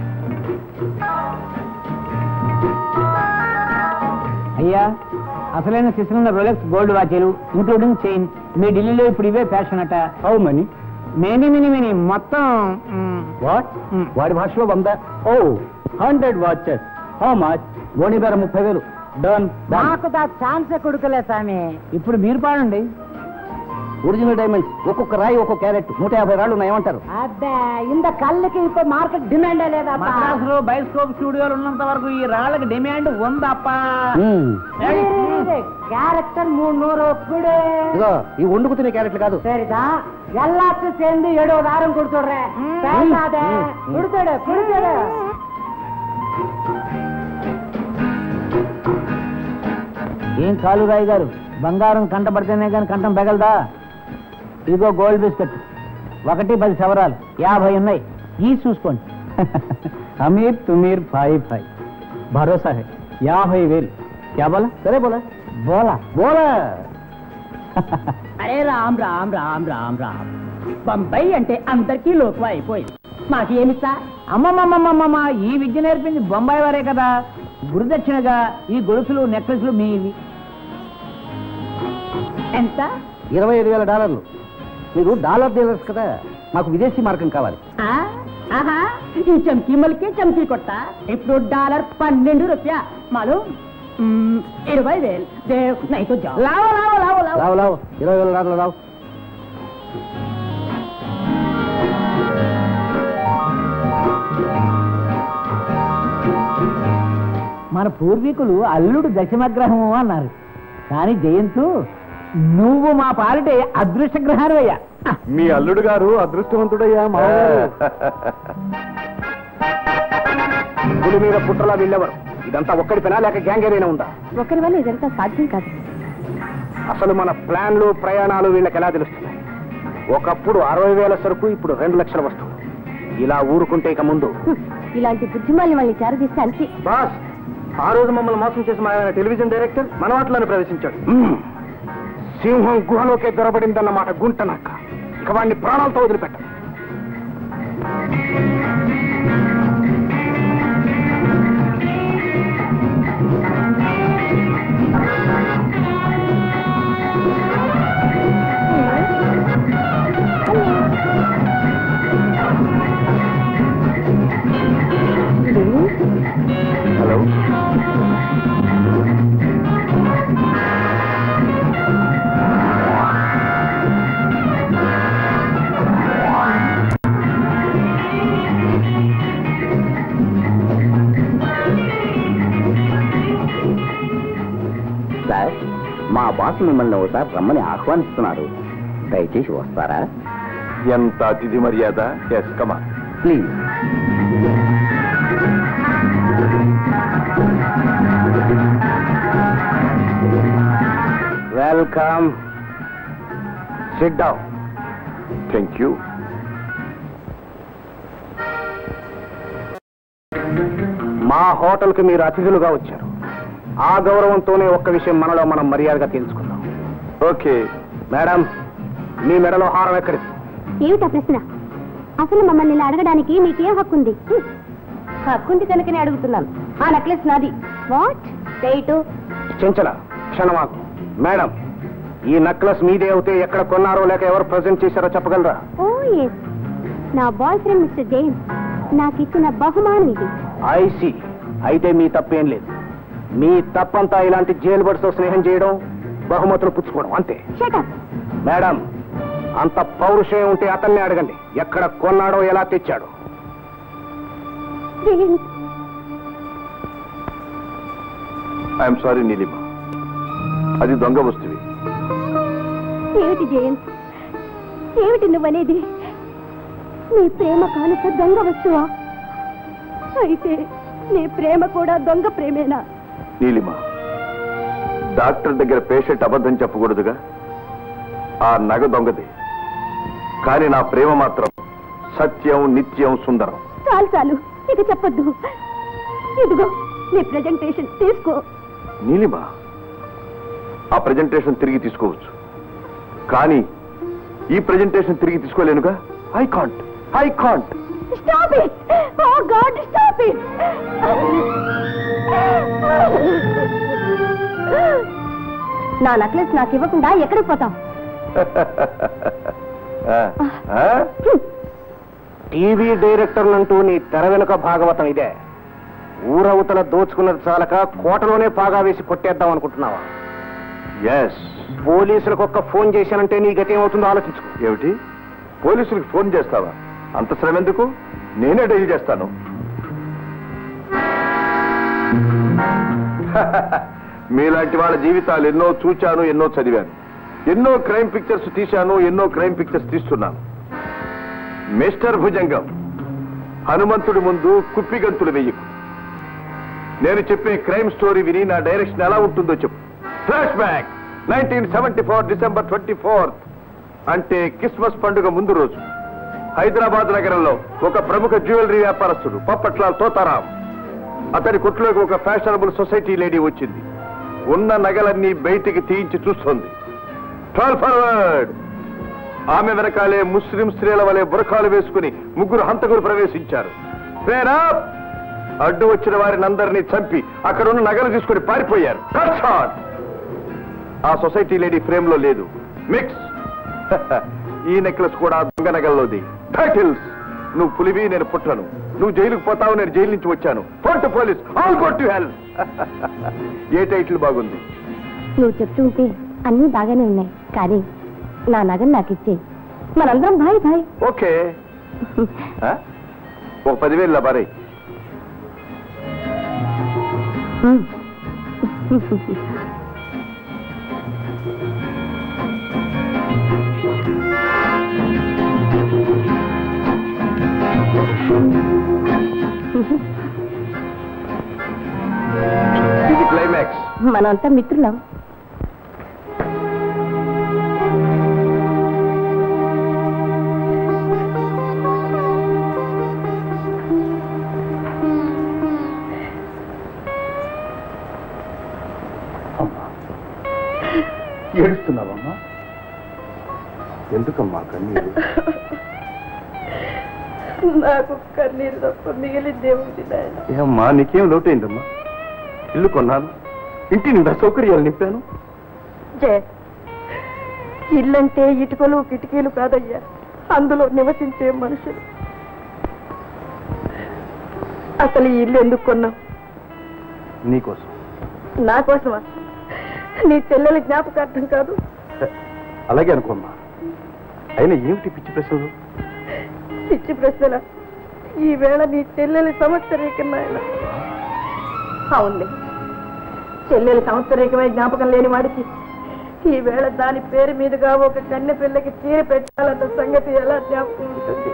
అయ్యా అసలైన శిశుల రోలెక్స్ గోల్డ్ వాచీలు ఇంక్లూడింగ్ చైన్ మీ ఢిల్లీలో ఇప్పుడు ఇవే ఫ్యాషన్ అట how money many mini mini మొత్తం వాట్ వాడి భాషలో వంద oh hundred watches how much బోని ధర ముప్పై వేలు డన్ నాకు దా ఛాన్సే కొడుకులే స్వామి ఇప్పుడు మీరు పాడండి ఒరిజినల్ డైమండ్స్ ఒక్కొక్క రాయి ఒక్కొక్క క్యారెట్ నూట యాభై రాళ్ళు ఉన్నాయి ఏమంటారు అబ్బే ఇంత కళ్ళకి ఇప్పుడు మార్కెట్ డిమాండ్ లేదా మద్రాసులో బయోస్కోప్ స్టూడియోలు ఉన్నంత వరకు ఈ రాళ్ళకి డిమాండ్ ఉందప్ప క్యారెక్టర్ మూడు నూరు ఒప్పుడే ఇదిగో ఈ వండుకు తినే క్యారెట్లు కాదు சரிதா எல்லாத்தையும் சேர்ந்து ஏழு வாரம் கொடுத்துடுறேன் பேசாத கொடுத்துடு கொடுத்துடு ఏం కాలురాయి గారు బంగారం కంటపడితేనే కానీ కంఠం పెగలదా ఇదిగో గోల్డ్ బిస్కెట్ ఒకటి పది సవరాలు యాభై ఉన్నాయి ఈ చూసుకోండి అమీర్ తుమీర్ ఫైవ్ ఫైవ్ భరోసా హై యాభై వేలు క్యా బోలా సరే బోలా బోలా బోలా అరే రామ్ రామ్ రామ్ రామ్ రామ్ బొంబాయి అంటే అందరికీ లోకు అయిపోయింది మాకేమిస్తా అమ్మమ్మమ్మమ్మమ్మ ఈ విద్య నేర్పింది బొంబాయి వారే కదా గురుదక్షిణగా ఈ గొలుసులు నెక్లెస్లు మీవి ఎంత ఇరవై ఐదు వేల డాలర్లు మీరు డాలర్ డీలర్స్ కదా మాకు విదేశీ మార్గం కావాలి ఆ? ఆహా ఈ చమ్కీ మలికే చమ్కీ కొట్ట ఇప్పుడు డాలర్ పన్నెండు రూపాయ మాలు మ్, ఇరవై వేలు దేవ్ నైతో జావ్ లావు లావు లావు లావు లావు లావు ఇరవై వేల డాలర్లు రావు మన పూర్వీకులు అల్లుడు దశమగ్రహము అన్నారు కానీ జయంతు నువ్వు మా పాలిటే అదృష్ట గ్రహానివయ్యా మీ అల్లుడు గారు అదృష్టవంతుడయ్యా మామగారు పులి మీద పుట్టలా వెళ్ళేవారు ఇదంతా ఒక్కడి పెనా లేక గ్యాంగ్ ఏదైనా ఉందా ఒకరి వల్ల ఇదంతా సాధ్యం కాదు అసలు మన ప్లాన్లు ప్రయాణాలు వీళ్ళకి ఎలా తెలుస్తున్నాయి ఒకప్పుడు అరవై వేల సరుకు ఇప్పుడు రెండు లక్షల వస్తువు ఇలా ఊరుకుంటే ఇక ముందు హ్మ్. ఇలాంటి బుద్ధిమాలిని వాళ్ళని చేరదీస్తే అంతే బాస్ ఆ రోజు మమ్మల్ని మోసం చేసి మా టెలివిజన్ డైరెక్టర్ మన వాటిలోనే ప్రవేశించాడు సింహం గుహలోకే దొరబడిందన్నమాట గుంటనక్క ఇక వాడిని ప్రాణాలతో వదిలిపెట్ట హలో సార్ మా బాస్ మిమ్మల్ని ఒకసారి రమ్మని ఆహ్వానిస్తున్నారు దయచేసి వస్తారా ఎంత అతిథి మర్యాద yes come please welcome sit down thank you మా హోటల్కి మీరు అతిథులుగా వచ్చారు ఆ గౌరవంతోనే ఒక్క విషయం మనలో మనం మర్యాదగా తెలుసుకుందాం ఓకే మేడం మీ మెడలో హారం ఎక్కడిది ఏమిటా ప్రశ్న అసలు మమ్మల్ని ఇలా అడగడానికి మీకేం హక్కుంది హ్మ్. హక్కుంది కనుకనే అడుగుతున్నాను ఆ నెక్లెస్ నాది వాట్ డేటు చెంచల క్షణమాకు మేడం ఈ నెక్లెస్ మీదే అవుతే ఎక్కడ కొన్నారో లేక ఎవరు ప్రజెంట్ చేశారో చెప్పగలరా ఓ ఎస్ నా బాయ్ ఫ్రెండ్ మిస్టర్ జేమ్స్ నాకు ఇచ్చిన బహుమానం ఇది ఐసి అయితే మీ తప్పేం లేదు మీ తప్పంతా ఇలాంటి జైలు బడితో స్నేహం చేయడం బహుమతులు పుచ్చుకోవడం అంతే షటప్ మేడం అంత పౌరుషం ఉంటే అతన్ని అడగండి ఎక్కడ కొన్నాడో ఎలా తెచ్చాడో జేమ్స్ ఐఎమ్ సారీ నీలిమ అది దొంగ వస్తువి ఏమిటి జేమ్స్ ఏమిటి నువ్వనేది నీ ప్రేమ కానుక దొంగ వస్తువా అయితే నీ ప్రేమ కూడా దొంగ ప్రేమేనా నీలిమ డాక్టర్ దగ్గర పేషెంట్ అబద్ధం చెప్పకూడదుగా ఆ నగ దొంగది కానీ నా ప్రేమ మాత్రం సత్యం నిత్యం సుందరం చాలు చాలు ఇక చెప్పొద్దు ఇదిగో నీ ప్రెజెంటేషన్ తీసుకో నీలిమ ఆ ప్రజెంటేషన్ తిరిగి తీసుకోవచ్చు కానీ ఈ ప్రజెంటేషన్ తిరిగి తీసుకోలేనుగా I can't I can't stop it oh God stop it నా నెక్లెస్ నాకు ఇవ్వకుండా ఎక్కడికి పోతాం టీవీ డైరెక్టర్లంటూ నీ తెర వెనుక భాగవతం ఇదే ఊరవతల దోచుకున్నది చాలక కోటలోనే పాగా వేసి కొట్టేద్దాం అనుకుంటున్నావా ఎస్ పోలీసులకు ఒక్క ఫోన్ చేశానంటే నీ గతి ఏమవుతుందో ఆలోచించుకో ఏమిటి పోలీసులకు ఫోన్ చేస్తావా అంత శ్రమ ఎందుకు నేనే డైల్ చేస్తాను మీలాంటి వాళ్ళ జీవితాలు ఎన్నో చూచాను ఎన్నో చదివాను ఎన్నో క్రైమ్ పిక్చర్స్ తీశాను ఎన్నో క్రైమ్ పిక్చర్స్ తీస్తున్నాను మిస్టర్ భుజంగం హనుమంతుడి ముందు కుప్పిగంతులు వెయ్యకు నేను చెప్పే క్రైమ్ స్టోరీ విని నా డైరెక్షన్ ఎలా ఉంటుందో చెప్పు flashback nineteen seventy four December twenty fourth అంటే క్రిస్మస్ పండుగ ముందు రోజు హైదరాబాద్ నగరంలో ఒక ప్రముఖ జ్యువెలరీ వ్యాపారస్తుడు పప్పట్లాల్ తోతారాం అతని కొట్లోకి ఒక ఫ్యాషనబుల్ సొసైటీ లేడీ వచ్చింది ఉన్న నగలన్నీ బయటికి తీయించి చూస్తోంది ట్రాల్ ఫార్వర్డ్ ఆమె వెనకాలే ముస్లిం స్త్రీల వలె బురకాలు వేసుకుని ముగ్గురు హంతకులు ప్రవేశించారు పేరా అడ్డు వచ్చిన వారిని అందరినీ చంపి అక్కడున్న నగలు తీసుకుని పారిపోయారు Cut short. ఆ సొసైటీ లేడీ ఫ్రేమ్ లో లేదు మిక్స్ ఈ నెక్లెస్ కూడా దొంగ నగల్లోది టైటిల్స్ నువ్వు పులివి నేను పుట్టను నువ్వు జైలుకు పోతావు నేను జైలు నుంచి వచ్చాను phone to police all go to hell ఏ టైటిల్ బాగుంది నువ్వు చెప్తుంటే అన్నీ బాగానే ఉన్నాయి కానీ నా నగను నాకు ఇచ్చే మనందరం భాయ్ భాయ్ ఓకే ఆ? ఒక పదివేలు లాబారై ఇది క్లైమాక్స్ మనమంతా మిత్రులం ఏడుస్తున్నావమ్మా ఎందుకమ్మా కన్నీరు నాకు కన్నీరు తప్ప మిగిలిందేముంది నాయన ఏమ్మా నీకేం లోటైందమ్మా ఇల్లు కొన్నాను ఇంటి నిండా సౌకర్యాలు నింపాను జయ ఇల్లంటే ఇటుకలు కిటికీలు కాదయ్యా అందులో నివసించే మనుషులు అసలు ఈ ఇల్లు ఎందుకు కొన్నావు నీకోసం నా కోసమా నీ చెల్లెల జ్ఞాపకార్థం కాదు అలాగే అనుకోమ్మా అయినా ఏమిటి పిచ్చి ప్రశ్నలు పిచ్చి ప్రశ్నల ఈ వేళ నీ చెల్లెలి సంవత్సరీకం నాయన అవునులే చెల్లెలి సంవత్సరీకమే జ్ఞాపకం లేని వాడికి ఈ వేళ దాని పేరు మీదుగా ఒక కన్నె పిల్లకి చీర పెట్టాలన్న సంగతి ఎలా జ్ఞాపకం ఉంటుంది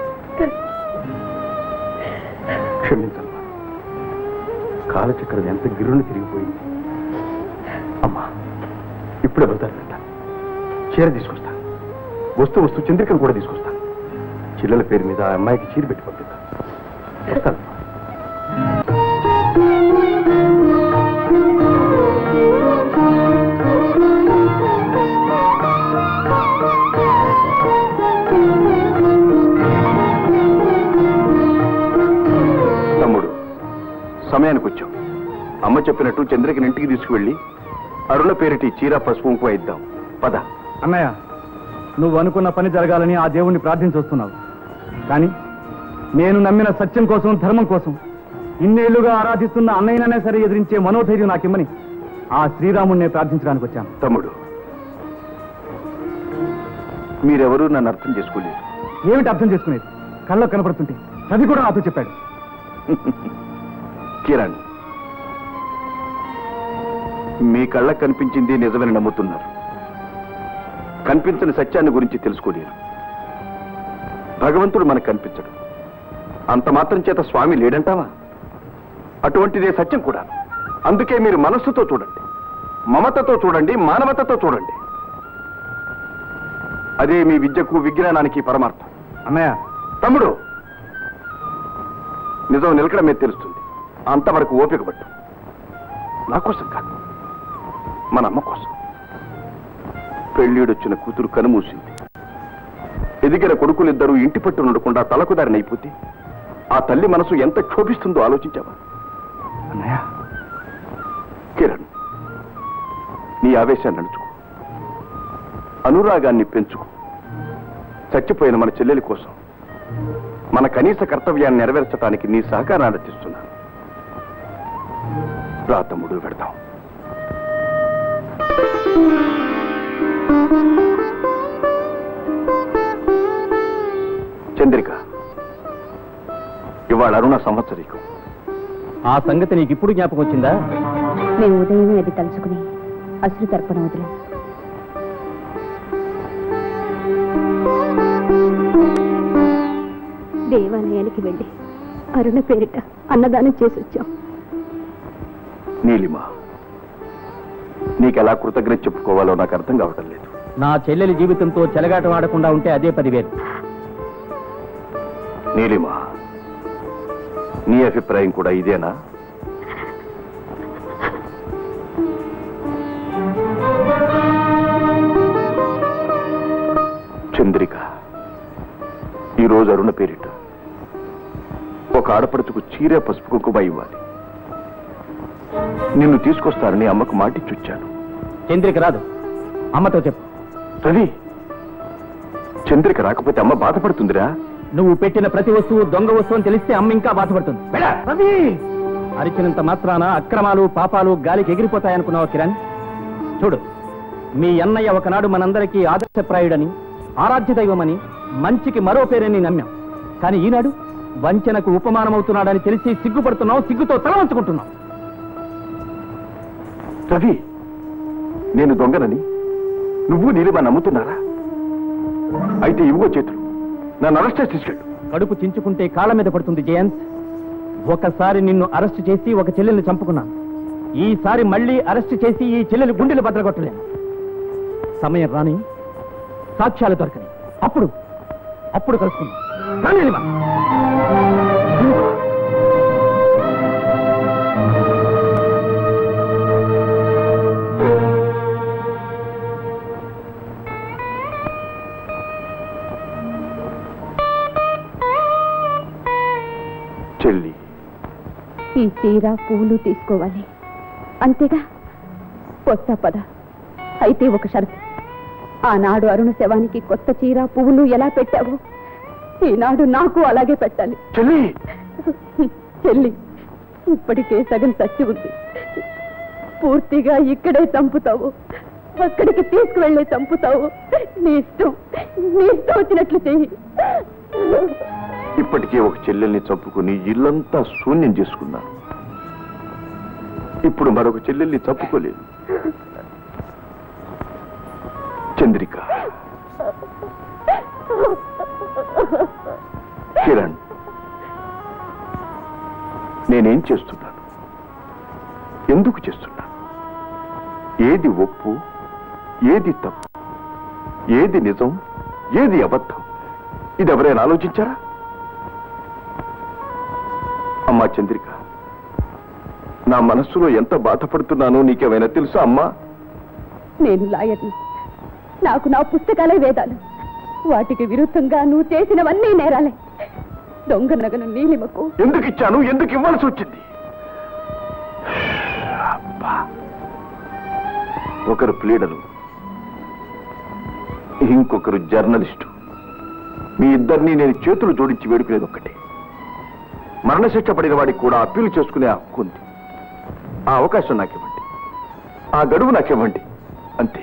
క్షమించమ్మా కాలచక్రం ఎంత గిరుని తిరిగిపోయింది అమ్మా ఇప్పుడే బజార్ వెళ్తాను చీర తీసుకొస్తాను వస్తూ వస్తూ చంద్రికను కూడా తీసుకొస్తాను చిల్లల పేరు మీద ఆ అమ్మాయికి చీర పెట్టి పంపిస్తాను వస్తానమ్మా తమ్ముడు సమయానికి వచ్చాం అమ్మ చెప్పినట్టు చంద్రకిని ఇంటికి తీసుకువెళ్ళి అరుణ పేరిటి చీర పసుపు కుంకుమ ఇద్దాం పద అన్నయ్య నువ్వు అనుకున్న పని జరగాలని ఆ దేవుణ్ణి ప్రార్థించొస్తున్నావు కానీ నేను నమ్మిన సత్యం కోసం ధర్మం కోసం ఇన్నేళ్లుగా ఆరాధిస్తున్న అన్నయ్యననే సరే ఎదిరించే మనోధైర్యం నాకిమ్మని ఆ శ్రీరాముణ్ణే ప్రార్థించడానికి వచ్చాను తమ్ముడు మీరెవరూ నన్ను అర్థం చేసుకోలేరు ఏమిటి అర్థం చేసుకునేది కళ్ళకు కనపడుతుంటే రవి కూడా నాతో చెప్పాడు కిరణ్ మీ కళ్ళకు కనిపించింది నిజమని నమ్ముతున్నారు కనిపించని సత్యాన్ని గురించి తెలుసుకోలేరు భగవంతుడు మనకు కనిపించడు అంత మాత్రం చేత స్వామి లేడంటావా అటువంటిదే సత్యం కూడా అందుకే మీరు మనస్సుతో చూడండి మమతతో చూడండి మానవతతో చూడండి అదే మీ విద్యకు విజ్ఞానానికి పరమార్థం అన్నయ్య తమ్ముడు నిజం నిలకడ మీద తెలుస్తుంది అంతవరకు ఓపిక పట్టు నా కోసం కాదు మన అమ్మ కోసం పెళ్ళీడొచ్చిన కూతురు కనుమూసింది ఎదిగిన కొడుకులిద్దరూ ఇంటి పట్టు ఉండకుండా తలకు దారినైపోతే ఆ తల్లి మనసు ఎంత క్షోభిస్తుందో ఆలోచించావా అన్నయ్య కిరణ్ నీ ఆవేశాన్ని అణుచుకో అనురాగాన్ని పెంచుకో చచ్చిపోయిన మన చెల్లెలి కోసం మన కనీస కర్తవ్యాన్ని నెరవేర్చడానికి నీ సహకారాన్ని అందిస్తున్నాను రా తమ్ముడు పెడతాం చంద్రిక ఇవాళ అరుణ సంవత్సరీకం ఆ సంగతి నీకు ఇప్పుడు జ్ఞాపకం వచ్చిందా మేము ఉదయమే అది తలుచుకుని అసురు తర్పణ వదిలాం దేవాలయానికి వెళ్ళి అరుణ పేరిట అన్నదానం చేసి వచ్చాం నీలిమ నీకెలా కృతజ్ఞత చెప్పుకోవాలో నాకు అర్థం కావటం లేదు నా చెల్లెలి జీవితంతో చెలగాటం ఆడకుండా ఉంటే అదే పదివేలు నీలిమ నీ అభిప్రాయం కూడా ఇదేనా చంద్రిక ఈరోజు అరుణ పేరిట ఒక ఆడపడుచుకు చీర పసుపు కుంకుమ ఇవ్వాలి నిన్ను తీసుకొస్తానని అమ్మకు మాటిచ్చొచ్చాను చంద్రిక రాదు అమ్మతో చెప్పు రవి చంద్రిక రాకపోతే అమ్మ బాధపడుతుందిరా నువ్వు పెట్టిన ప్రతి వస్తువు దొంగ వస్తువు అని తెలిస్తే అమ్మ ఇంకా బాధపడుతుంది రవి అరిచినంత మాత్రాన అక్రమాలు పాపాలు గాలికి ఎగిరిపోతాయనుకున్నావు కిరణ్ చూడు మీ అన్నయ్య ఒకనాడు మనందరికీ ఆదర్శప్రాయుడని ఆరాధ్య దైవమని మంచికి మరో పేరని నమ్మాం కానీ ఈనాడు వంచనకు ఉపమానమవుతున్నాడని తెలిసి సిగ్గుపడుతున్నావు సిగ్గుతో తల వంచుకుంటున్నావు రవి నేను దొంగనని నువ్వు నీలిమ నమ్ముతున్నారా అయితే ఇవిగో చేతులు నన్ను అరెస్ట్ చేసి తీసుకెళ్ళు కడుపు చించుకుంటే కాళ్ళ మీద పడుతుంది జయంత్ ఒకసారి నిన్ను అరెస్ట్ చేసి ఒక చెల్లెల్ని చంపుకున్నాను ఈసారి మళ్ళీ అరెస్ట్ చేసి ఈ చెల్లెలు గుండెలు బద్దలగొట్టలేను సమయం రాని సాక్ష్యాలు దొరకని అప్పుడు అప్పుడు కలుసుకుందాం రా నీలిమ. చెల్లి ఈ చీర పువ్వులు తీసుకోవాలి అంతేగా కొత్త పద అయితే ఒక షరతు ఆనాడు అరుణ శవానికి కొత్త చీర పువ్వులు ఎలా పెట్టావు ఈనాడు నాకు అలాగే పెట్టాలి చెల్లి చెల్లి ఇప్పటికే సగం చచ్చి ఉంది పూర్తిగా ఇక్కడే చంపుతావు అక్కడికి తీసుకువెళ్ళి చంపుతావు నీ ఇష్టం నీ ఇష్టం వచ్చినట్లు చెయ్యి ఇప్పటికే ఒక చెల్లెల్ని చంపుకుని ఇల్లంతా శూన్యం చేసుకున్నాను ఇప్పుడు మరొక చెల్లెల్ని చంపుకోలేదు చంద్రిక కిరణ్ నేనేం చేస్తున్నాను ఎందుకు చేస్తున్నాను ఏది ఒప్పు ఏది తప్పు ఏది నిజం ఏది అబద్ధం ఇది ఎవరైనా ఆలోచించారా అమ్మా చంద్రిక నా మనస్సులో ఎంత బాధపడుతున్నానో నీకేమైనా తెలుసా అమ్మా నేను లాయర్ని నాకు నా పుస్తకాలే వేదాలు వాటికి విరుద్ధంగా నువ్వు చేసినవన్నీ నేరాలే దొంగ నగను నీలిమకు ఎందుకు ఇచ్చాను ఎందుకు ఇవ్వాల్సి వచ్చింది అబ్బా. ఒకరు ప్లీడరు ఇంకొకరు జర్నలిస్టు మీ ఇద్దరిని నేను చేతులు జోడించి వేడుకునేది ఒక్కటే మరణశిక్ష పడిన వాడికి కూడా అప్పీలు చేసుకునే హక్కు ఉంది ఆ అవకాశం నాకు ఇవ్వండి ఆ గడువు నాకు ఇవ్వండి అంతే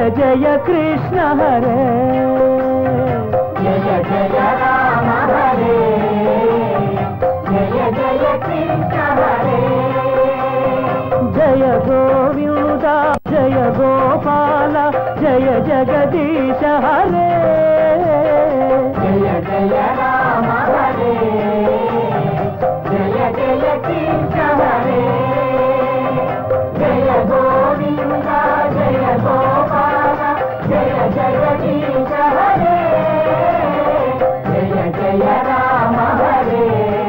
జయ కృష్ణ హరే జయ జయ రామ హరే జయ జయ కృష్ణ హరే జయ గోవింద జయ గోపాల జయ జగదీశ హరే జయ జయ రామ హరే జయ జయ కృష్ణ హరే జయ గోవింద జయ గోపాల జయ జగదీశ హరే జయ జయ రామ హరే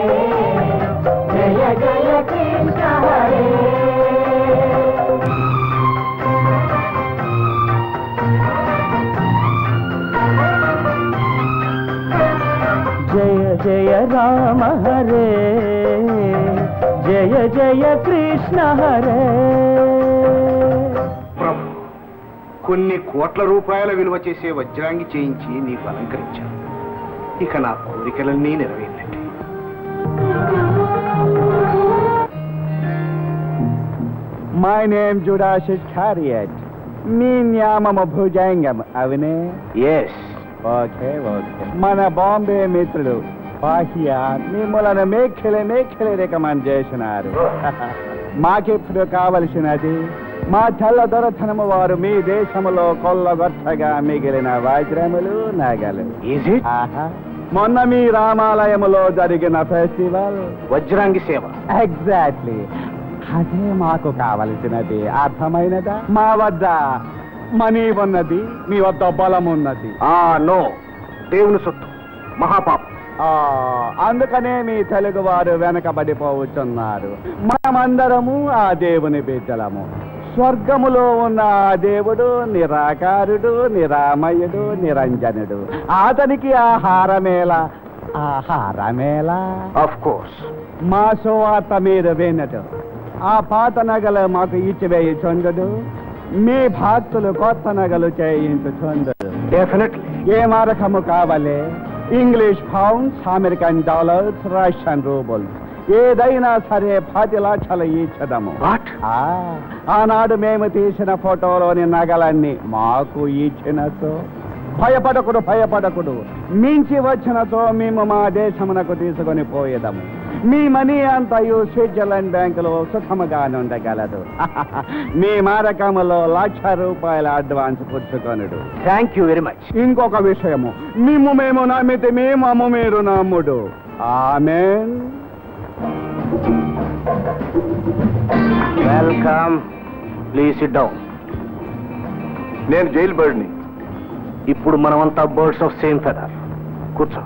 జయ జయ కృష్ణ హరే జయ జయ రామ హరే జయ జయ కృష్ణ హరే ప్రభు కొన్ని కోట్ల రూపాయల విలువ చేసే వజ్రాంగి చేయించి నీకు అలంకరించాను ఇక నా కోరికలన్నీ నెరవేరినట్టే మై నేమ్ జుడాష్ క్యారియట్ మీ న్యామము భుజంగం అవునే ఎస్ ఓకే ఓకే మన బాంబే మిత్రుడు పాహియా మిమ్మల్ని మేఖలే మేఖలే రికమెండ్ చేసినారు మాకిప్పుడు కావలసినది మా తెల్ల దొరతనము వారు మీ దేశములో కొల్లగొట్టగా మిగిలిన వజ్రములు నగలు ఆహా. మొన్న మీ రామాలయములో జరిగిన ఫెస్టివల్ వజ్రాంగి సేవ ఎగ్జాక్ట్లీ అదే మాకు కావలసినది అర్థమైనదా మా వద్ద మనీ ఉన్నది మీ వద్ద బలం ఉన్నది ఆ నో దేవుని సొత్తు మహాపాపం ఆ, అందుకనే మీ తెలుగు వారు వెనకబడిపోవచ్చున్నారు మనమందరము ఆ దేవుని బిడ్డలము స్వర్గములో ఉన్న ఆ దేవుడు నిరాకారుడు నిరామయుడు నిరంజనుడు అతనికి ఆహారమేలా ఆహారమేలా ఆఫ్ కోర్స్ మా సువార్త మీరు వినడు ఆ పాత నగలు మాకు ఇచ్చివేయుచుండడు మీ భక్తులు కొత్త నగలు చేయించుచుండడు డెఫినెట్లీ ఏ మారకము కావాలి English pounds American dollars Russian roubles ఏదైనా సరే పది లక్షలు ఇచ్చదము ఆ, ఆనాడు మేము తీసిన ఫోటోలోని నగలన్నీ మాకు ఇచ్చినతో భయపడకుడు భయపడకుడు మించి వచ్చినతో మేము మా దేశమునకు తీసుకొని పోయేదము మీ మనీ అంతయు స్విట్జర్లాండ్ బ్యాంకులో సుఖముగా ఉండగలదు మీ మారకములో లక్ష రూపాయల అడ్వాన్స్ పుచ్చుకొనుడు థ్యాంక్ యూ వెరీ మచ్ ఇంకొక విషయము మిమ్ము మేము నమ్మితే మేము అమ్ము మీరు నమ్ముడు amen welcome please sit down నేను జైలు బర్డ్ని ఇప్పుడు మనమంతా బర్డ్స్ ఆఫ్ సేమ్ ఫెదర్ కూర్చో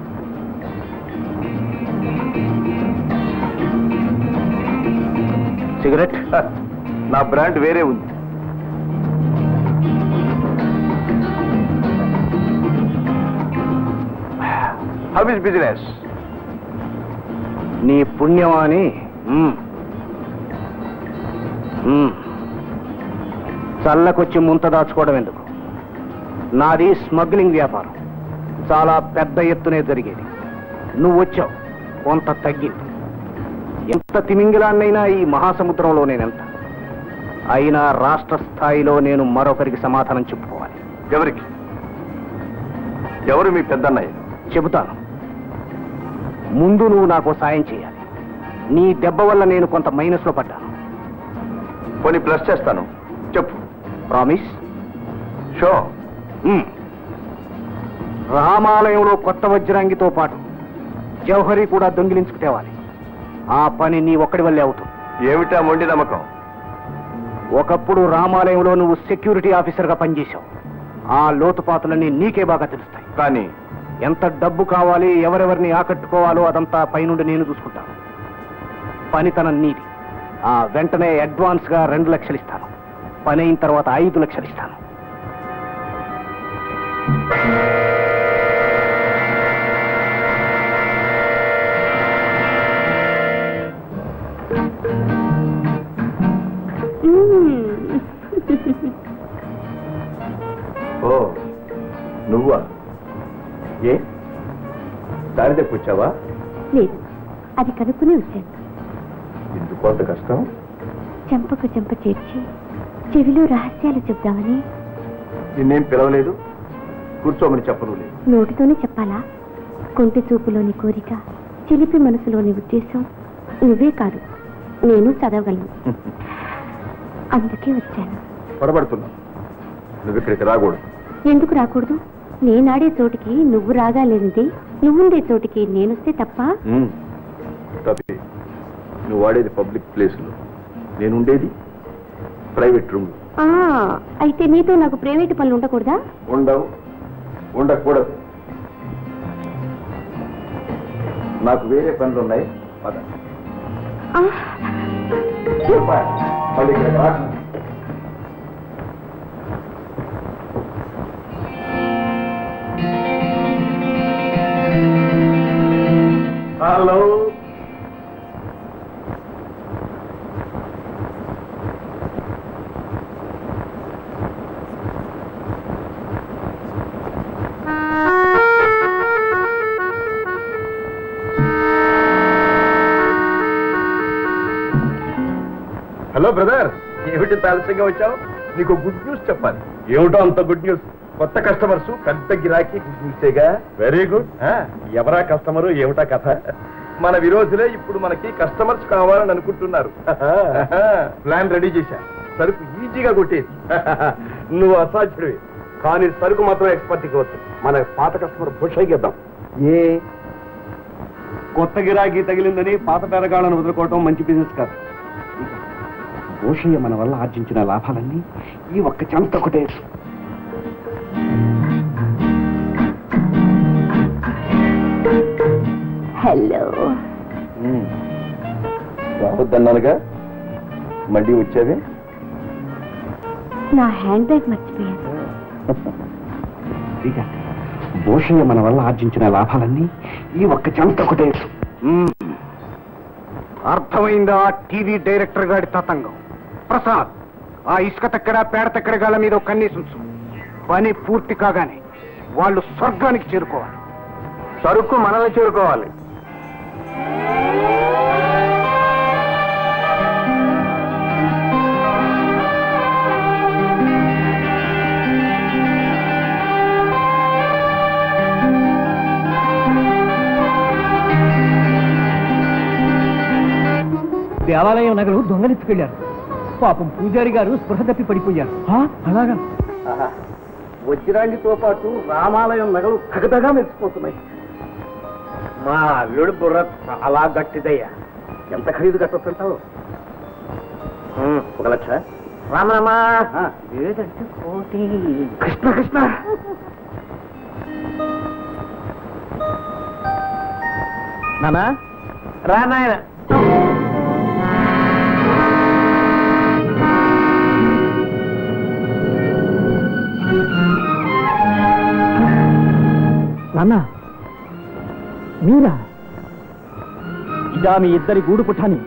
సిగరెట్ నా బ్రాండ్ వేరే ఉంది హౌ ఇస్ బిజినెస్ నీ పుణ్యమాని మ్మ్. మ్మ్. చల్లకొచ్చి ముంత దాచుకోవడం ఎందుకు నాది స్మగ్లింగ్ వ్యాపారం చాలా పెద్ద ఎత్తునే జరిగేది నువ్వు వచ్చావు కొంత తగ్గింది ఎంత తిమింగిలాన్నైనా ఈ మహాసముద్రంలో నేనెంత అయినా రాష్ట్ర స్థాయిలో నేను మరొకరికి సమాధానం చెప్పుకోవాలి ఎవరికి ఎవరు మీ పెద్దన్నయ్య చెబుతాను ముందు నువ్వు నాకు సాయం చేయాలి నీ దెబ్బ వల్ల నేను కొంత మైనస్లో పడ్డాను పోనీ ప్లస్ చేస్తాను చెప్పు ప్రామిస్ షో మ్మ్. రామాలయంలో కొత్త వజ్రాంగితో పాటు జౌహరి కూడా దొంగిలించుకు తేవాలి ఆ పని నీ ఒక్కడి వల్లే అవుతుంది ఏమిటా మొండి నమ్మకం ఒకప్పుడు రామాలయంలో నువ్వు సెక్యూరిటీ ఆఫీసర్గా పనిచేశావు ఆ లోతుపాతులన్నీ నీకే బాగా తెలుస్తాయి కానీ ఎంత డబ్బు కావాలి ఎవరెవరిని ఆకట్టుకోవాలో అదంతా పైనుండి నేను చూసుకుంటాను పనితనం నీది ఆ వెంటనే అడ్వాన్స్ గా రెండు లక్షలు ఇస్తాను పని అయిన తర్వాత ఐదు లక్షలు ఇస్తాను ఓ నువ్వా ఏ దారి తెప్పొచ్చావా లేదు అది కనుక్కునే వచ్చాను ఎందుకు అంత కష్టం చెంపకు చెంప చేర్చి చెవిలో రహస్యాలు చెప్దామని నిన్నేం పిలవలేదు కూర్చోమని చెప్పను లేదు నోటితోనే చెప్పాలా కొంటి చూపులోని కోరిక చిలిపి మనసులోని ఉద్దేశం నువ్వే కాదు నేను చదవగలను అందుకే వచ్చాను పొరపడుతున్నావు నువ్వు ఇక్కడికి రాకూడదు ఎందుకు రాకూడదు నేనాడే చోటికి నువ్వు రాగాలేనిది నువ్వుండే చోటికి నేనొస్తే తప్ప ఉమ్. తప్పి నువ్వు వాడేది పబ్లిక్ ప్లేస్లో నేను ఉండేది ప్రైవేట్ రూమ్ ఆ, అయితే నీతో నాకు ప్రైవేట్ పనులు ఉండకూడదా ఉండవు ఉండకూడదు నాకు వేరే పనులు ఉన్నాయి పద ఆ, మళ్ళీ ఇక్కడికి రాకు. హలో హలో బ్రదర్ ఏమిటి ఆలస్యంగా వచ్చావు నీకు గుడ్ న్యూస్ చెప్పాలి ఏమిటో అంత గుడ్ న్యూస్ కొత్త కస్టమర్స్ పెద్ద గిరాకీ గుడ్ న్యూసేగా వెరీ గుడ్ ఎవరా కస్టమరు ఏమిటా కథ మన విరోధులే ఇప్పుడు మనకి కస్టమర్స్ కావాలని అనుకుంటున్నారు ప్లాన్ రెడీ చేశా సరుకు ఈజీగా కొట్టేది నువ్వు అసాధ్యుడివి కానీ సరుకు మాత్రం ఎక్స్పర్ట్ ఇవ్వచ్చు మన పాత కస్టమర్ బుషయ్కి ఇద్దాం ఏ కొత్త గిరాకీ తగిలిందని పాత పెరగాళ్ళను వదులుకోవటం మంచి బిజినెస్ కాదు భూషయ్య మన వల్ల ఆర్జించిన లాభాలన్నీ ఈ ఒక్క చెంత ఒకటే హలో రావద్దన్నానుగా మళ్ళీ వచ్చేది నా హ్యాండ్ బ్యాగ్ మర్చిపోయాను ఇక భూషయ్య మన వల్ల ఆర్జించిన లాభాలన్నీ ఈ ఒక్క చెంత ఒకటే అర్థమైందా టీవీ డైరెక్టర్ గారి తతంగం ప్రసాద్ ఆ ఇసుక తక్కడ పేడ తక్కడ గాళ్ళ మీద ఒక కన్నీసు ఉంచు పని పూర్తి కాగానే వాళ్ళు స్వర్గానికి చేరుకోవాలి సరుకు మనల్ని చేరుకోవాలి దేవాలయం నగలు దొంగలించుకెళ్లారు పాపం పూజారి గారు స్పృహ తప్పి పడిపోయారు అలాగా వజ్రాంగితో పాటు రామాలయం నగలు తగదగా మెరిసిపోతున్నాయి మా వీడు బుర్ర చాలా గట్టిదయ్యా ఎంత ఖరీదు కట్టొస్తుంటావు ఒక లక్ష రామరామా ఏదంటే కోటి కృష్ణ కృష్ణ నానా రా నాయన నాన్న మీరా ఇదా మీ ఇద్దరి గూడు పుట్టాని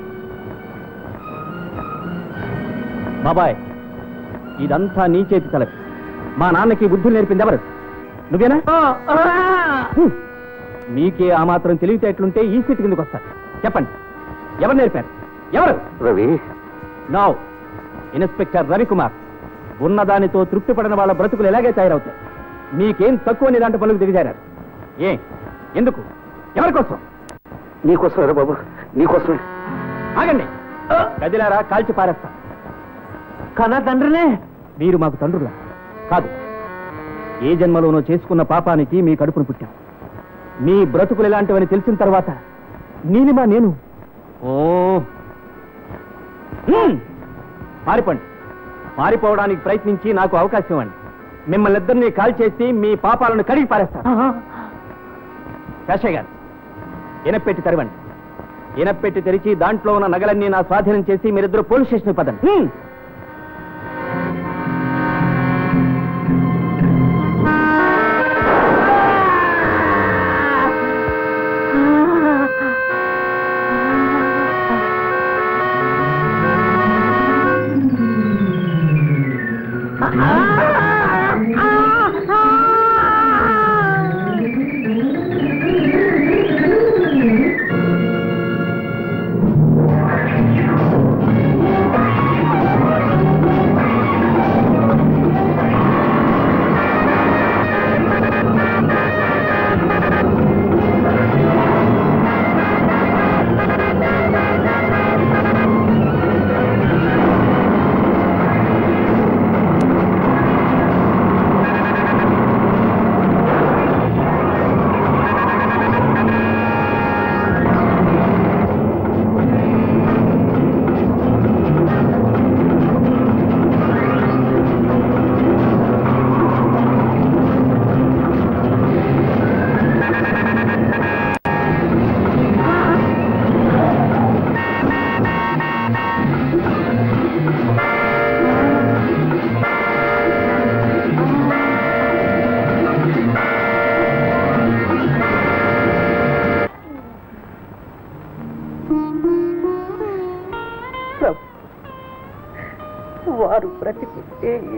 బాబాయ్ ఇదంతా నీ చేతి తలపి మా నాన్నకి బుద్ధులు నేర్పింది ఎవరు నువ్వేనా హ్మ్. మీకే ఆ మాత్రం తెలివితేటలుంటే ఈ స్థితి కిందకు వస్తారు చెప్పండి ఎవరు నేర్పారు ఎవరు రవి నౌ ఇన్స్పెక్టర్ రవికుమార్ ఉన్నదానితో తృప్తి పడిన వాళ్ళ బ్రతుకులు ఎలాగే తయారవుతాయి మీకేం తక్కువ ఇలాంటి పనులకు దిగజారారు ఏ ఎందుకు ఎవరి కోసం నీకోసమే బాబు నీకోసమే ఆగండి గదిలారా కాల్చి పారేస్తా కన్నా తండ్రినే మీరు మాకు తండ్రులా కాదు ఏ జన్మలోనో చేసుకున్న పాపానికి మీ కడుపును పుట్టాం మీ బ్రతుకులు ఎలాంటివని తెలిసిన తర్వాత నీలిమా నేను ఓ హ్మ్. పారిపోండి పారిపోవడానికి ప్రయత్నించి నాకు అవకాశం ఇవ్వండి మిమ్మల్ని ఇద్దరిని కాల్ చేసి మీ పాపాలను కడిగి పారేస్తాను కాశయ్య గారు ఇనపెట్టి తెరవండి ఇనపెట్టి తెరిచి దాంట్లో ఉన్న నగలన్నీ నా స్వాధీనం చేసి మీరిద్దరు పోలీస్ స్టేషన్ పదండి హ్మ్. ఆ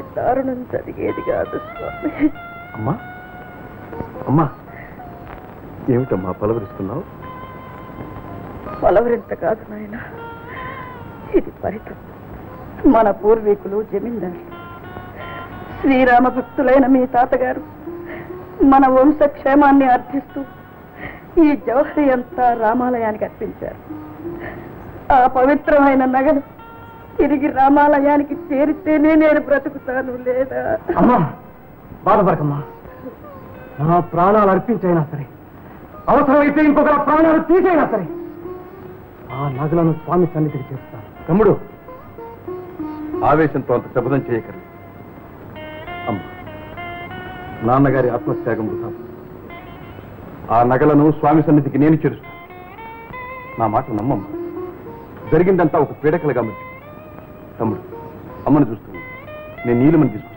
దారుణం జరిగేది కాదు స్వామి అమ్మా అమ్మా ఏమిటమ్మా పలవరిస్తున్నావు బలవరింత కాదు నాయన ఇది ఫలితం మన పూర్వీకులు జమీందారులు శ్రీరామ భక్తులైన మీ తాతగారు మన వంశక్షేమాన్ని అర్థిస్తూ ఈ జవహరి అంతా రామాలయానికి అర్పించారు ఆ పవిత్రమైన నగలు తిరిగి రామాలయానికి చేరితేనే నేను బ్రతుకుతాను లేదా అమ్మా బాధపడకమ్మా నా ప్రాణాలు అర్పించైనా సరే అవసరమైతే ఇంకొక ప్రాణాలు తీసైనా సరే ఆ నగలను స్వామి సన్నిధికి చేస్తాను తమ్ముడు ఆవేశంతో అంత శబ్దం చేయకర్లేదు అమ్మ నాన్నగారి ఆత్మత్యాగం వృధా. ఆ నగలను స్వామి సన్నిధికి నేను చేరుస్తాను నా మాట నమ్మమ్మ జరిగిందంతా ఒక పీడకలుగా మర్చి తమ్ముడు అమ్మను చూస్తాను నేను నీలమని తీసుకొస్తాను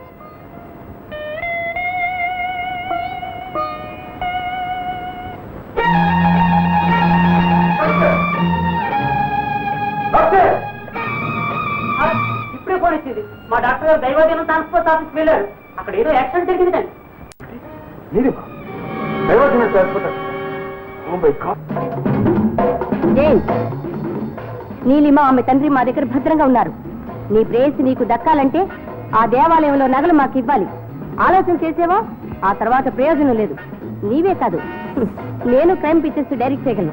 ఇప్పుడే ఫోన్ ఇచ్చింది మా డాక్టర్ గారు దైవజనం ట్రాన్స్పోర్ట్ ఆఫీస్కి వెళ్ళారు అక్కడ ఏదో యాక్సిడెంట్ జరిగిందండి నీలిమా దైవజన transport oh my God James Neelima ఆమె తండ్రి మా దగ్గర భద్రంగా ఉన్నారు నీ ప్రేయసి నీకు దక్కాలంటే ఆ దేవాలయంలో నగలు మాకు ఇవ్వాలి ఆలోచన చేసేవా ఆ తర్వాత ప్రయోజనం లేదు నీవే కాదు హ్మ్. నేను క్రైమ్ పిక్చర్స్ డైరెక్ట్ చేయగలను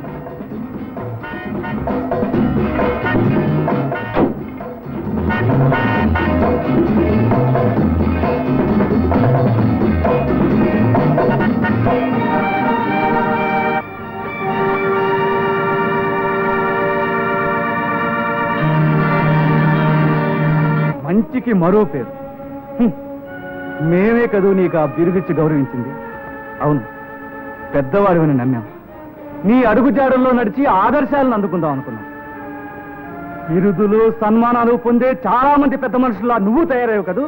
మంచికి మరో పేరు హ్మ్. మేమే కదూ నీకు ఆ బిరుదిచ్చి గౌరవించింది అవును పెద్దవాడివని నమ్మాం నీ అడుగుజాడల్లో నడిచి ఆదర్శాలను అందుకుందాం అనుకున్నాం బిరుదులు సన్మానాలు పొందే చాలా మంది పెద్ద మనుషుల్లా నువ్వు తయారయ్యావు కదూ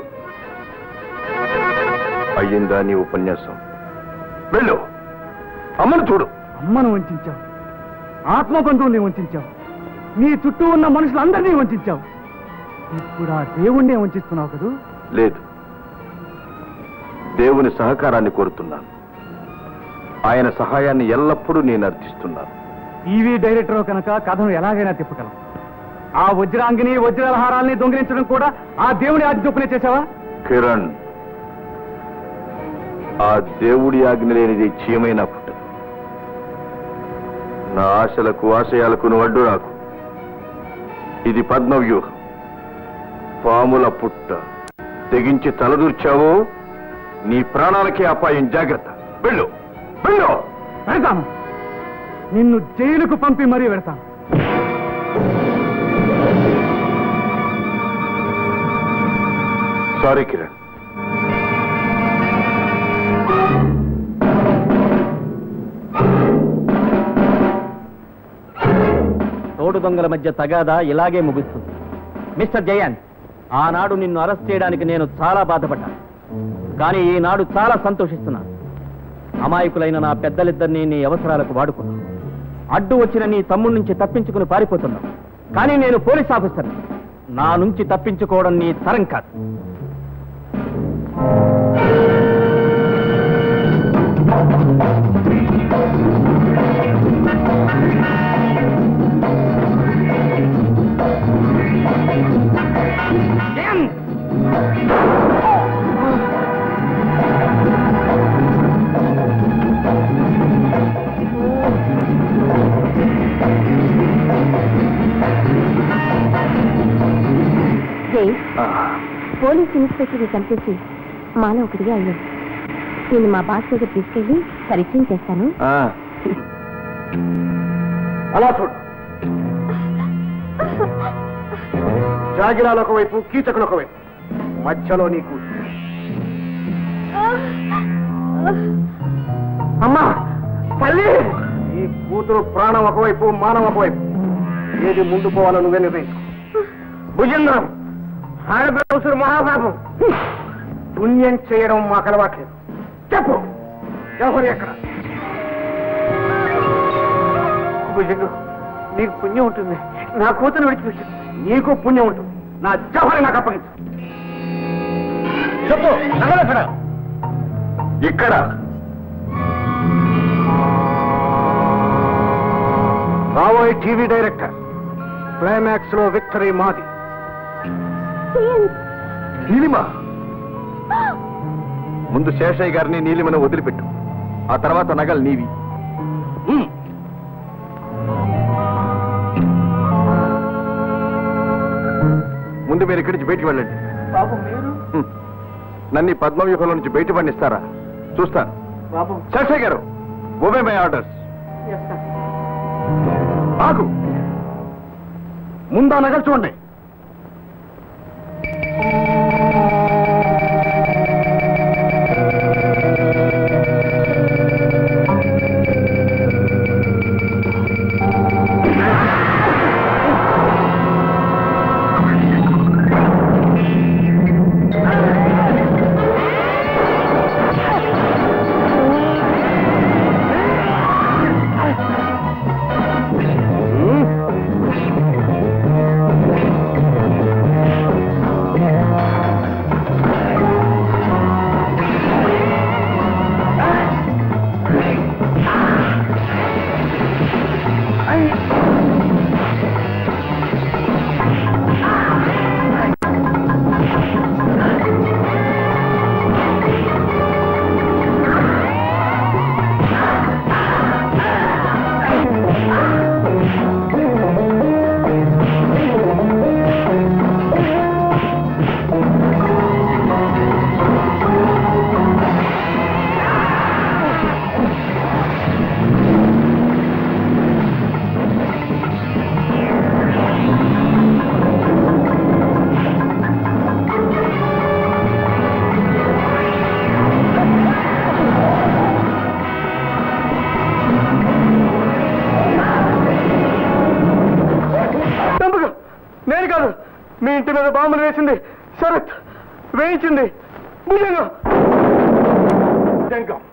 అయ్యిందా నీ ఉపన్యాసం వెళ్ళు అమ్మను చూడు అమ్మను వంచావు ఆత్మబంధువుల్ని వంచావు నీ చుట్టూ ఉన్న మనుషులందరినీ వంచావు ఇప్పుడు ఆ దేవుణ్ణే వంచిస్తున్నావు కదూ లేదు దేవుని సహకారాన్ని కోరుతున్నాను ఆయన సహాయాన్ని ఎల్లప్పుడూ నేను అర్థిస్తున్నాను టీవీ డైరెక్టర్ కనుక కథను ఎలాగైనా తిప్పగలం ఆ వజ్రాంగిని వజ్రహారాల్ని దొంగిలించడం కూడా ఆ దేవుని ఆజ్ఞ చొప్పునే చేసావా కిరణ్ ఆ దేవుడి ఆజ్ఞ లేనిది చీమైనా పుట్టదు నా ఆశలకు ఆశయాలకు నువ్వు అడ్డు రాకు ఇది పద్మవ్యూహం పాముల పుట్ట తెగించి తలదూర్చావో నీ ప్రాణాలకే అపాయం జాగ్రత్త వెళ్ళు వెళ్ళు పెడతాను నిన్ను జైలుకు పంపి మరీ పెడతాను సారీ కిరణ్ తోడు దొంగల మధ్య తగాదా ఇలాగే ముగుస్తుంది మిస్టర్ జయంత్ ఆనాడు నిన్ను అరెస్ట్ చేయడానికి నేను చాలా బాధపడ్డాను కానీ ఈనాడు చాలా సంతోషిస్తున్నాను అమాయకులైన నా పెద్దలిద్దరినీ నీ అవసరాలకు వాడుకున్నాను అడ్డు వచ్చిన నీ తమ్ముడి నుంచి తప్పించుకుని పారిపోతున్నావు కానీ నేను పోలీస్ ఆఫీసర్ని నా నుంచి తప్పించుకోవడం నీ తరం కాదు జై పోలీస్ ఇన్స్పెక్టర్ని చంపేసి మాలో ఒకటిగా అయ్యాను నేను మా బాస్ దగ్గర తీసుకెళ్ళి పరిచయం చేస్తాను అలా చూడు జాగిరాలు ఒకవైపు కీచకులు ఒకవైపు మధ్యలో నీకు అమ్మా తల్లి నీ కూతురు ప్రాణం ఒకవైపు మానం ఒకవైపు ఏది ముందు పోవాలో నువ్వే నిర్ణయించు భుజంగం ఆడపిల్ల మహాపాపం పుణ్యం చేయడం మాకు అలవాట్లేదు చెప్పు ఎవరు ఎక్కడ భుజంగం నీకు పుణ్యం ఉంటుంది నా కూతురు విడిచిపెట్టు నీకు పుణ్యం ఉంటుంది నా జవహరి నాకు అప్పగించు చెప్పు నగలెక్కడ ఇక్కడ రాబోయే టీవీ డైరెక్టర్ క్లైమాక్స్ లో విక్టరీ మాది నీలిమ ముందు శేషయ్య గారిని నీలిమను వదిలిపెట్టు ఆ తర్వాత నగలు నీవి హ్మ్. ముందు మీరు ఇక్కడి నుంచి బయటికి వెళ్ళండి బాబు మీరు హ్మ్. నన్ను ఈ పద్మవ్యూహంలో నుంచి బయట పండిస్తారా చూస్తాను బాబు శేషయ్య గారు ఓవే మై ఆర్డర్స్ ఆగు ముందా నగలు చూడండి చంపకం నేను కాదు మీ ఇంటి మీద బాంబులు వేసింది శరత్ వేయించింది భుజంగం భుజంగం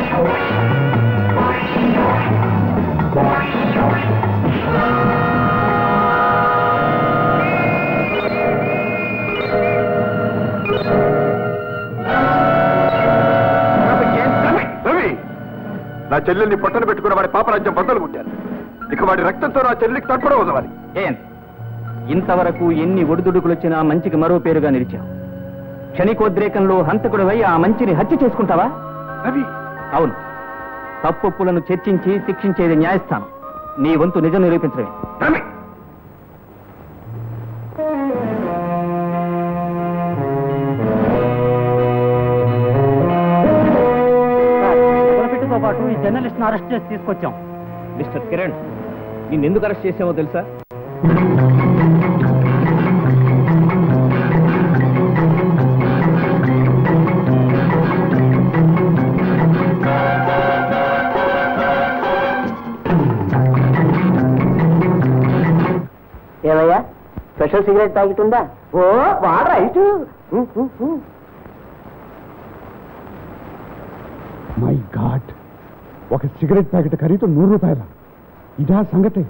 రవి నా చెల్లెల్ని పొట్టను పెట్టుకున్న వాడి పాపరాజ్యం బద్దలు కొట్టాను ఇక వాడి రక్తంతో నా చెల్లికి తప్పడం వదవాలి ఏం ఇంతవరకు ఎన్ని ఒడిదుడుకులు వచ్చినా మంచికి మరో పేరుగా నిలిచావు క్షణికోద్రేకంలో హంతకుడివై ఆ మంచిని హత్య చేసుకుంటావా రవి అవును తప్పొప్పులను చర్చించి శిక్షించేది న్యాయస్థానం నీ వంతు నిజం నిరూపించడమే రవి పెట్టుతో పాటు ఈ జర్నలిస్ట్ అరెస్ట్ చేసి తీసుకొచ్చాం మిస్టర్ కిరణ్ నిన్నెందుకు అరెస్ట్ చేసామో తెలుసా ఏమయ్యా స్పెషల్ సిగరెట్ ప్యాకెట్ ఉందా ఓ వాడరా ఇటు మై గాడ్ ఒక సిగరెట్ ప్యాకెట్ ఖరీదు నూరు రూపాయల ఇదా సంగతి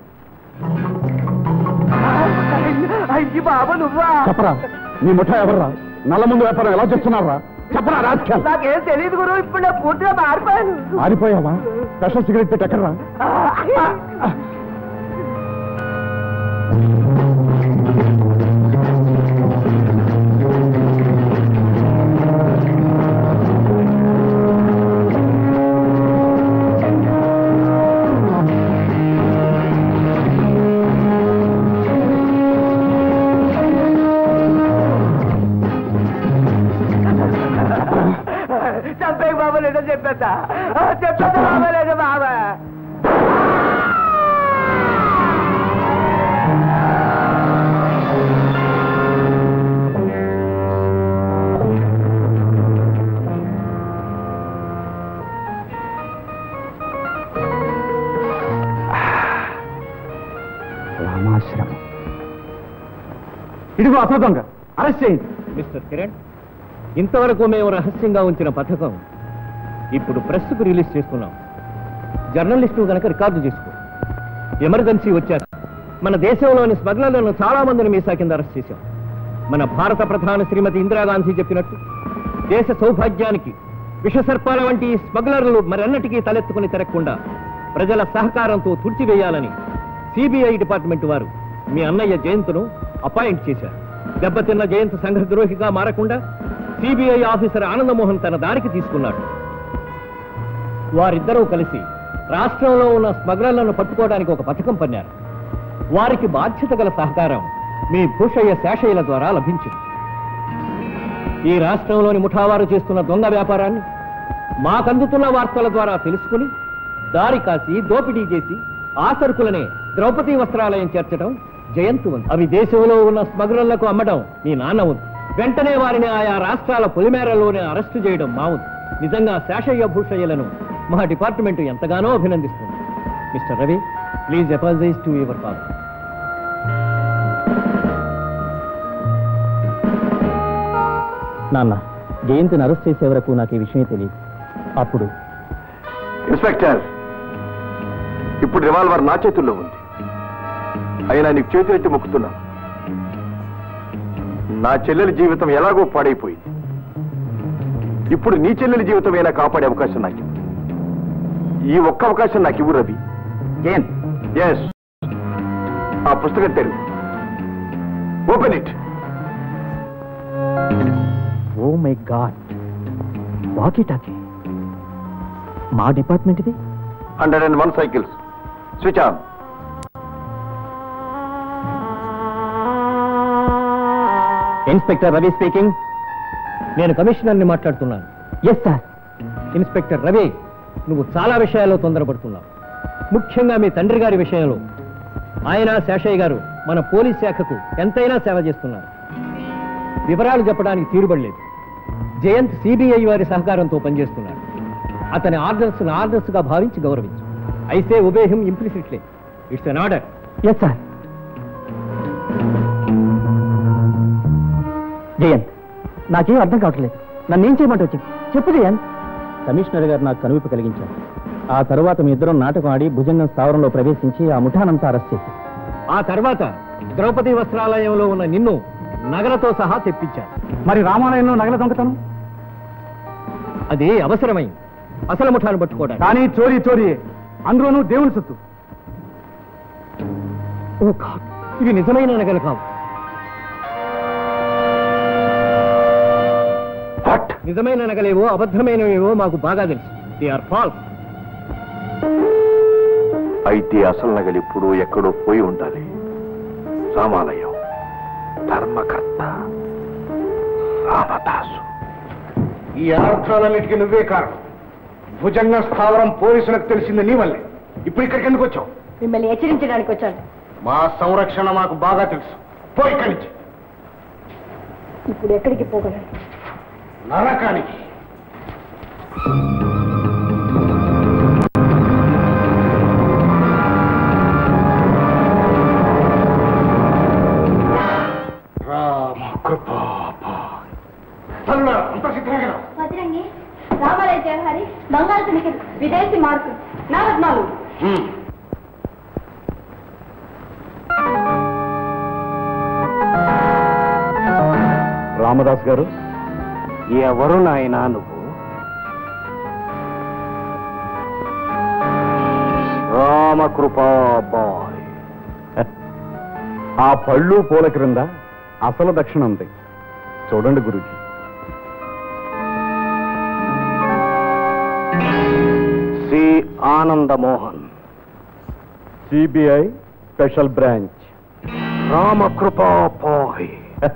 అయ్యి బాబా నువ్వా చెప్పరా నీ ముఠా ఎవర్రా నల్ల ముందు వ్యాపారం ఎలా చేస్తున్నారా చెప్పరా రాజకీయాలు నాకేం తెలియదు గురు ఇప్పుడు నేను పూర్తిగా మారిపోయాను ఆరిపోయావా స్పెషల్ సిగరెట్ పెట్టి ఎక్కడరా చంపే బాబా లేదో చెప్పేస్తా చెప్పేస్తా బాబా లేదు బాబా రామాశ్రమం ఇదిగో అసలు దొంగ అరెస్ట్ చేయండి మిస్టర్ కిరణ్ ఇంతవరకు మేము రహస్యంగా ఉంచిన పథకం ఇప్పుడు ప్రెస్కు రిలీజ్ చేస్తున్నాం జర్నలిస్టు గనక రికార్డు చేసుకో ఎమర్జెన్సీ వచ్చాక మన దేశంలోని స్మగ్లర్లను చాలా మందిని మీసా కింద అరెస్ట్ చేశాం మన భారత ప్రధాని శ్రీమతి ఇందిరాగాంధీ చెప్పినట్టు దేశ సౌభాగ్యానికి విషసర్పాల వంటి ఈ స్మగ్లర్లు మరెన్నటికీ తలెత్తుకుని తిరగకుండా ప్రజల సహకారంతో తుడిచివేయాలని సిబిఐ డిపార్ట్మెంట్ వారు మీ అన్నయ్య జయంత్ను అపాయింట్ చేశారు దెబ్బతిన్న జయంత్ సంఘద్రోహిగా మారకుండా సిబిఐ ఆఫీసర్ ఆనందమోహన్ తన దారికి తీసుకున్నాడు వారిద్దరూ కలిసి రాష్ట్రంలో ఉన్న స్మగ్లర్లను పట్టుకోవడానికి ఒక పథకం పన్నారు వారికి బాధ్యత గల సహకారం మీ భూషయ్య శేషయ్యల ద్వారా లభించింది ఈ రాష్ట్రంలోని ముఠావారు చేస్తున్న దొంగ వ్యాపారాన్ని మాకందుతున్న వార్తల ద్వారా తెలుసుకుని దారి కాసి దోపిడీ చేసి ఆ సరుకులనే ద్రౌపదీ వస్త్రాలయం చేర్చడం జయంతు ఉంది అవి దేశంలో ఉన్న స్మగ్లర్లకు అమ్మడం మీ నాన్న ఉంది వెంటనే వారిని ఆయా రాష్ట్రాల పొలిమేరలోనే అరెస్టు చేయడం మా ఉంది నిజంగా శేషయ్య భూషయ్యలను మా డిపార్ట్మెంట్ ఎంతగానో అభినందిస్తుంది mister Ravi please apologise to your father నాన్న జయంతిని అరెస్ట్ చేసే వరకు నాకు ఈ విషయం తెలియదు అప్పుడు ఇన్స్పెక్టర్ ఇప్పుడు రివాల్వర్ నా చేతుల్లో ఉంది అయినా నీకు చేతులెత్తి మొక్కుతున్నాను నా చెల్లెలి జీవితం ఎలాగో పాడైపోయింది ఇప్పుడు నీ చెల్లెలి జీవితం అయినా కాపాడే అవకాశం నాకు ఇవ్వు. ఈ ఒక్క అవకాశం నాకు ఇవ్వు రవి జయంత్ ఎస్ ఆ పుస్తకం తెరువు open it oh my God walkie talkie మా డిపార్ట్మెంట్ ఇది hundred and one cycles switch on inspector Ravi speaking నేను కమిషనర్ని మాట్లాడుతున్నాను ఎస్ సార్ ఇన్స్పెక్టర్ రవి నువ్వు చాలా విషయాల్లో తొందరపడుతున్నావు ముఖ్యంగా మీ తండ్రి గారి విషయంలో ఆయన శేషయ్య గారు మన పోలీస్ శాఖకు ఎంతైనా సేవ చేస్తున్నారు వివరాలు చెప్పడానికి తీరుబడలేదు జయంత్ సిబిఐ వారి సహకారంతో పనిచేస్తున్నాడు అతని ఆర్డర్స్ ఆర్డర్స్ గా భావించి గౌరవించు అయితే obey him implicitly it's an order yes sir Jayant నాకేం అర్థం కావట్లేదు నన్ను ఏం చేయమంటే వచ్చింది చెప్పు జయంత్ కమిషనర్ గారు నాకు కనువిప్పు కలిగించారు ఆ తరువాత మీ ఇద్దరం నాటకం ఆడి భుజంగం స్థావరంలో ప్రవేశించి ఆ ముఠానంతా అరెస్ట్ చేశారు ఆ తర్వాత ద్రౌపది వస్త్రాలయంలో ఉన్న నిన్ను నగలతో సహా తెప్పించారు మరి రామాలయంలో నగల దొంగతనం అది అవసరమైంది అసలు ముఠాను పట్టుకోవడానికి కానీ చోరీ చోరీ అందులోనూ దేవుని సొత్తు ఓ గాడ్ ఇవి నిజమైన నగలు కావు నిజమైన నగలేవో అబద్ధమైనవేవో మాకు బాగా తెలుసు దే ఆర్ ఫాల్స్ అయితే అసలు నగలు ఇప్పుడు ఎక్కడో పోయి ఉండాలి రామాలయం ధర్మకర్త రామదాసు ఈ అనర్థాలన్నిటికీ నువ్వే కారణం భుజంగ స్థావరం పోలీసులకు తెలిసింది నీ వల్లే ఇప్పుడు ఇక్కడికి ఎందుకు వచ్చావు మిమ్మల్ని హెచ్చరించడానికి వచ్చాను మా సంరక్షణ మాకు బాగా తెలుసు పో ఇక్కడి నుంచి ఇప్పుడు ఎక్కడికి పోగలను నరకానికి రామ కృపా అంత సిద్ధంగా వజ్రంగి రామాలయ జవహరి బంగారు తునికలు విదేశీ మార్కు నా పద్మాలు రామదాస్ గారు ఎవరు నాయనా నువ్వు రామకృపా బాయ్ ఆ పళ్ళు పూల క్రింద అసలు దక్షిణ ఉంది చూడండి Guruji C Anandamohan CBI special branch Ramakrupa Bai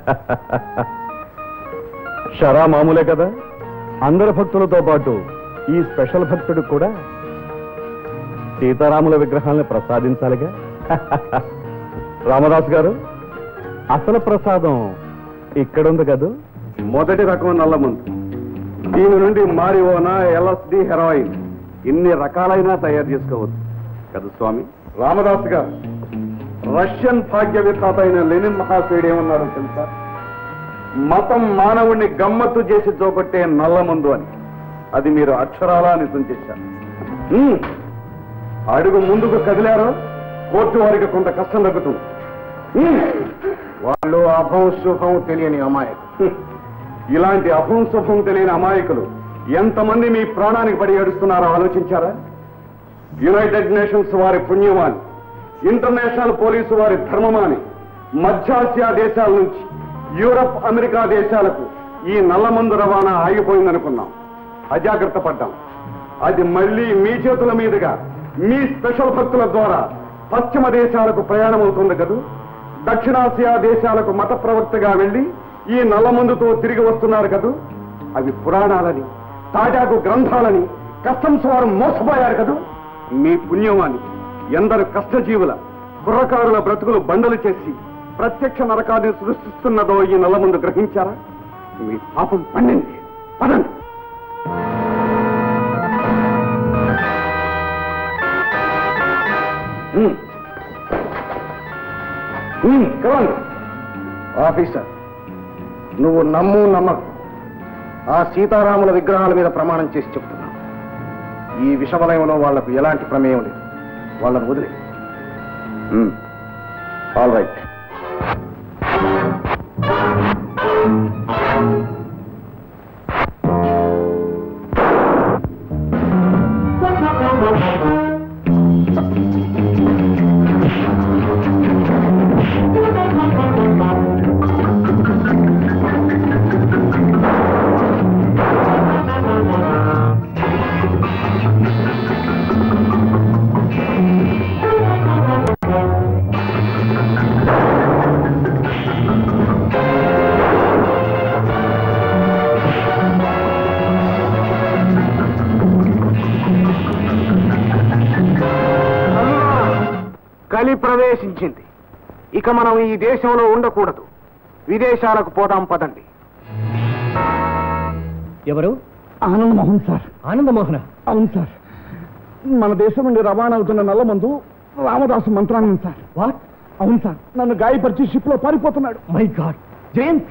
షరా మామూలే కదా అందరి భక్తులతో పాటు ఈ స్పెషల్ భక్తుడు కూడా సీతారాముల విగ్రహాలను ప్రసాదించాలిగా రామదాస్ గారు అసలు ప్రసాదం ఇక్కడుంది కదూ మొదటి రకం నల్ల మందు దీని నుండి మారివోనా ఎల్ఎస్డి హెరాయిన్ ఇన్ని రకాలైనా తయారు చేసుకోవచ్చు కదా స్వామి రామదాస్ గారు రష్యన్ భాగ్య విధాత అయిన లెనిన్ మహాశయుడు ఏమన్నారో తెలుసా మతం మానవుణ్ణి గమ్మత్తు చేసి చూపట్టే నల్ల మందు అని అది మీరు అక్షరాలా నిజం చేశారు హ్మ్. అడుగు ముందుకు కదిలారో కోర్టు వారికి కొంత కష్టం తగ్గుతుంది హ్మ్. వాళ్ళు అభం శుభం తెలియని అమాయకు ఇలాంటి అభం శుభం తెలియని అమాయకులు ఎంతమంది మీ ప్రాణానికి పడి ఏడుస్తున్నారో ఆలోచించారా యునైటెడ్ నేషన్స్ వారి పుణ్యమాని ఇంటర్నేషనల్ పోలీసు వారి ధర్మమాని మధ్యాసియా దేశాల నుంచి యూరప్ అమెరికా దేశాలకు ఈ నల్లమందు రవాణా ఆగిపోయిందనుకున్నాం అజాగ్రత్త పడ్డాం అది మళ్ళీ మీ చేతుల మీదుగా మీ స్పెషల్ భక్తుల ద్వారా పశ్చిమ దేశాలకు ప్రయాణం అవుతుంది కదూ దక్షిణాసియా దేశాలకు మత ప్రవక్తగా వెళ్లి ఈ నల్లమందుతో తిరిగి వస్తున్నారు కదూ అవి పురాణాలని తాజాకు గ్రంథాలని కస్టమ్స్ వారు మోసపోయారు కదూ మీ పుణ్యమాని ఎందరు కష్టజీవుల కుర్రకారుల బ్రతుకులు బండలు చేసి ప్రత్యక్ష నరకాన్ని సృష్టిస్తున్నదో ఈ నల్లమందు గ్రహించారా మీ పాపం పండింది పదండి హ్మ్. హ్మ్, come on. ఆఫీసర్ నువ్వు నమ్ము నమ్మకు ఆ సీతారాముల విగ్రహాల మీద ప్రమాణం చేసి చెప్తున్నా ఈ విషవలయంలో వాళ్లకు ఎలాంటి ప్రమేయం లేదు వాళ్ళని వదిలే ఆల్ రైట్ కలి ప్రవేశించింది ఇక మనం ఈ దేశంలో ఉండకూడదు విదేశాలకు పోదాం పదండి ఎవరు ఆనంద్ మోహన్ సార్ ఆనంద మోహన్ అవును సార్ మన దేశం నుండి రవాణా అవుతున్న నల్లమందు రామదాసు మంత్రాంగం సార్ వాట్ అవును సార్ నన్ను గాయపరిచి షిప్ లో పారిపోతున్నాడు మై గాడ్ జయంత్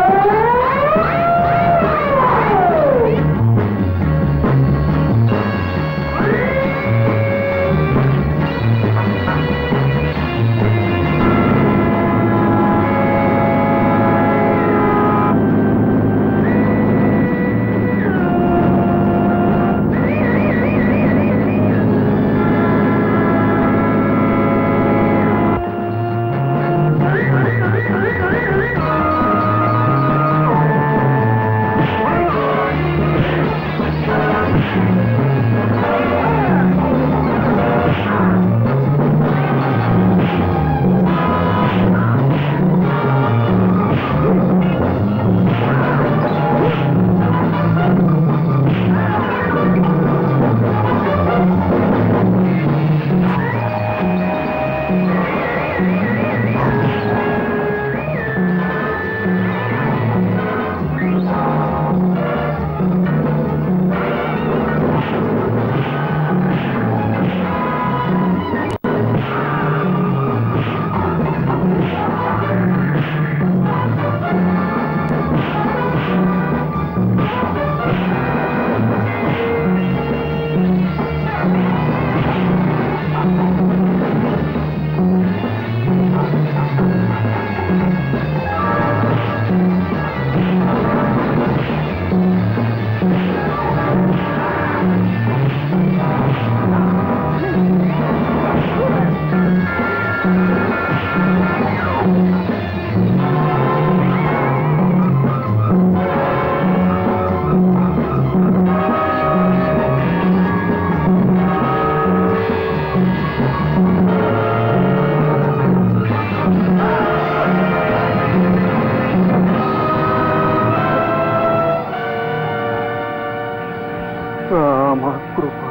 రామ కృప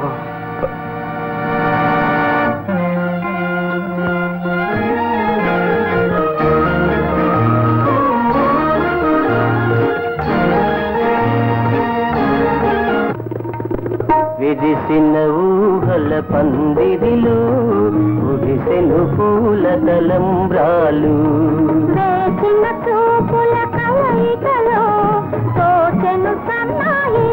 విరిసిన ఊహల పందిరిలు ఉడిసెను పూల తలంబ్రాలు వేసిన చూపుల కలయికలో తోచెను సన్నాయి